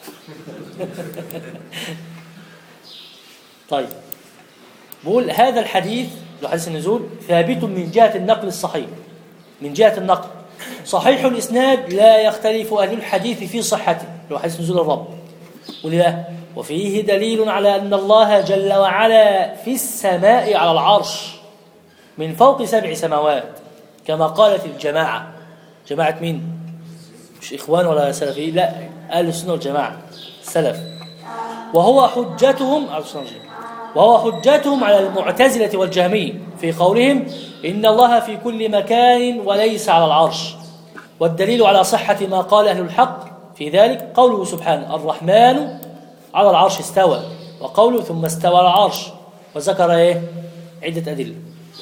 [SPEAKER 1] طيب بقول هذا الحديث لو حديث النزول ثابت من جهة النقل الصحيح من جهة النقل صحيح الإسناد لا يختلف أهل الحديث في صحته لو حديث نزول الرب ولله وفيه دليل على أن الله جل وعلا في السماء على العرش من فوق سبع سماوات كما قالت الجماعة جماعة مين؟ مش إخوان ولا سلفيين لا أهل السنة والجماعة سلف وهو حجتهم على السنة والجماعة وهو حجتهم على المعتزلة والجهمية في قولهم إن الله في كل مكان وليس على العرش والدليل على صحة ما قال أهل الحق في ذلك قوله سبحانه الرحمن على العرش استوى وقوله ثم استوى على العرش وذكر ايه عدة أدلة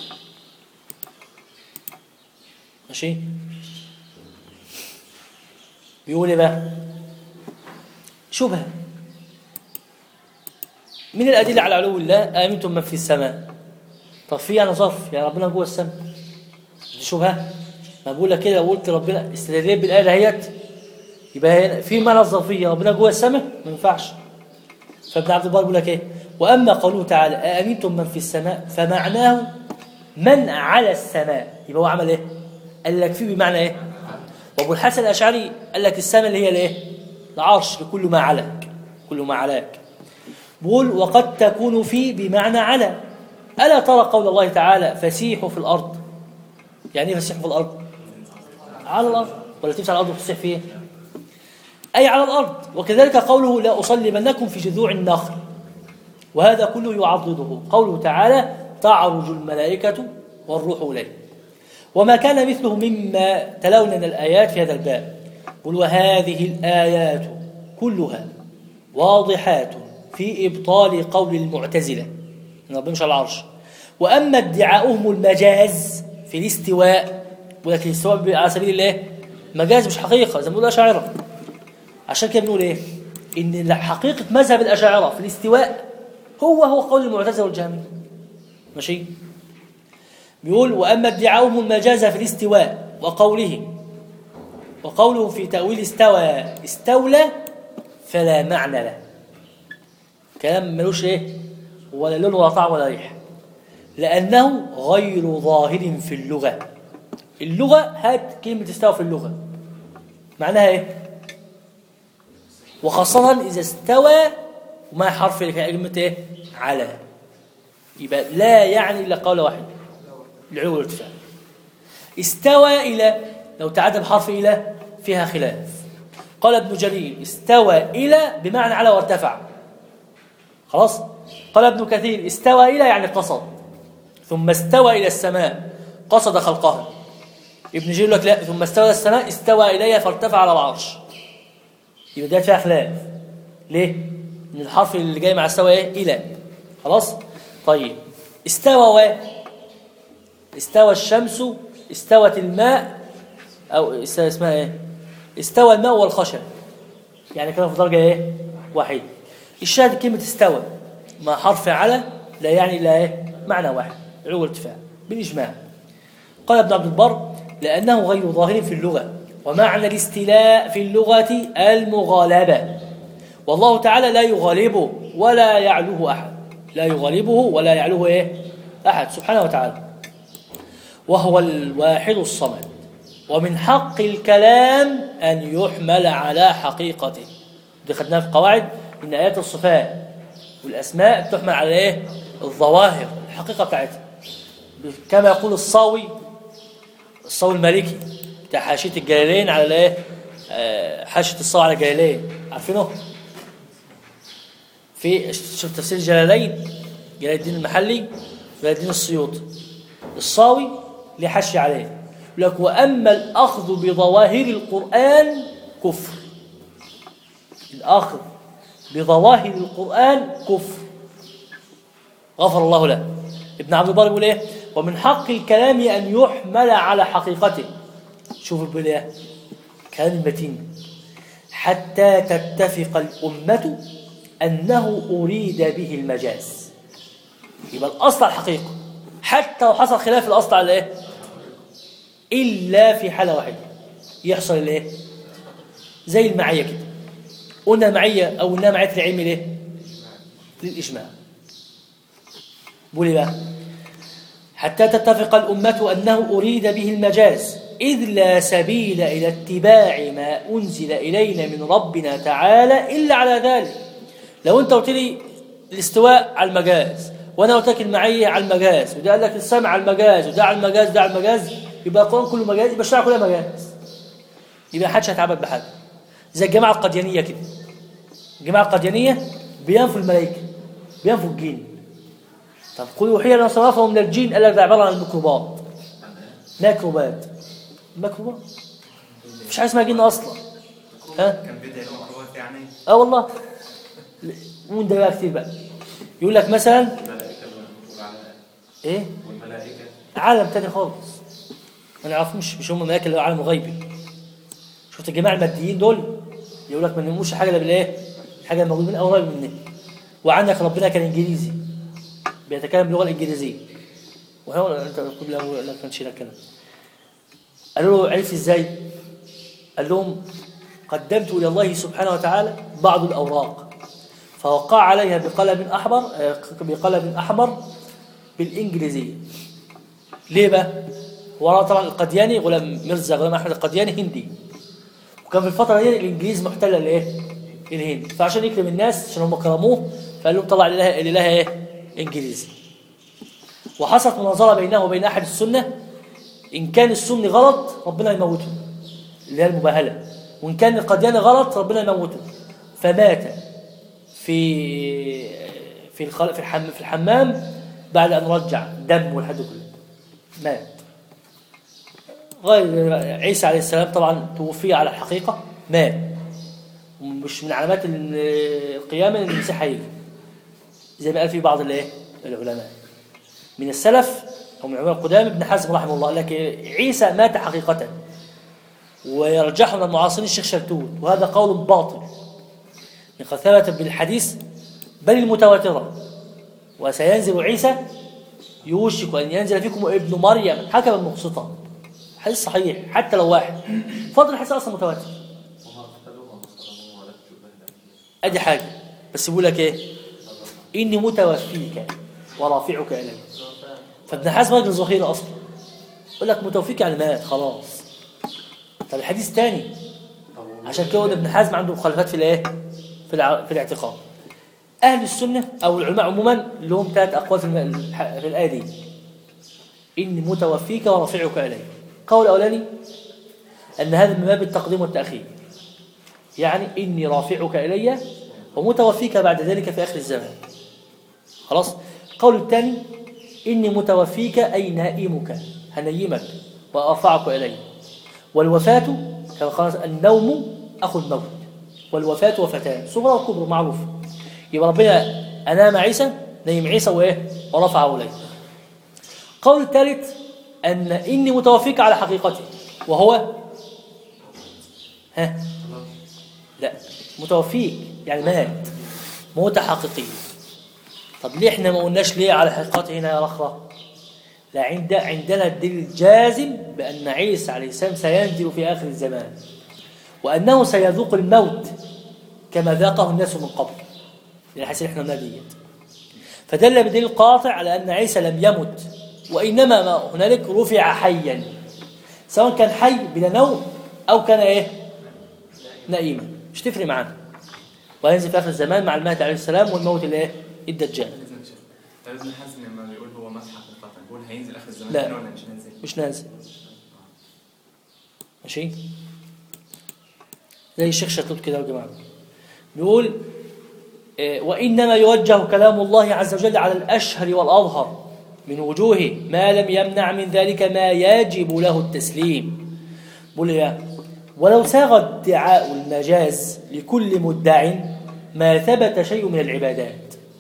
[SPEAKER 1] ماشي بيقول ايه بقى شبهه من الأدلة على علو الله آمنتم من في السماء طب في يعني ظرف يعني ربنا جوه السماء دي شبهة ما بقول لك كده لو قلت ربنا استدلال بالآية دهيت يبقى هنا في معنى الظرفية ربنا جوه السماء ما ينفعش فابن عبد البر بيقول لك ايه واما قوله تعالى أأمنتم من في السماء فمعناه من على السماء يبقى هو عمل ايه قال لك فيه بمعنى ايه وابو الحسن الاشعري قال لك السماء اللي هي الايه العرش لكل ما علاك كل ما علاك بقول وقد تكون في بمعنى على ألا ترى قول الله تعالى فسيحوا في الأرض يعني ايه فسيحوا في الأرض على الأرض ولا تمشي على الأرض وتصيح فيه أي على الأرض وكذلك قوله لا أصلبنكم في جذوع النخل وهذا كله يعضده قوله تعالى تعرج الملائكة والروح إليه وما كان مثله مما تلونا من الآيات في هذا الباب قل وهذه الآيات كلها واضحات في إبطال قول المعتزلة إن ربنا مش على العرش وأما ادعاؤهم المجاز في الاستواء ولكن الاستواء بيبقى على سبيل الله مجاز مش حقيقة زي ما بيقول الأشاعرة عشان كده بنقول إيه إن حقيقة مذهب الأشاعرة في الاستواء هو هو قول المعتزلة والجهمية ماشي بيقول وأما ادعاؤهم المجاز في الاستواء وقوله وقوله في تأويل استوى استولى فلا معنى له كلام ملوش ايه ولا لون ولا طعم ولا ريح لأنه غير ظاهر في اللغة اللغة هات كلمة استوى في اللغة معناها ايه وخاصة إذا استوى وما حرف كلمة ايه على يبقى لا يعني إلا قول واحد العلو والارتفاع استوى إلى لو تعدى بحرف إلى فيها خلاف قال ابن جرير استوى إلى بمعنى على وارتفع خلاص قال ابن كثير استوى إلى يعني قصد ثم استوى إلى السماء قصد خلقها ابن جرير يقول لك لا ثم استوى إلى السماء استوى إليها فارتفع على العرش يبقى ده فيها خلاف ليه؟ من الحرف اللي جاي مع استوى ايه؟ إلى خلاص؟ طيب استوى و استوى الشمس استوت الماء أو است- اسمها ايه؟ استوى الماء والخشب يعني كانوا في درجة ايه؟ واحدة الشاهد كلمة استوى مع حرف على لا يعني لا ايه؟ معنى واحد علو ارتفاع بالإجماع قال ابن عبد البر لأنه غير ظاهر في اللغة ومعنى الاستيلاء في اللغة المغالبة والله تعالى لا يغالبه ولا يعلوه أحد لا يغالبه ولا يعلوه إيه؟ أحد سبحانه وتعالى وهو الواحد الصمد ومن حق الكلام أن يحمل على حقيقته دي خدناها في قواعد إن آيات الصفات والأسماء تحمل على إيه؟ الظواهر الحقيقة بتاعتها كما يقول الصاوي الصاوي المالكي بتاع حاشية الجلالين على الايه؟ آه، حاشية الصاوي على الجلالين عارفينه؟ في شوف تفسير الجلالين جلال الدين المحلي جلال الدين السيوطي الصاوي ليه حشي عليه يقول لك واما الاخذ بظواهر القران كفر الاخذ بظواهر القران كفر غفر الله له ابن عبد البر يقول ايه ومن حق الكلام ان يحمل على حقيقته شوف بيقول ايه كلام متين حتى تتفق الامه انه اريد به المجاز يبقى الاصل على الحقيقه حتى لو حصل خلاف الاصل على ايه الا في حاله واحده يحصل الايه زي المعيه كده قلنا معيه او قلنا معيه العلم ليه للاجماع بقول إيه بقى حتى تتفق الأمة أنه أريد به المجاز إذ لا سبيل إلى اتباع ما أنزل إلينا من ربنا تعالى إلا على ذلك لو أنت قلت لي الاستواء على المجاز وأنا قلت لك المعية على المجاز وده قال لك السمع على المجاز وده على المجاز وده على المجاز يبقى القرآن كله مجاز يبقى الشرع كله مجاز يبقى محدش هيتعبد بحاجة زي الجماعة القديانية كده الجماعة القديانية بينفوا الملائكة بينفوا الجن طب قل يوحي لنا صرافه من الجن قال لك ده عباره عن الميكروبات ميكروبات الميكروبات مفيش حاجه اسمها جن اصلا ها
[SPEAKER 4] كان بدأ الميكروبات يعني
[SPEAKER 1] اه والله ومن ده بقى كتير بقى يقول لك مثلا
[SPEAKER 2] الملائكة المفروض على
[SPEAKER 1] ايه
[SPEAKER 2] والملائكة
[SPEAKER 1] عالم تاني خالص ما نعرفوش مش هم ملاك اللي هو عالم غيبي شفت الجماعه الماديين دول يقول لك ما نموش حاجه الا بالايه حاجه موجوده من قريب مننا وعندك ربنا كان انجليزي بيتكلم باللغه الانجليزيه وهو انت قبل اقول لك نشيل الكلام قالوا له عرف ازاي قال لهم قدمت الى الله سبحانه وتعالى بعض الاوراق فوقع عليها بقلم احمر آه، بقلم احمر بالانجليزيه ليه بقى؟ هو طبعا القدياني غلام ميرزا غلام احمد القدياني هندي وكان في الفتره دي الانجليز محتله الايه؟ الهند فعشان يكرم الناس عشان هم كرموه فقال لهم طلع الاله الاله ايه؟ انجليزي وحصلت مناظره بينه وبين احد السنه ان كان السني غلط ربنا يموته اللي هي المباهله وان كان القدياني غلط ربنا يموته فمات في في الخل... في الحم... في الحمام بعد ان رجع دم والحد كله مات غير عيسى عليه السلام طبعا توفي على الحقيقه مات ومش من علامات ال- القيامه ان المسيح هيجي زي ما قال في بعض الايه العلماء من السلف او من العلماء القدامى ابن حزم رحمه الله قال لك عيسى مات حقيقه ويرجحه من المعاصرين الشيخ شلتوت وهذا قول باطل قد ثبت بالحديث بل المتواترة وسينزل عيسى يوشك أن ينزل فيكم ابن مريم حكما مقسطا حديث صحيح حتى لو واحد فضل الحديث أصلا متواتر
[SPEAKER 2] وما قتلوه وما صلبوه ولا تجوبه
[SPEAKER 1] أدي حاجة بس بيقول لك إيه إني متوفيك ورافعك إلي فابن حزم راجل ظهير أصلا يقول لك متوفيك يعني مات خلاص طب الحديث تاني عشان كده قلنا ابن حزم عنده مخالفات في الايه؟ في الع... في الاعتقاد. اهل السنه او العلماء عموما لهم ثلاث اقوال في, الم... في الايه دي. اني متوفيك ورافعك الي. القول الاولاني ان هذا من باب التقديم والتاخير. يعني اني رافعك الي ومتوفيك بعد ذلك في اخر الزمان. خلاص؟ القول الثاني اني متوفيك اي نائمك هنيمك وارفعك الي. والوفاة كما قال النوم أخو الموت والوفاة وفتان صغرى وكبرى معروف يبقى ربنا أنام عيسى نيم عيسى وإيه ورفعه إليه القول الثالث أن إني متوفيك على حقيقته وهو ها لا متوفيك يعني مات موتة حقيقية طب ليه احنا ما قلناش ليه على حقيقته هنا يا رخرة لا عند عندنا الدليل الجازم بأن عيسى عليه السلام سينزل في آخر الزمان وأنه سيذوق الموت كما ذاقه الناس من قبل الحديث اللي احنا قلناه ديت فدل بدليل قاطع على أن عيسى لم يمت وإنما ما هنالك رفع حيا سواء كان حي بلا نوم أو كان إيه نائما مش تفرق معانا وينزل في آخر الزمان مع المهدي عليه السلام والموت الإيه الدجال
[SPEAKER 4] لازم شيخ طيب ابن حزم لما بيقول هو مسح حقيقة بيقول هينزل اخر الزمان
[SPEAKER 1] لا.
[SPEAKER 4] تاني ولا مش هينزل؟
[SPEAKER 1] مش نازل ماشي زي الشيخ شتوت كده يا جماعه بيقول آه، وانما يوجه كلام الله عز وجل على الاشهر والاظهر من وجوه ما لم يمنع من ذلك ما يجب له التسليم بيقول يا ولو ساغ ادعاء المجاز لكل مدع ما ثبت شيء من العبادات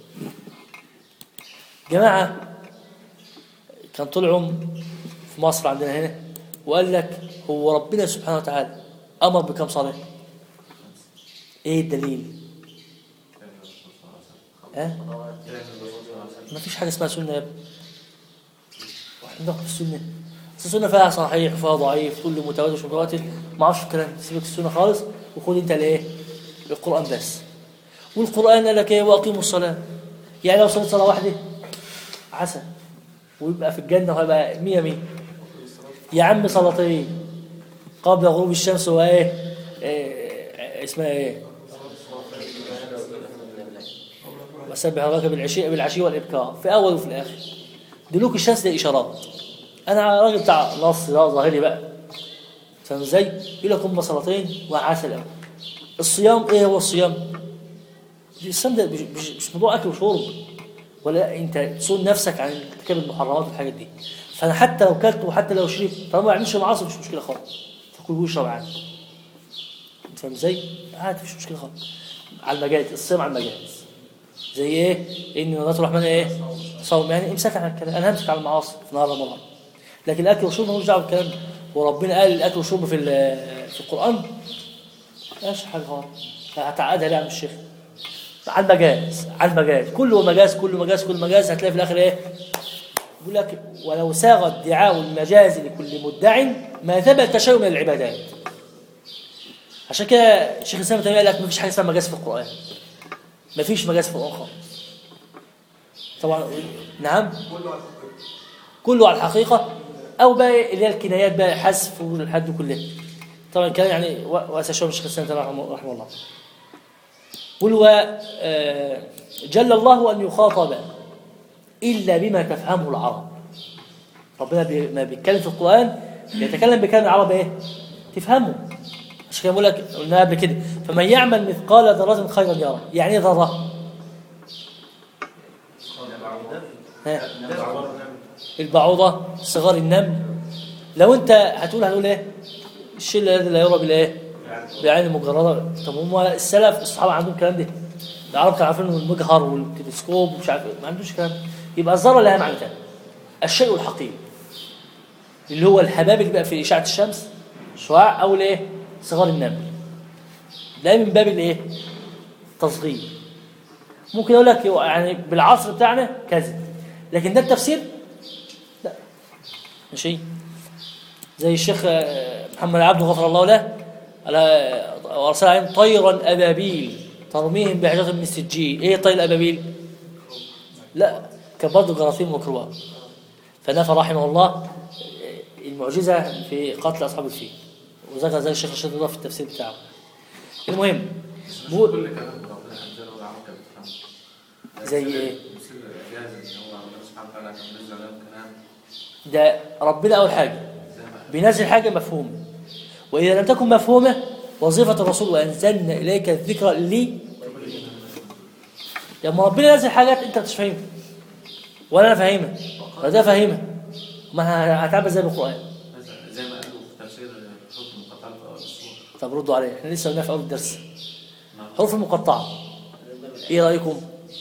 [SPEAKER 1] جماعه كان طلعوا في مصر عندنا هنا وقال لك هو ربنا سبحانه وتعالى امر بكم صلاه ايه الدليل ها ما فيش حاجه اسمها سنه يا ابني واحنا بناخد في السنه بس السنه فيها صحيح وفيها ضعيف تقول لي متواتر مش متواتر ما اعرفش الكلام ده. سيبك السنه خالص وخد انت الايه القران بس والقران قال لك ايه واقيموا الصلاه يعني لو صليت صلاه واحده عسى ويبقى في الجنة وهيبقى مية مية يا عم صلاتين قبل غروب الشمس وايه إيه اسمها ايه وسبح ربك بالعشي بالعشي والابكار في اول وفي الاخر دلوك الشمس دي اشارات انا راجل بتاع نص لا ظاهري بقى فاهم ازاي؟ يقول لك هم صلاتين وعسل قوي الصيام ايه هو الصيام؟ الصيام ده مش, مش, مش موضوع اكل وشرب ولا انت تصون نفسك عن ارتكاب المحرمات والحاجات دي فانا حتى لو كلت وحتى لو شربت طالما ما يعملش معاصي مش مشكله خالص فكل واشرب عادي انت فاهم ازاي؟ عادي مفيش مشكله خالص على المجاز الصيام على المجاز زي ايه؟ ان نظرات الرحمن ايه؟ صوم يعني امسك عن الكلام انا همسك على المعاصي في نهار رمضان لكن الاكل والشرب ملوش دعوه بالكلام ده وربنا قال الاكل والشرب في ال- في القران ماشي حاجه غلط هتعقدها ليه يا عم الشيخ؟ على المجاز على المجاز كله مجاز كله مجاز كله مجاز هتلاقي في الاخر ايه؟ يقول لك ولو ساغ ادعاء المجاز لكل مدع ما ثبت شيء من العبادات عشان كده شيخ الاسلام ابن تيميه قال لك ما فيش حاجه اسمها مجاز في القران ما فيش مجاز في القران خالص طبعا نعم كله على الحقيقه او بقى اللي هي الكنايات بقى حذف والحد كلها طبعا كان يعني واسع شويه الشيخ الاسلام رحمه رحمه الله قل و آه، جل الله ان يخاطب الا بما تفهمه العرب ربنا بي ما بيتكلم في القران بيتكلم بكلام العرب ايه تفهمه عشان كده بقول لك قلنا قبل كده فمن يعمل مثقال ذره خيرا يرى يعني ايه ذره ها البعوضه صغار النمل لو انت هتقول هنقول ايه الشيء الذي لا يرى بالايه بعين المجرده طب هم السلف الصحابه عندهم الكلام ده العرب كانوا عارفين المجهر والتلسكوب ومش عارف إيه، ما عندوش الكلام ده. يبقى الذره لها معنى تاني الشيء الحقيقي اللي هو الحباب اللي بقى في اشعه الشمس شعاع او الايه صغار النمل ده من باب الايه تصغير ممكن اقول لك يعني بالعصر بتاعنا كذا لكن ده التفسير لا ماشي زي الشيخ آه، محمد عبده غفر الله له على وارسل عليهم طيرا ابابيل ترميهم بحجاره من السجيل ايه طير الابابيل لا كان برضه جراثيم مكروهه فنفى رحمه الله آه، المعجزه في قتل اصحاب الفيل وذكر زي الشيخ رشيد الله في التفسير بتاعه المهم
[SPEAKER 2] مش
[SPEAKER 1] بقول-
[SPEAKER 2] كل كلام ربنا انزله والعرب كانت بتفهمه
[SPEAKER 1] زي ايه
[SPEAKER 2] مثل الاعجاز ان هو ربنا سبحانه وتعالى كان نزل عليهم كلام
[SPEAKER 1] ده ربنا اول حاجه
[SPEAKER 2] زي ما
[SPEAKER 1] بينزل حاجه مفهومه واذا لم تكن مفهومه وظيفه الرسول وانزلنا اليك الذكر لي لما ربنا ينزل حاجات انت مش فاهمها ولا انا فاهمها ولا ده فاهمها ما هتعمل زي بالقران
[SPEAKER 2] مثلا زي ما قالوا في تفسير حروف المقطعة في أول السورة
[SPEAKER 1] طب ردوا عليا احنا لسه قلنا في اول الدرس
[SPEAKER 2] نعم.
[SPEAKER 1] حروف المقطعه ايه رايكم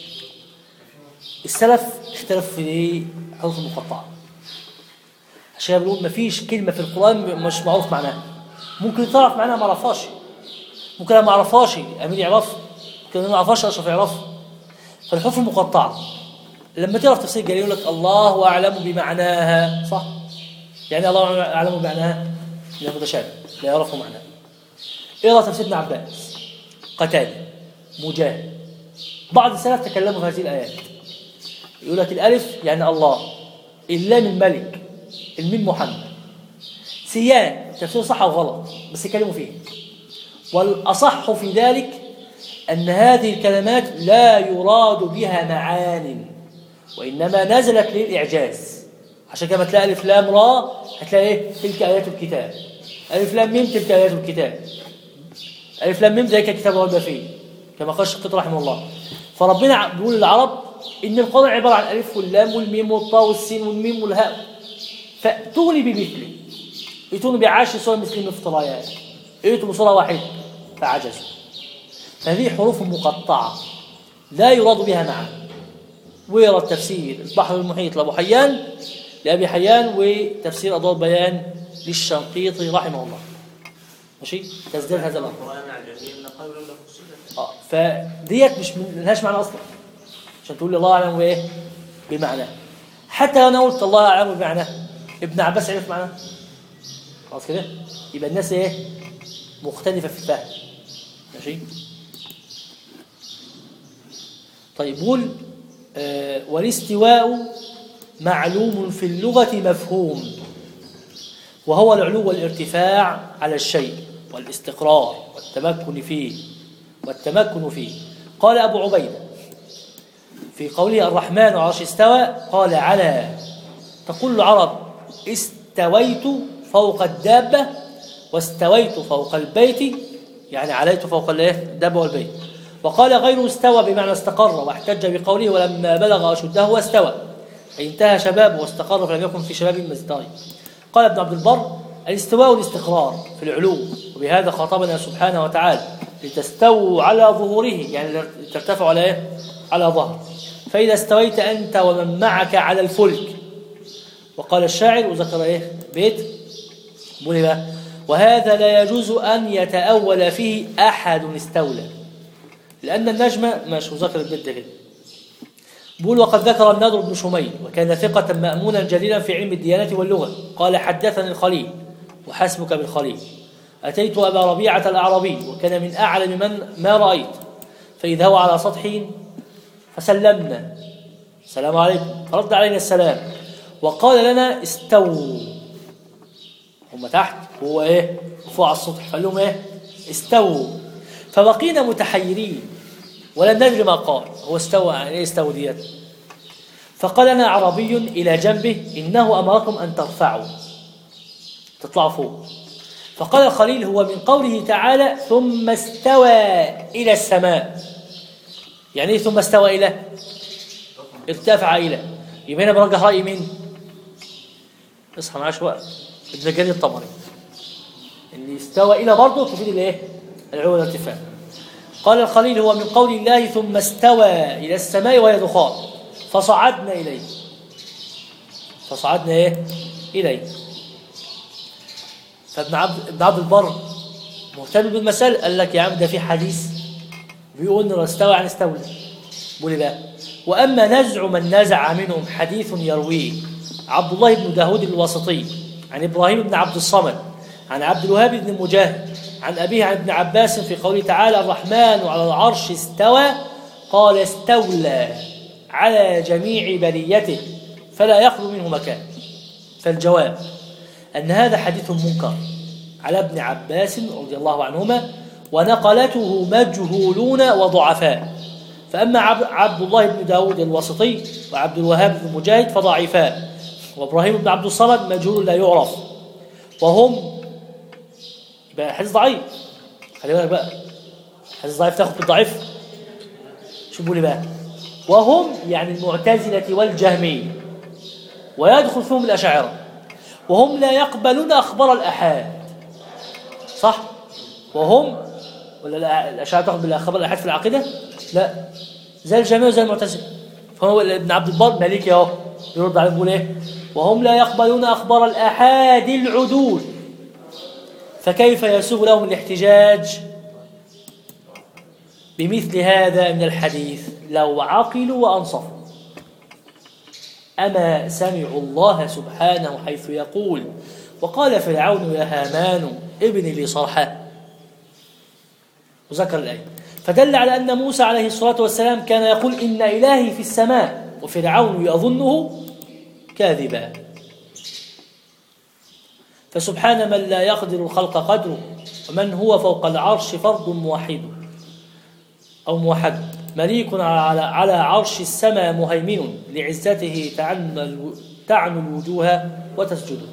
[SPEAKER 1] السلف اختلفوا في ايه حروف المقطعه عشان بنقول مفيش كلمه في القران مش معروف معناها ممكن تعرف معناها ما اعرفهاش ممكن انا ما اعرفهاش امير يعرف ممكن انا ما اعرفهاش اشرف يعرف فالحروف المقطعه لما تقرا في تفسير جليل يقول لك الله اعلم بمعناها صح يعني الله اعلم بمعناها لا متشابه لا يعرف معناها اقرا تفسير ابن عباس قتاده مجاهد بعض السلف تكلموا في هذه الايات يقول لك الالف يعني الله اللام الملك الميم محمد سيان تفسير صح وغلط بس يتكلموا فيه والاصح في ذلك ان هذه الكلمات لا يراد بها معان وانما نزلت للاعجاز عشان كده ما تلاقي الف لام را هتلاقي ايه تلك ايات الكتاب الف لام ميم تلك ايات الكتاب الف لام ميم ذلك الكتاب ريب فيه كما قال الشقيط رحمه الله فربنا ع- بيقول للعرب ان القران عباره عن الالف واللام والميم والطاء والسين والميم والهاء فاتوني بمثله ائتوني بعشر سور مثل مفتريات ائتوا بصوره واحده فعجزوا هذه حروف مقطعه لا يراد بها معنى ويرى التفسير البحر المحيط لابو حيان لابي حيان وتفسير اضواء البيان للشنقيطي رحمه الله ماشي تزداد هذا الامر
[SPEAKER 6] القرآن عجمي نقول له فصلت
[SPEAKER 1] اه فديت مش من لهاش معنى اصلا عشان تقول لي الله اعلم بايه بمعناه حتى لو انا قلت الله اعلم بمعناه ابن عباس عرف معناه خلاص كده يبقى الناس ايه مختلفه في الفهم ماشي طيب قول آه والاستواء معلوم في اللغه مفهوم وهو العلو والارتفاع على الشيء والاستقرار والتمكن فيه والتمكن فيه قال أبو عبيدة في قوله الرحمن على العرش استوى قال على تقول العرب استويت فوق الدابة واستويت فوق البيت يعني عليت فوق الايه الدابة والبيت وقال غير استوى بمعنى استقر واحتج بقوله ولما بلغ أشده واستوى أي انتهى شبابه واستقر فلم يكن في شباب مزداري قال ابن عبد البر الاستواء والاستقرار في العلو وبهذا خاطبنا سبحانه وتعالى لتستووا على ظهوره يعني ترتفعوا على ايه؟ على ظهر فإذا استويت أنت ومن معك على الفلك وقال الشاعر وذكر ايه بيت بيقول إيه بقى وهذا لا يجوز أن يتأول فيه أحد استولى لأن النجم ماشي وذكر البيت ده كده بيقول وقد ذكر النضر بن شميل وكان ثقة مأمونا جليلا في علم الديانة واللغة قال حدثني الخليل وحسبك بالخليل أتيت أبا ربيعة الأعرابي وكان من أعلم من ما رأيت فإذا هو على سطح فسلمنا السلام عليكم فرد علينا السلام وقال لنا استووا هم تحت هو ايه فوق على السطح فقال لهم ايه استووا فبقينا متحيرين ولم ندري ما قال هو استوى يعني ايه استوى ديت فقال لنا اعرابي الى جنبه انه امركم ان ترفعوا تطلعوا فوق فقال الخليل هو من قوله تعالى ثم استوى الى السماء يعني ايه ثم استوى الى ارتفع الى يبقى هنا برجح راي مين اصحى معاه شويه ابن جرير الطبري اللي استوى الى برضه تفيد الايه العلو والارتفاع قال الخليل هو من قول الله ثم استوى الى السماء وهي دخان فصعدنا اليه فصعدنا ايه اليه فابن عبد ابن عبد البر مهتم بالمسألة قال لك يا عم ده في حديث بيقول ان استوى عن استولى بيقول لا واما نزع من نزع منهم حديث يرويه عبد الله بن داود الواسطي عن ابراهيم بن عبد الصمد عن عبد الوهاب بن مجاهد عن ابيه عن ابن عباس في قوله تعالى الرحمن على العرش استوى قال استولى على جميع بليته فلا يخلو منه مكان فالجواب أن هذا حديث منكر على ابن عباس رضي الله عنهما ونقلته مجهولون وضعفاء فأما عبد, عبد الله بن داود الواسطي وعبد الوهاب بن مجاهد فضعيفاء وإبراهيم بن عبد الصمد مجهول لا يعرف وهم يبقى حديث ضعيف خلي بالك بقى حديث ضعيف تاخد بالضعيف شو بيقول بقى وهم يعني المعتزلة والجهمية ويدخل فيهم الأشاعرة وهم لا يقبلون أخبار الأحاد صح وهم ولا الأشاعرة تقبل بالأخبار الأحاد في العقيدة لا زي الجميع وزي المعتزلة فهو ابن عبد البر مالكي اهو يرد عليه يقول ايه وهم لا يقبلون أخبار الأحاد العدول فكيف يسوغ لهم الاحتجاج بمثل هذا من الحديث لو عقلوا وأنصفوا أما سمعوا الله سبحانه حيث يقول وقال فرعون يا هامان ابن لي صرحا وذكر الآية فدل على أن موسى عليه الصلاة والسلام كان يقول إن إلهي في السماء وفرعون يظنه كاذبا فسبحان من لا يقدر الخلق قدره ومن هو فوق العرش فرد موحد أو موحد مليك على على عرش السماء مهيمن لعزته تعنى تعنو الوجوه وتسجد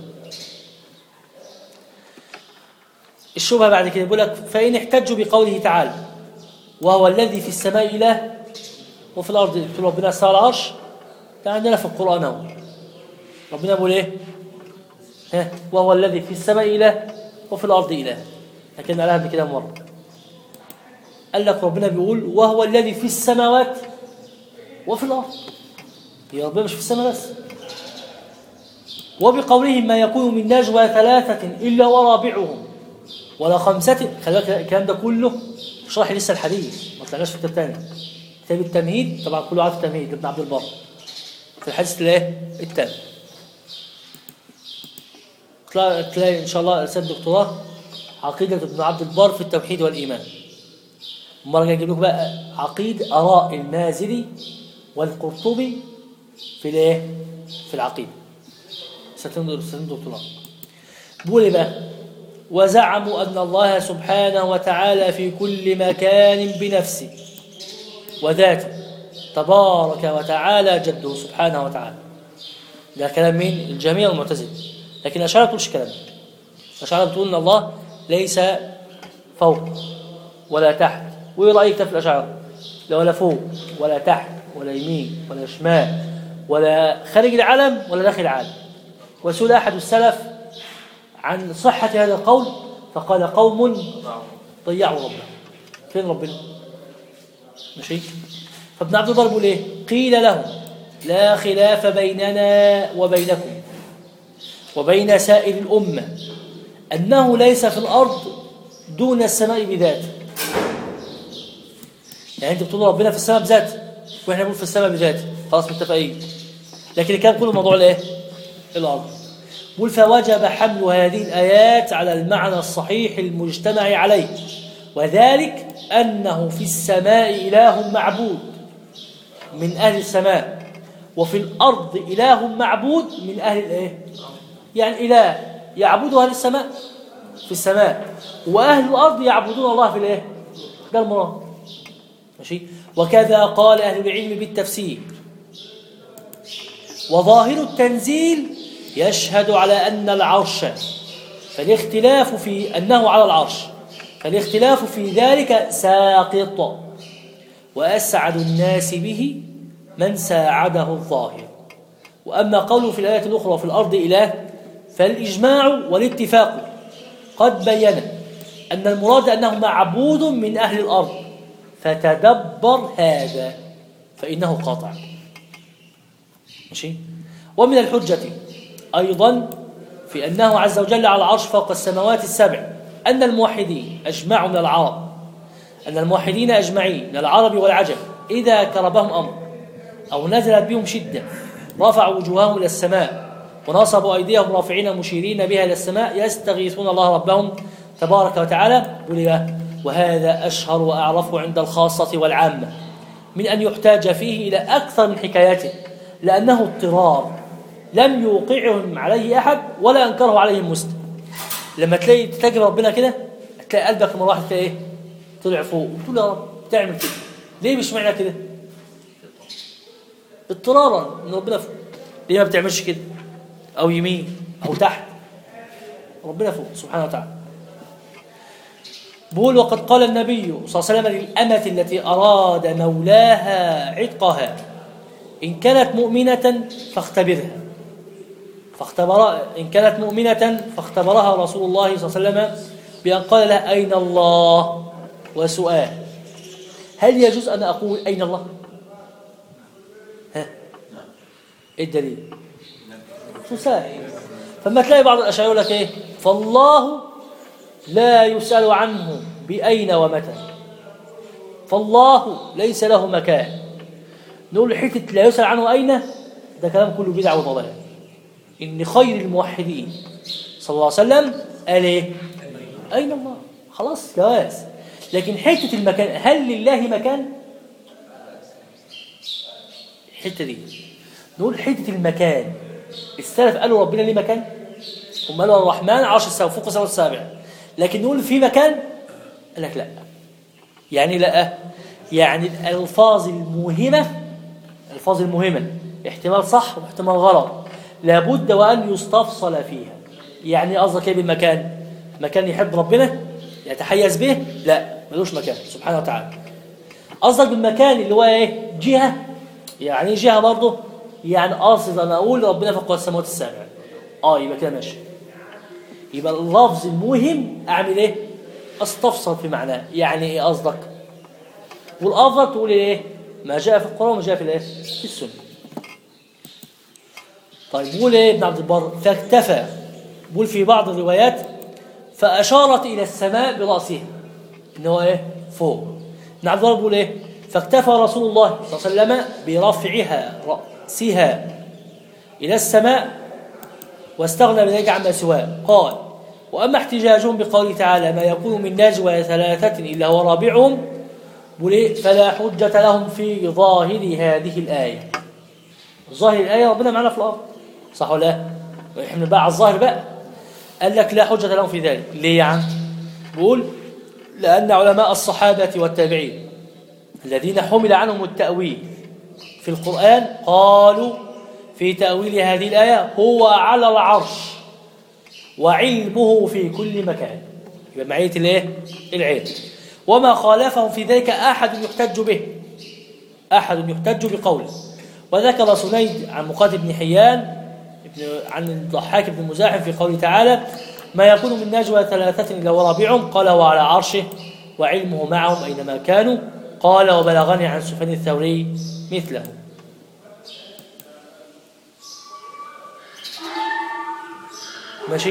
[SPEAKER 1] الشبهة بعد كده يقول لك فإن احتجوا بقوله تعالى وهو الذي في السماء إله وفي الأرض يقول ربنا استوى على العرش ده عندنا في القرآن أهو ربنا بيقول إيه؟ ها وهو الذي في السماء إله وفي الأرض إله لكن قالها قبل كده مرة قال لك ربنا بيقول وهو الذي في السماوات وفي الأرض يا ربنا مش في السماء بس وبقولهم ما يكون من نجوى ثلاثة إلا ورابعهم ولا خمسة خلي بالك الكلام ده كله شرح لسه الحديث ما طلعناش في الكتاب الثاني كتاب التمهيد طبعا كله عارف التمهيد ابن عبد البر في الحديث الايه الثاني تلاقي تلاقي ان شاء الله رساله دكتوراه عقيده ابن عبد البر في التوحيد والايمان المره الجايه اجيب لكم بقى عقيد اراء المازري والقرطبي في الايه في العقيده سنتين سنتين دكتوراه بيقول ايه بقى وزعموا ان الله سبحانه وتعالى في كل مكان بنفسه وذاته تبارك وتعالى جده سبحانه وتعالى ده كلام مين الجميع المعتزله لكن الاشاعره ما تقولش كلام الاشاعره بتقول ان الله ليس فوق ولا تحت وايه رايك في الاشاعره لا ولا فوق ولا تحت ولا يمين ولا شمال ولا خارج العالم ولا داخل العالم وسئل أحد السلف عن صحة هذا القول فقال قوم ضيعوا ربنا فين ربنا ماشي فابن عبد البر بيقول ايه قيل له لا خلاف بيننا وبينكم وبين سائر الأمة أنه ليس في الأرض دون السماء بذاته يعني أنت بتقول ربنا في السماء بذاته وإحنا بنقول في السماء بذاته خلاص متفقين لكن كان كله موضوع الإيه؟ الأرض بقول فوجب حمل هذه الآيات على المعنى الصحيح المجتمع عليه وذلك أنه في السماء إله معبود من أهل السماء وفي الأرض إله معبود من أهل الإيه؟ يعني إله يعبد أهل السماء في السماء وأهل الأرض يعبدون الله في الإيه؟ ده المراد ماشي وكذا قال أهل العلم بالتفسير وظاهر التنزيل يشهد على أن العرش فالاختلاف في أنه على العرش فالاختلاف في ذلك ساقط وأسعد الناس به من ساعده الظاهر وأما قوله في الآية الأخرى وفي الأرض إله فالإجماع والاتفاق قد بين أن المراد أنه معبود من أهل الأرض فتدبر هذا فإنه قاطع ماشي ومن الحجة أيضا في أنه عز وجل على العرش فوق السماوات السبع أن الموحدين أجمعوا من العرب أن الموحدين أجمعين من العرب والعجم إذا كربهم أمر أو نزلت بهم شدة رفعوا وجوههم إلى السماء ونصبوا أيديهم رافعين مشيرين بها إلى السماء يستغيثون الله ربهم تبارك وتعالى وهذا أشهر وأعرف عند الخاصة والعامة من أن يحتاج فيه إلى أكثر من حكايته لأنه اضطرار لم يوقعهم عليه أحد ولا أنكره عليهم مسلم لما تلاقي تتجرب ربنا كده تلاقي قلبك مرة واحدة ايه طلع فوق وتقول يا رب تعمل كده ليه مش معنى كده اضطرارا ان ربنا فوق ليه ما بتعملش كده او يمين او تحت ربنا فوق سبحانه وتعالى بقول وقد قال النبي صلى الله عليه وسلم للأمة التي أراد مولاها عتقها إن كانت مؤمنة فاختبرها فاختبر إن كانت مؤمنة فاختبرها رسول الله صلى الله عليه وسلم بأن قال لها أين الله وسؤال هل يجوز أن أقول أين الله ها إيه الدليل سؤال فما تلاقي بعض الأشياء يقول لك إيه فالله لا يسأل عنه بأين ومتى فالله ليس له مكان نقول حتة لا يسأل عنه أين ده كلام كله بدع وضلال إن خير الموحدين صلى الله عليه وسلم قال إيه أين الله خلاص جواز لكن حتة المكان هل لله مكان الحتة دي نقول حتة المكان السلف قالوا ربنا ليه مكان هم قالوا الرحمن عرش السماء فوق السماء السابع لكن نقول في مكان قال لك لا يعني لا يعني الألفاظ المهمة الألفاظ المهمة احتمال صح واحتمال غلط لابد وأن يستفصل فيها يعني قصدك ايه بالمكان مكان يحب ربنا يتحيز به لا ملوش مكان سبحانه وتعالى قصدك بالمكان اللي هو ايه جهة يعني ايه جهة برضه يعني قاصد انا اقول ربنا فوق السماوات السابع اه يبقى كده ماشي يبقى اللفظ المهم اعمل ايه استفصل في معناه يعني ايه قصدك والافضل تقول ايه ما جاء في القران وما جاء في الايه في السنه طيب بيقول ايه ابن عبد البر فاكتفى بيقول في بعض الروايات فاشارت الى السماء براسها ان هو ايه فوق ابن عبد البر بيقول ايه فاكتفى رسول الله صلى الله عليه وسلم برفعها راسها الى السماء واستغنى بذلك عما سواه قال واما احتجاجهم بقوله تعالى ما يكون من نجوى ثلاثه الا هو رابعهم فلا حجة لهم في ظاهر هذه الآية ظاهر الآية ربنا معنا في الأرض صح ولا لا؟ احنا بقى على الظاهر بقى قال لك لا حجة لهم في ذلك ليه يا عم بقول لأن علماء الصحابة والتابعين الذين حمل عنهم التأويل في القرآن قالوا في تأويل هذه الآية هو على العرش وعلمه في كل مكان يبقى معية الايه العلم وما خالفهم في ذلك أحد يحتج به أحد يحتج بقوله وذكر سنيد عن مقاتل بن حيان ابن عن الضحاك بن مزاحم في قوله تعالى ما يكون من نجوى ثلاثة إلا ورابعهم قال وعلى عرشه وعلمه معهم أينما كانوا قال وبلغني عن سفيان الثوري مثله ماشي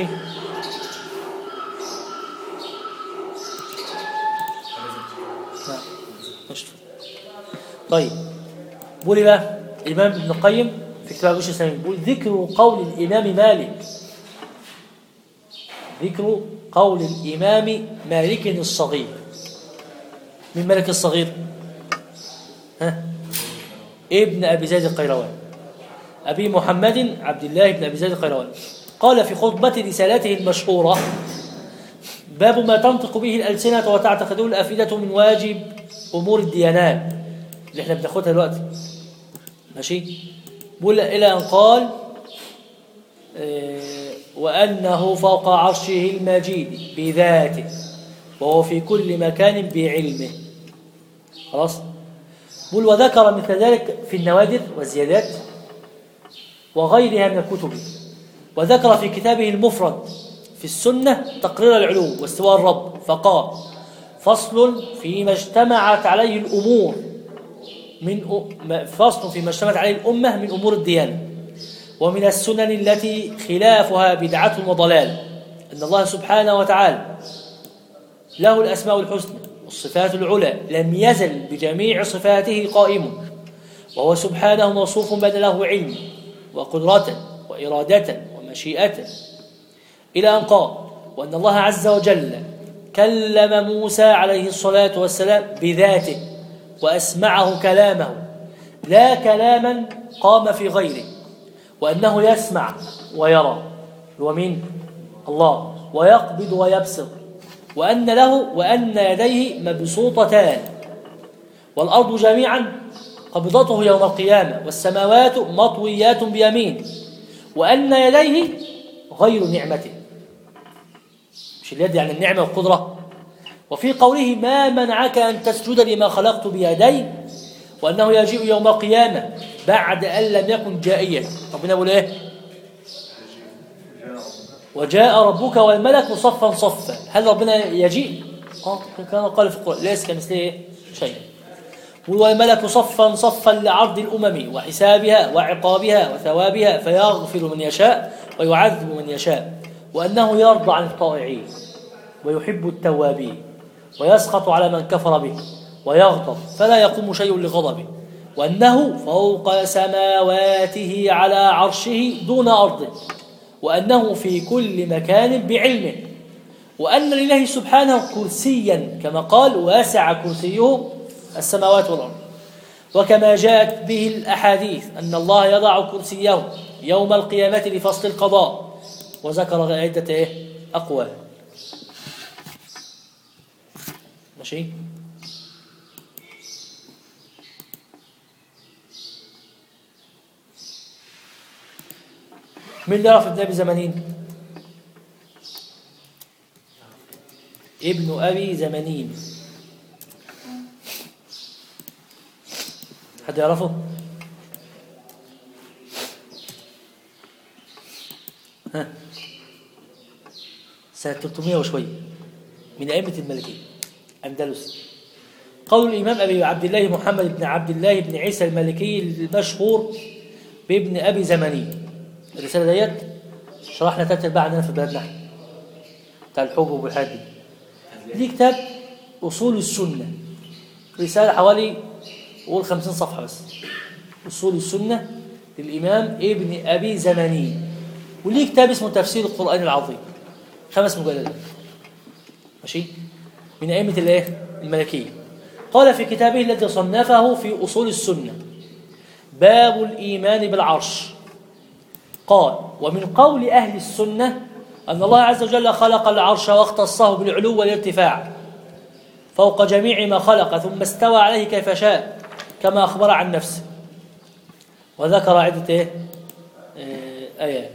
[SPEAKER 1] نعم. ماشي. طيب بقول إيه بقى الإمام ابن القيم في كتاب الوش السليم بيقول ذكر قول الإمام مالك ذكر قول الإمام مالك الصغير من مالك الصغير ها ابن أبي زيد القيروان أبي محمد عبد الله بن أبي زيد القيروان قال في خطبة رسالته المشهورة باب ما تنطق به الألسنة وتعتقده الأفئدة من واجب أمور الديانات اللي احنا بناخدها دلوقتي ماشي بقول إلى أن قال آه، وأنه فوق عرشه المجيد بذاته وهو في كل مكان بعلمه خلاص بقول وذكر مثل ذلك في النوادر والزيادات وغيرها من الكتب وذكر في كتابه المفرد في السنة تقرير العلو واستواء الرب فقال فصل فيما اجتمعت عليه الأمور من أ- فصل فيما اجتمعت عليه الأمة من أمور الديانة ومن السنن التي خلافها بدعة وضلال أن الله سبحانه وتعالى له الأسماء الحسنى والصفات العلى لم يزل بجميع صفاته قائم وهو سبحانه موصوف بأن له علم وقدرة وإرادة ومشيئة إلى أن قال وأن الله عز وجل كلم موسى عليه الصلاة والسلام بذاته وأسمعه كلامه لا كلاما قام في غيره وأنه يسمع ويرى هو مين؟ الله ويقبض ويبسط وأن له وأن يديه مبسوطتان والأرض جميعا قبضته يوم القيامة والسماوات مطويات بيمين وأن يديه غير نعمته مش اليد يعني النعمة والقدرة وفي قوله ما منعك أن تسجد لما خلقت بيدي وأنه يجيء يوم القيامة بعد أن لم يكن جائيا ربنا يقول إيه وجاء ربك والملك صفا صفا هل ربنا يجيء اه كما قال في القرآن ليس كمثله إيه؟ شيء والملك صفا صفا لعرض الأمم وحسابها وعقابها وثوابها فيغفر من يشاء ويعذب من يشاء وأنه يرضى عن الطائعين ويحب التوابين ويسخط على من كفر به ويغضب فلا يقوم شيء لغضبه وأنه فوق سماواته على عرشه دون أرضه وأنه في كل مكان بعلمه وأن لله سبحانه كرسيا كما قال واسع كرسيه السماوات والأرض وكما جاءت به الأحاديث أن الله يضع كرسيه يوم القيامة لفصل القضاء وذكر عدة إيه؟ أقوال ماشي مين اللي يعرف ابن أبي زمانين ابن أبي زمانين حد يعرفه ها سنة 300 وشوية من أئمة الملكية أندلس قول الإمام أبي عبد الله محمد بن عبد الله بن عيسى المالكي المشهور بابن أبي زماني الرسالة ديت شرحنا تلات أرباع عندنا في بلدنا احنا بتاع الحب والحاجات دي دي كتاب أصول السنة رسالة حوالي قول 50 صفحة بس أصول السنة للإمام ابن أبي زماني وليه كتاب اسمه تفسير القرآن العظيم خمس مجلدات ماشي من أئمة الايه الملكية قال في كتابه الذي صنفه في أصول السنة باب الإيمان بالعرش قال ومن قول أهل السنة أن الله عز وجل خلق العرش واختصه بالعلو والارتفاع فوق جميع ما خلق ثم استوى عليه كيف شاء كما أخبر عن نفسه وذكر عدة إيه؟ آه، آيات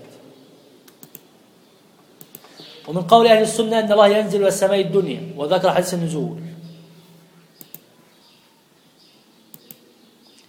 [SPEAKER 1] ومن قول أهل السنة أن الله ينزل إلى السماء الدنيا وذكر حديث النزول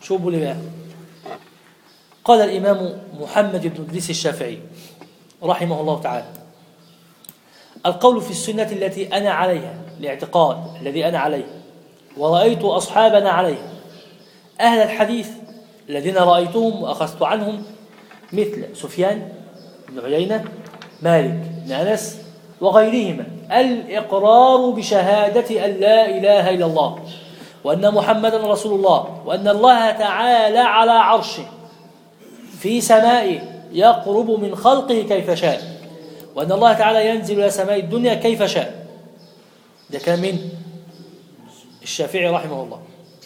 [SPEAKER 1] شوفوا لي بقى قال الإمام محمد بن إدريس الشافعي رحمه الله تعالى القول في السنة التي أنا عليها الاعتقاد الذي أنا عليه ورأيت أصحابنا عليها أهل الحديث الذين رأيتهم وأخذت عنهم مثل سفيان بن عيينة مالك بن أنس وغيرهما الإقرار بشهادة أن لا إله إلا الله وأن محمدا رسول الله وأن الله تعالى على عرشه في سمائه يقرب من خلقه كيف شاء وأن الله تعالى ينزل إلى سماء الدنيا كيف شاء ده كان من الشافعي رحمه الله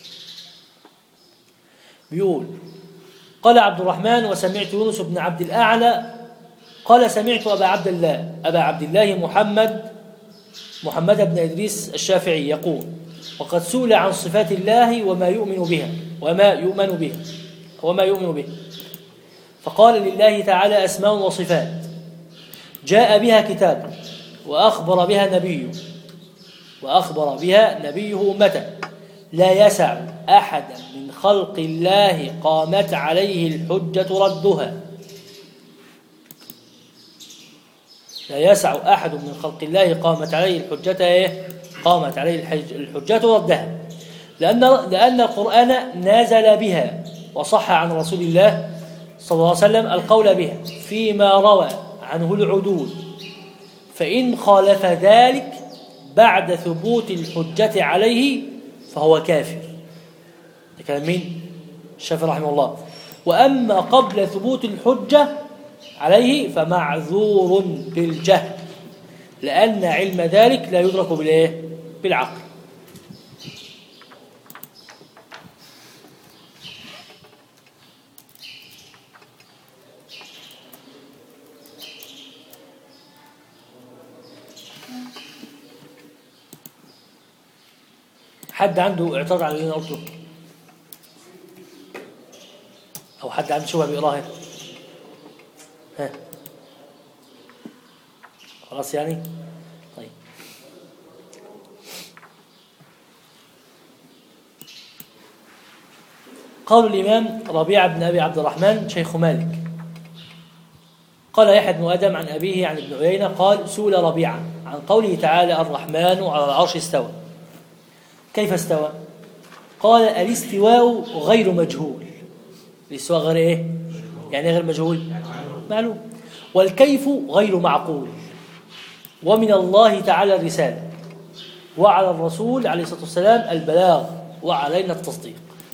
[SPEAKER 1] بيقول قال عبد الرحمن وسمعت يونس بن عبد الأعلى قال سمعت أبا عبد الله أبا عبد الله محمد محمد بن إدريس الشافعي يقول وقد سئل عن صفات الله وما يؤمن بها وما يؤمن بها وما يؤمن به فقال لله تعالى أسماء وصفات جاء بها كتاب وأخبر بها نبيه وأخبر بها نبيه أمته لا يسع أحدا من خلق الله قامت عليه الحجة ردها لا يسع أحد من خلق الله قامت عليه الحجة إيه؟ قامت عليه الحج- الحجة ردها لأن لأن القرآن نزل بها وصح عن رسول الله صلى الله عليه وسلم القول بها فيما روى عنه العدول فإن خالف ذلك بعد ثبوت الحجة عليه فهو كافر ده كلام مين؟ الشافعي رحمه الله وأما قبل ثبوت الحجة عليه فمعذور بالجهل لأن علم ذلك لا يدرك بالإيه؟ بالعقل حد عنده اعتراض على اللي انا قلته او حد عنده شبهه بيقراها ها خلاص يعني طيب قول الإمام ربيعة بن أبي عبد الرحمن شيخ مالك قال يحيى بن آدم عن أبيه عن ابن عيينة قال سئل ربيعة عن قوله تعالى الرحمن على العرش استوى كيف استوى قال الاستواء غير مجهول الاستواء غير ايه يعني إيه غير مجهول معلوم والكيف غير معقول ومن الله تعالى الرسالة وعلى الرسول عليه الصلاة والسلام البلاغ وعلينا التصديق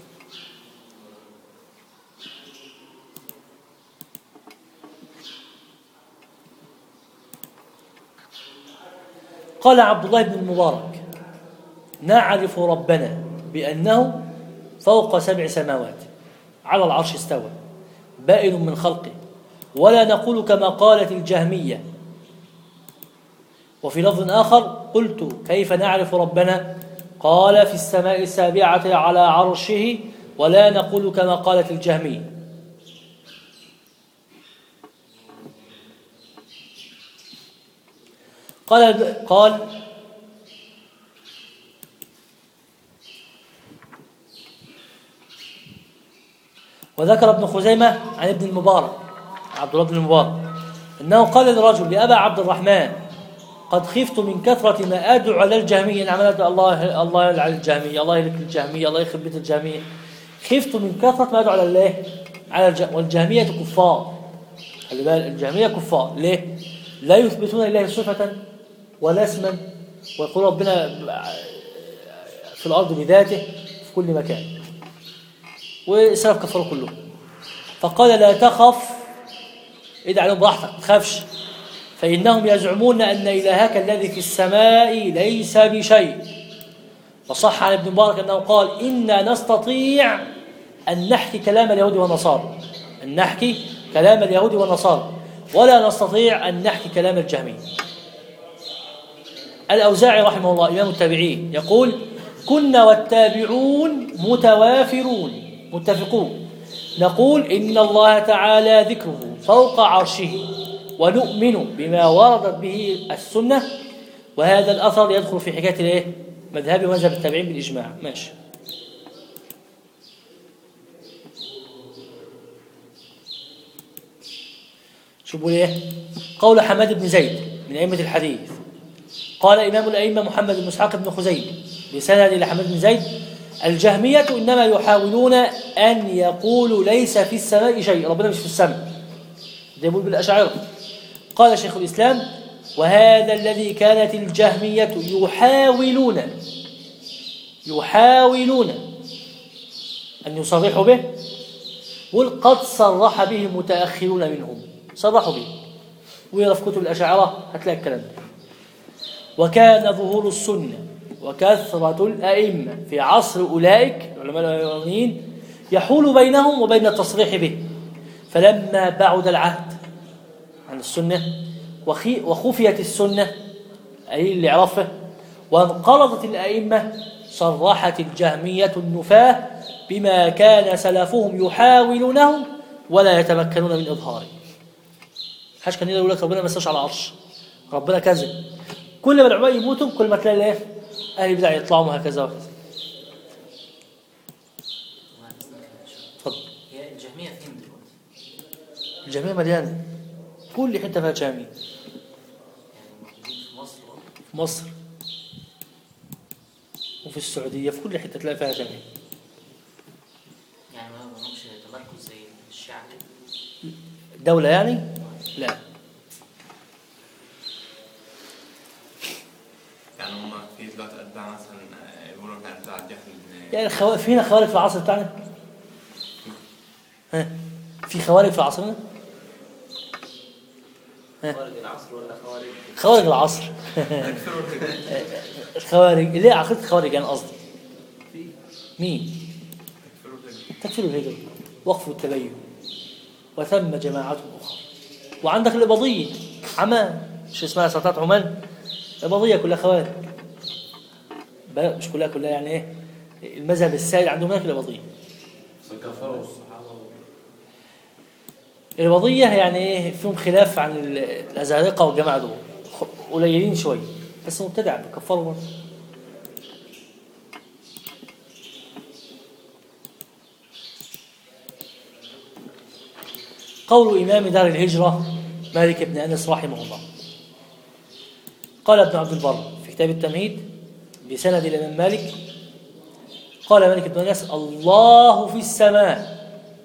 [SPEAKER 1] قال عبد الله بن المبارك نعرف ربنا بأنه فوق سبع سماوات على العرش استوى بائن من خلقه ولا نقول كما قالت الجهمية وفي لفظ آخر قلت كيف نعرف ربنا قال في السماء السابعة على عرشه ولا نقول كما قالت الجهمية قال قال وذكر ابن خزيمة عن ابن المبارك عبد الله بن المبارك انه قال للرجل يا ابا عبد الرحمن قد خفت من كثرة ما ادعو على الجهمية انا عمال أدعو الله الله على الجهمية الله يهلك الجهمية الله يخرب بيت الجهمية خفت من كثرة ما ادعو على الله على الج... والجهمية كفار خلي بالك الجهمية كفار ليه؟ لا يثبتون لله صفة ولا اسما ويقول ربنا في الارض بذاته في كل مكان وسلف كفروا كلهم فقال لا تخف ادعى عليهم براحتك ما تخافش فإنهم يزعمون أن إلهك الذي في السماء ليس بشيء وصح عن ابن مبارك أنه قال إنا نستطيع أن نحكي كلام اليهود والنصارى أن نحكي كلام اليهود والنصارى ولا نستطيع أن نحكي كلام الجهمية الأوزاعي رحمه الله إمام التابعين يقول كنا والتابعون متوافرون متفقون نقول إن الله تعالى ذكره فوق عرشه ونؤمن بما وردت به السنة وهذا الأثر يدخل في حكاية الايه؟ مذهب ومذهب التابعين بالإجماع ماشي شو بقول ايه قول حماد بن زيد من ائمه الحديث قال امام الائمه محمد بن اسحاق بن خزيمه بسند الى حماد بن زيد الجهميه انما يحاولون ان يقولوا ليس في السماء شيء ربنا مش في السماء ده يقول بالاشاعره قال شيخ الاسلام وهذا الذي كانت الجهميه يحاولون يحاولون ان يصرحوا به قل قد صرح به المتاخرون منهم صرحوا به ويقرا في كتب الاشاعره هتلاقي الكلام ده وكان ظهور السنه وكثره الائمه في عصر اولئك العلماء الاولين يحول بينهم وبين التصريح به فلما بعد العهد عن السنه وخي وخفيت السنه اي اللي عرفه وانقرضت الائمه صرحت الجهميه النفاه بما كان سلفهم يحاولونه ولا يتمكنون من اظهاره حاجه كان يقول لك ربنا ما استوش على العرش ربنا كذب كل ما العلماء يموتوا كل ما تلاقي ايه اهل البدع يطلعوا هكذا وكذا اتفضل
[SPEAKER 3] هي الجهمية فين دلوقتي؟
[SPEAKER 1] الجميع مليانه كل حته فيها جامع
[SPEAKER 3] يعني موجودين في مصر برضه؟
[SPEAKER 1] في مصر وفي السعوديه في كل حته تلاقي فيها جامع
[SPEAKER 3] يعني ما لهمش تمركز زي الشيعة كده؟
[SPEAKER 1] دوله يعني لا
[SPEAKER 4] يعني هم في دلوقتي اتباع مثلا آه، يقولوا كان اتباع الجهل بن
[SPEAKER 1] يعني الخوا... فينا خوارج في العصر بتاعنا ها في خوارج في عصرنا
[SPEAKER 6] خوارج العصر ولا خوارج
[SPEAKER 1] خوارج العصر الخوارج ليه عقيده الخوارج يعني قصدي مين تكفير الهجرة وقف التبين وثم جماعات أخرى وعندك الإباضية عمان مش اسمها سلطات عمان الإباضية كلها خوارج بل- مش كلها كلها يعني إيه المذهب السائد عندهم هناك الإباضية
[SPEAKER 5] كفروا الصحابه
[SPEAKER 1] الوضية يعني ايه فيهم خلاف عن ال- الأزارقة والجماعة دول خ- قليلين شوية بس مبتدع بكفروا برضه قول إمام دار الهجرة مالك بن أنس رحمه الله قال ابن عبد البر في كتاب التمهيد بسند الإمام مالك قال مالك بن أنس الله في السماء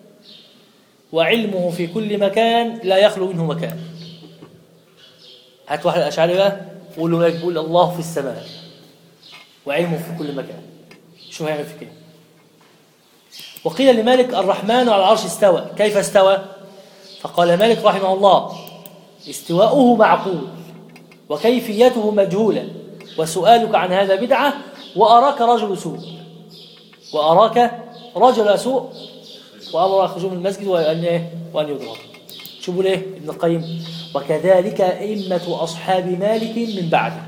[SPEAKER 1] وعلمه في كل مكان لا يخلو منه مكان هات واحد الأشعري بقى قول له يقول الله في السماء وعلمه في كل مكان شو هيعمل في كده وقيل لمالك الرحمن على العرش استوى كيف استوى فقال مالك رحمه الله استواؤه معقول وكيفيته مجهولة وسؤالك عن هذا بدعة وأراك رجل سوء وأراك رجل سوء وامر يخرجوا من المسجد وان ايه وان يضرب شوفوا ليه ابن القيم وكذلك ائمه اصحاب مالك من بعده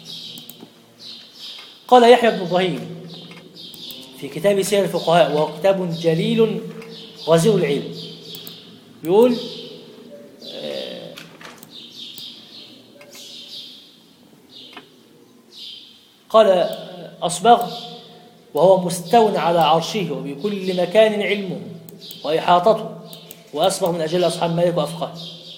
[SPEAKER 1] قال يحيى بن ابراهيم في كتاب سير الفقهاء وهو كتاب جليل غزير العلم يقول آه، قال آه، أصبغ وهو مستو على عرشه وبكل مكان علمه وإحاطته وأسبغ من أجل أصحاب مالك وأفقه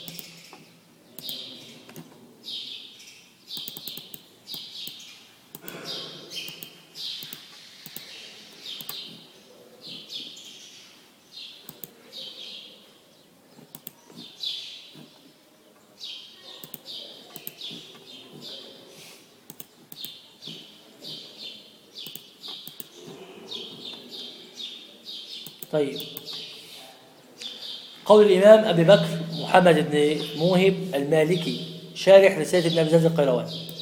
[SPEAKER 1] طيب قول الإمام أبي بكر محمد بن موهب المالكي شارح رسالة ابن أبي زيد القيروان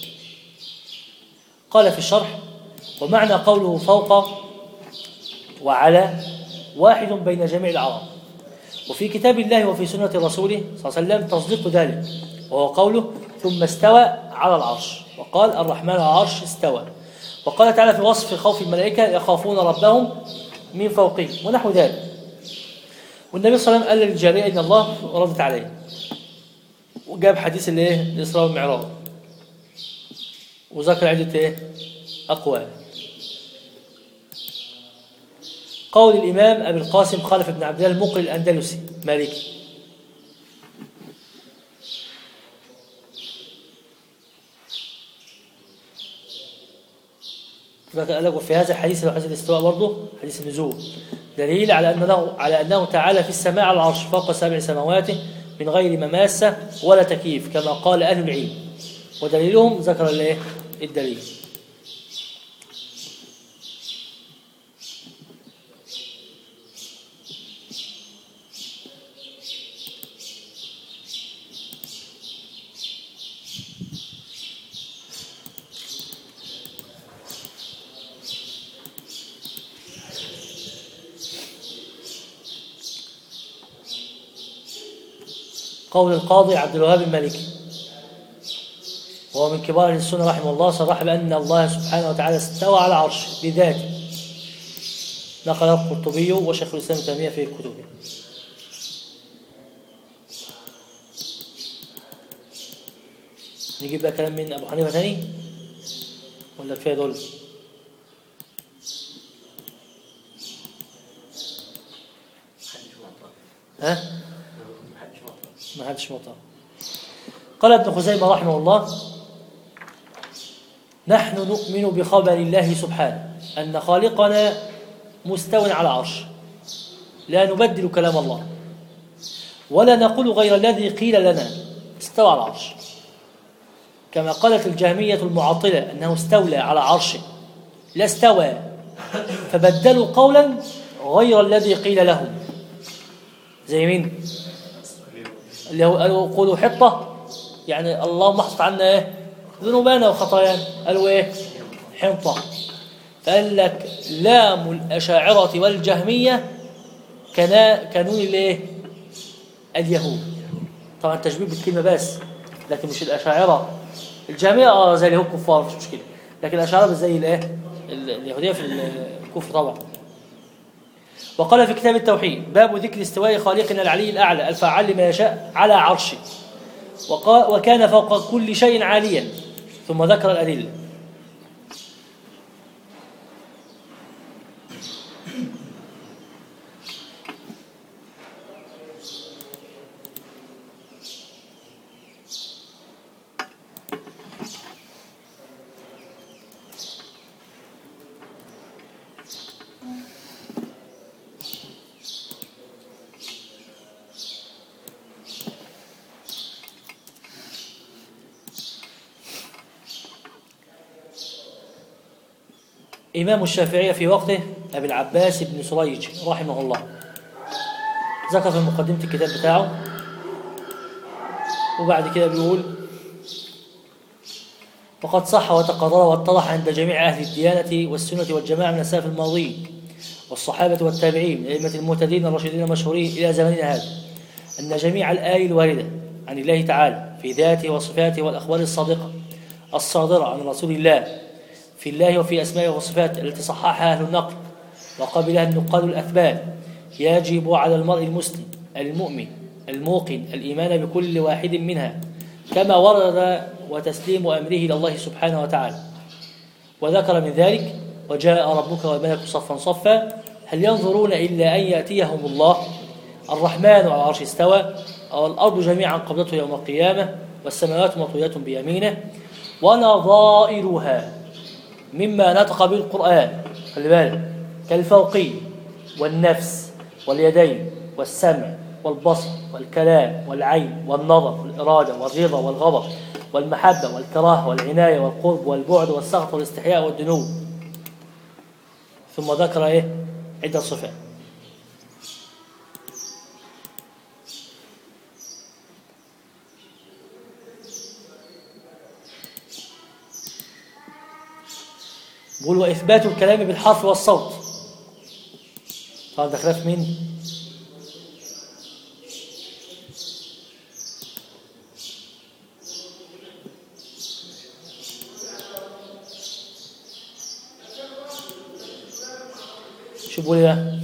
[SPEAKER 1] قال في الشرح ومعنى قوله فوق وعلى واحد بين جميع العرب وفي كتاب الله وفي سنة رسوله صلى الله عليه وسلم تصديق ذلك وهو قوله ثم استوى على العرش وقال الرحمن على العرش استوى وقال تعالى في وصف خوف الملائكة يخافون ربهم من فوقهم ونحو ذلك والنبي صلى الله عليه وسلم قال للجارية إن الله ردت عليه وجاب حديث الايه الإسراء والمعراج وذكر عدة ايه أقوال قول الإمام أبي القاسم خالف بن عبد الله المقري الأندلسي مالكي قال لك وفي هذا الحديث اللي هو حديث الاستواء برضه حديث النزول دليل على انه على انه تعالى في السماء على العرش فوق سبع سماوات من غير مماسه ولا تكييف كما قال اهل العلم ودليلهم ذكر الايه الدليل قول القاضي عبد الوهاب المالكي وهو من كبار أهل السنة رحمه الله صرح بأن الله سبحانه وتعالى استوى على عرش بذاته نقله القرطبي وشيخ الإسلام ابن تيمية في كتبه نجيب بقى كلام من أبو حنيفة تاني ولا كفاية دول
[SPEAKER 3] محدش معطى
[SPEAKER 1] ها
[SPEAKER 3] محدش معطى
[SPEAKER 1] ما حدش مطر قال ابن خزيمة رحمه الله نحن نؤمن بخبر الله سبحانه أن خالقنا مستو على عرش لا نبدل كلام الله ولا نقول غير الذي قيل لنا استوى على العرش كما قالت الجهمية المعطلة أنه استولى على عرشه لا استوى فبدلوا قولا غير الذي قيل لهم زي مين؟ اللي هو قالوا قولوا حطة يعني اللهم احط عنا ايه ذنوبنا وخطايانا قالوا ايه حنطة فقال لك لام الأشاعرة والجهمية كنا كانون الايه اليهود طبعا التشبيه بالكلمة بس لكن مش الأشاعرة الجهمية اه زي اليهود كفار مش مشكلة لكن الأشاعرة مش زي الايه ال- اليهودية في الكفر طبعا وقال في كتاب التوحيد باب ذكر استواء خالقنا العلي الأعلى الفعال لما يشاء على عرشه وقا- وكان فوق كل شيء عاليا ثم ذكر الأدلة إمام الشافعية في وقته أبي العباس بن سريج رحمه الله ذكر في مقدمة الكتاب بتاعه وبعد كده بيقول وقد صح وتقرر واتضح عند جميع أهل الديانة والسنة والجماعة من السلف الماضيين والصحابة والتابعين من الأئمة المهتدين الراشدين المشهورين إلى زمننا هذا أن جميع الآي الواردة عن الله تعالى في ذاته وصفاته والأخبار الصادقة الصادرة عن رسول الله في الله وفي أسمائه وصفاته التي صححها أهل النقل وقبلها النقاد الأثبات يجب على المرء المسلم المؤمن الموقن الإيمان بكل واحد منها كما ورد وتسليم أمره إلى الله سبحانه وتعالى وذكر من ذلك وجاء ربك والملك صفا صفا هل ينظرون إلا أن يأتيهم الله الرحمن على العرش استوى أو الأرض جميعا قبضته يوم القيامة والسماوات مطويات بيمينه ونظائرها مما نطق به القرآن خلي بالك كالفوقي والنفس واليدين والسمع والبصر والكلام والعين والنظر والإرادة والرضا والغضب والمحبة والكراهة والعناية والقرب والبعد والسخط والاستحياء والدنو ثم ذكر إيه عدة صفات بيقول وإثبات الكلام بالحرف والصوت طبعا ده خلاف مين؟ شو بقول ده؟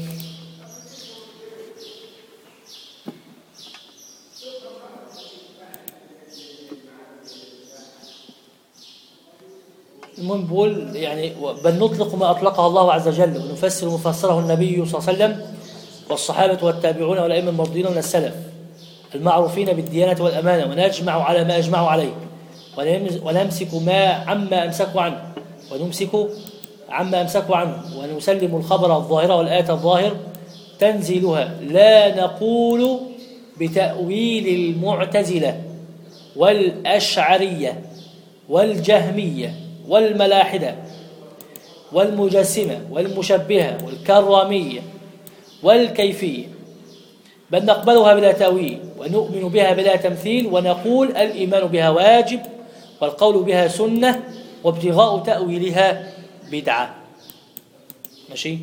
[SPEAKER 1] المهم بيقول يعني بل نطلق ما أطلقه الله عز وجل ونفسر مفسره النبي صلى الله عليه وسلم والصحابة والتابعون والأئمة المرضين من السلف المعروفين بالديانة والأمانة ونجمع على ما أجمعوا عليه ونمس- ونمسك ما عما أمسكوا عنه ونمسك عما أمسكوا عنه ونسلم الخبر الظاهر والآية الظاهر تنزيلها لا نقول بتأويل المعتزلة والأشعرية والجهمية والملاحدة والمجسمة والمشبهة والكرامية والكيفية بل نقبلها بلا تأويل ونؤمن بها بلا تمثيل ونقول الإيمان بها واجب والقول بها سنة وابتغاء تأويلها بدعة ماشي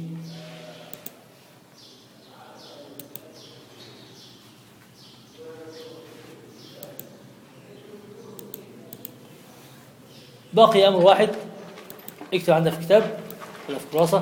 [SPEAKER 1] باقي أمر واحد اكتب عندك في كتاب ولا في كراسة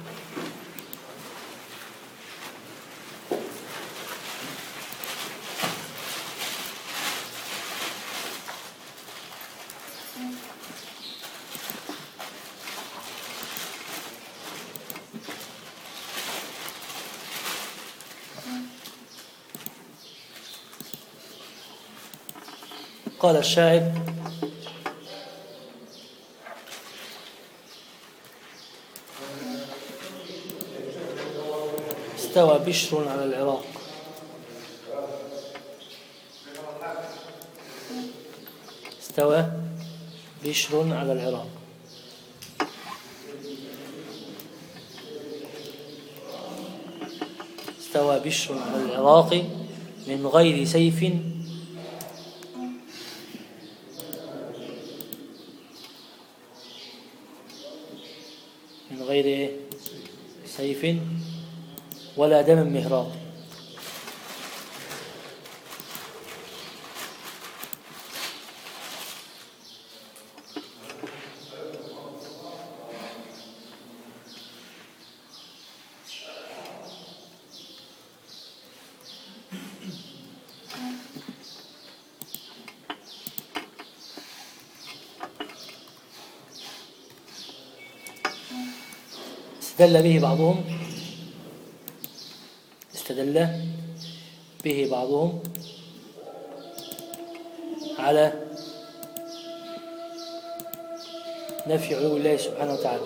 [SPEAKER 1] قال الشاعر استوى بشر على العراق استوى بشر على العراق استوى بشر على العراق من غير سيف من غير إيه؟ سيف ولا دم مهراق استدل به بعضهم استدل به بعضهم على نفي علو الله سبحانه وتعالى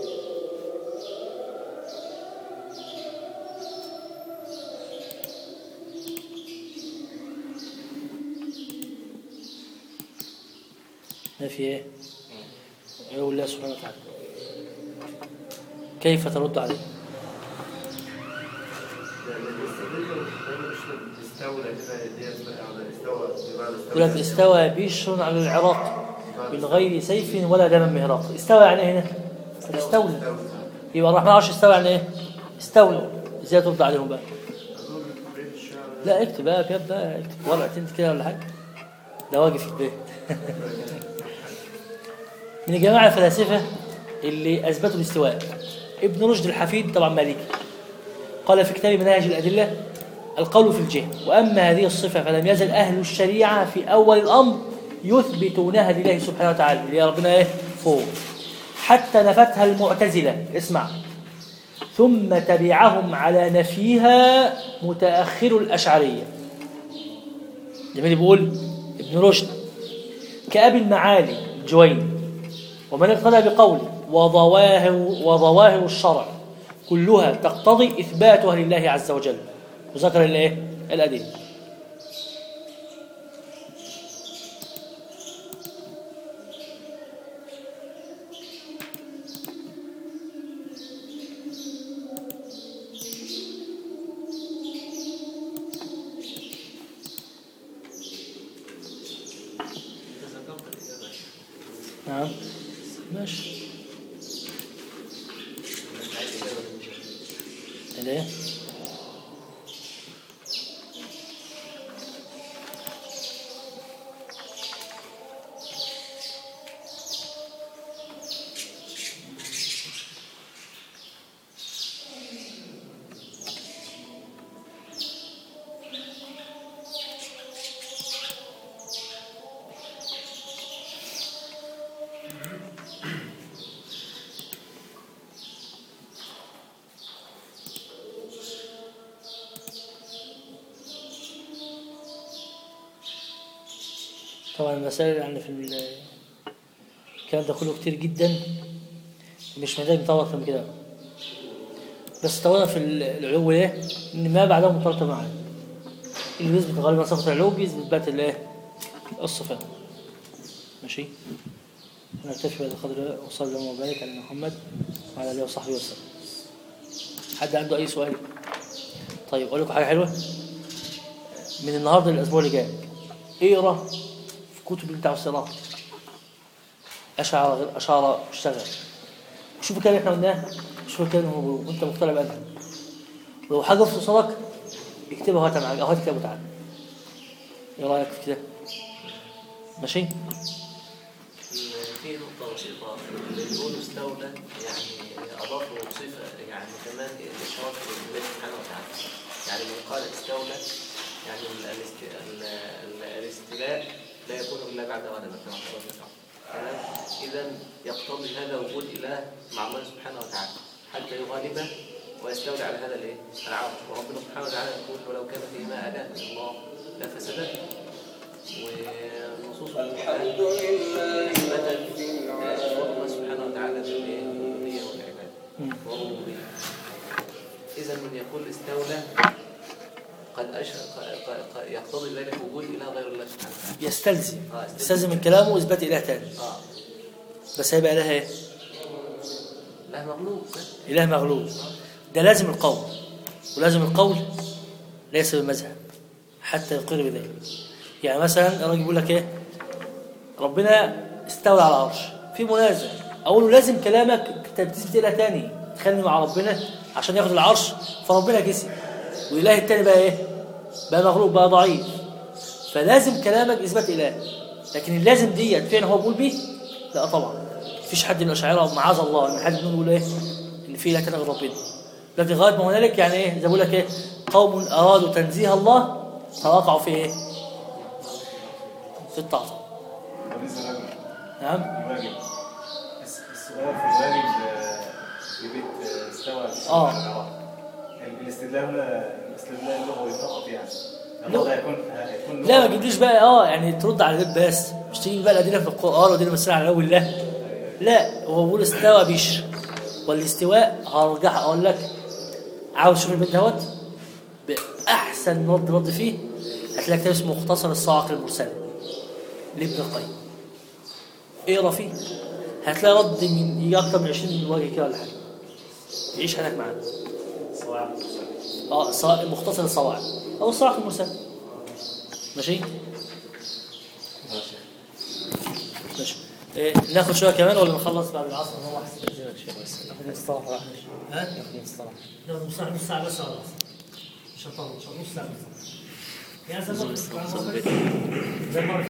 [SPEAKER 1] نفي ايه علو الله سبحانه وتعالى كيف ترد عليه يقول لك استوى بشر على العراق من غير سيف ولا دم مهراق استوى يعني إيه هنا استولى يبقى الرحمن عرش استوى يعني ايه استولى ازاي ترد عليهم بقى لا اكتب بقى كده بقى اكتب ورقتين كده ولا حاجه ده واجب في البيت من الجماعه الفلاسفه اللي اثبتوا الاستواء ابن رشد الحفيد طبعا مالكي قال في كتاب مناهج الادله القول في الجهل واما هذه الصفه فلم يزل اهل الشريعه في اول الامر يثبتونها لله سبحانه وتعالى اللي هي ربنا ايه فوق حتى نفتها المعتزله اسمع ثم تبعهم على نفيها متاخر الاشعريه جميل بيقول ابن رشد كأبي المعالي الجويني ومن اقتدى بقوله وظواهر وظواهر الشرع كلها تقتضي إثباتها لله عز وجل وذكر الايه الأدلة نعم ماشي ليه طبعا المسائل يعني في ال- الكلام ده كله كتير جدا مش محتاج نطور أكتر من كده بس طورنا في العلو ايه ان ما بعده مرتبط معاه اللي بيثبت غالبا صفة العلو بيثبت بقى الايه الصفات ماشي نكتفي بهذا القدر وصلى الله وبارك على محمد وعلى اله وصحبه وسلم حد عنده اي سؤال طيب اقول لكم حاجه حلوه من النهارده للاسبوع اللي جاي اقرا في كتب بتاع الصلاه اشعر غير اشعر اشتغل شوف الكلام اللي احنا قلناه شوف الكلام اللي هو بيقوله وانت مقتنع بقى ولو حاجه في صلاتك اكتبها وهاتها معاك او هات كتاب وتعالى ايه رايك في كده ماشي
[SPEAKER 6] في نقطة بسيطة اللي بيقولوا استولى يعني أضافوا صفة يعني كمان الإشراف بالله سبحانه وتعالى يعني من قال استولى يعني ال- الاست- ال- ال- الاستيلاء لا يكون إلا بعد غلبة كما قال الله تمام إذا يقتضي هذا وجود إله مع الله سبحانه وتعالى حتى يغالبه ويستولي على هذا الايه؟ العرش وربنا سبحانه وتعالى يقول ولو كان فيهما آلهة إلا الله لفسدتا ونصوص القرآن أثبتت إشراك الله سبحانه وتعالى بالربوبية والعبادة والربوبية إذا من يقول استولى قد أشرك ق- ق- يقتضي ذلك وجود إله غير الله سبحانه وتعالى
[SPEAKER 1] يستلزم
[SPEAKER 6] آه، يستلزم.
[SPEAKER 1] يستلزم من كلامه واثبات اله تاني
[SPEAKER 6] آه
[SPEAKER 1] بس هيبقى اله ايه
[SPEAKER 6] لا مغلوب
[SPEAKER 1] اله مغلوب ده لازم القول ولازم القول ليس بالمذهب حتى يقر بذلك يعني مثلا الراجل بيقول لك ايه ربنا استولى على العرش في منازع اقول له لازم كلامك تثبت اله تاني تخلي مع ربنا عشان ياخد العرش فربنا كسب واله التاني بقى ايه بقى مغلوب بقى ضعيف فلازم كلامك اثبات اله لكن اللازم ديت فين هو بيقول بيه لا طبعا مفيش حد من الاشاعره معاذ الله ان حد منهم يقول ايه ان في اله تاني غير ربنا لكن غايه ما هنالك يعني ايه زي ما بقول لك ايه قوم ارادوا تنزيه الله فوقعوا في ايه في التعطيل
[SPEAKER 7] بالنسبه للواجب
[SPEAKER 1] نعم
[SPEAKER 7] الواجب الس- السؤال في الواجب آه، في بيت آه، استوى
[SPEAKER 1] آه.
[SPEAKER 7] على العراق. ال- الاستدلال هنا الاستدلال اللغوي فقط يعني
[SPEAKER 1] لغة.
[SPEAKER 7] الوضع هيكون هيكون
[SPEAKER 1] لا ما
[SPEAKER 7] لغوي.
[SPEAKER 1] تجيبليش بقى اه يعني ترد على ده بس مش تيجي بقى الادله في القران وادله مثلا على اول الله لا هو بيقول استوى بيشر والاستواء هرجع اقول لك عاوز تشوف البيت دوت باحسن رد رد فيه هتلاقي كتاب اسمه مختصر الصواعق المرسله لابن القيم اقرا فيه هتلاقي رد من يجي اكتر من 20 وجه كده ولا حاجه يعيش هناك معانا اه صا- مختصر الصواعق او الصواعق المرسله ماشي ماشي إيه ناخد شويه كمان ولا نخلص بعد العصر هو احسن ناخد مصطلح واحد ها ناخد مصطلح ناخد مصطلح نص ساعه بس خلاص مش هطول مش هنص ساعه بس يعني زي ما زي ما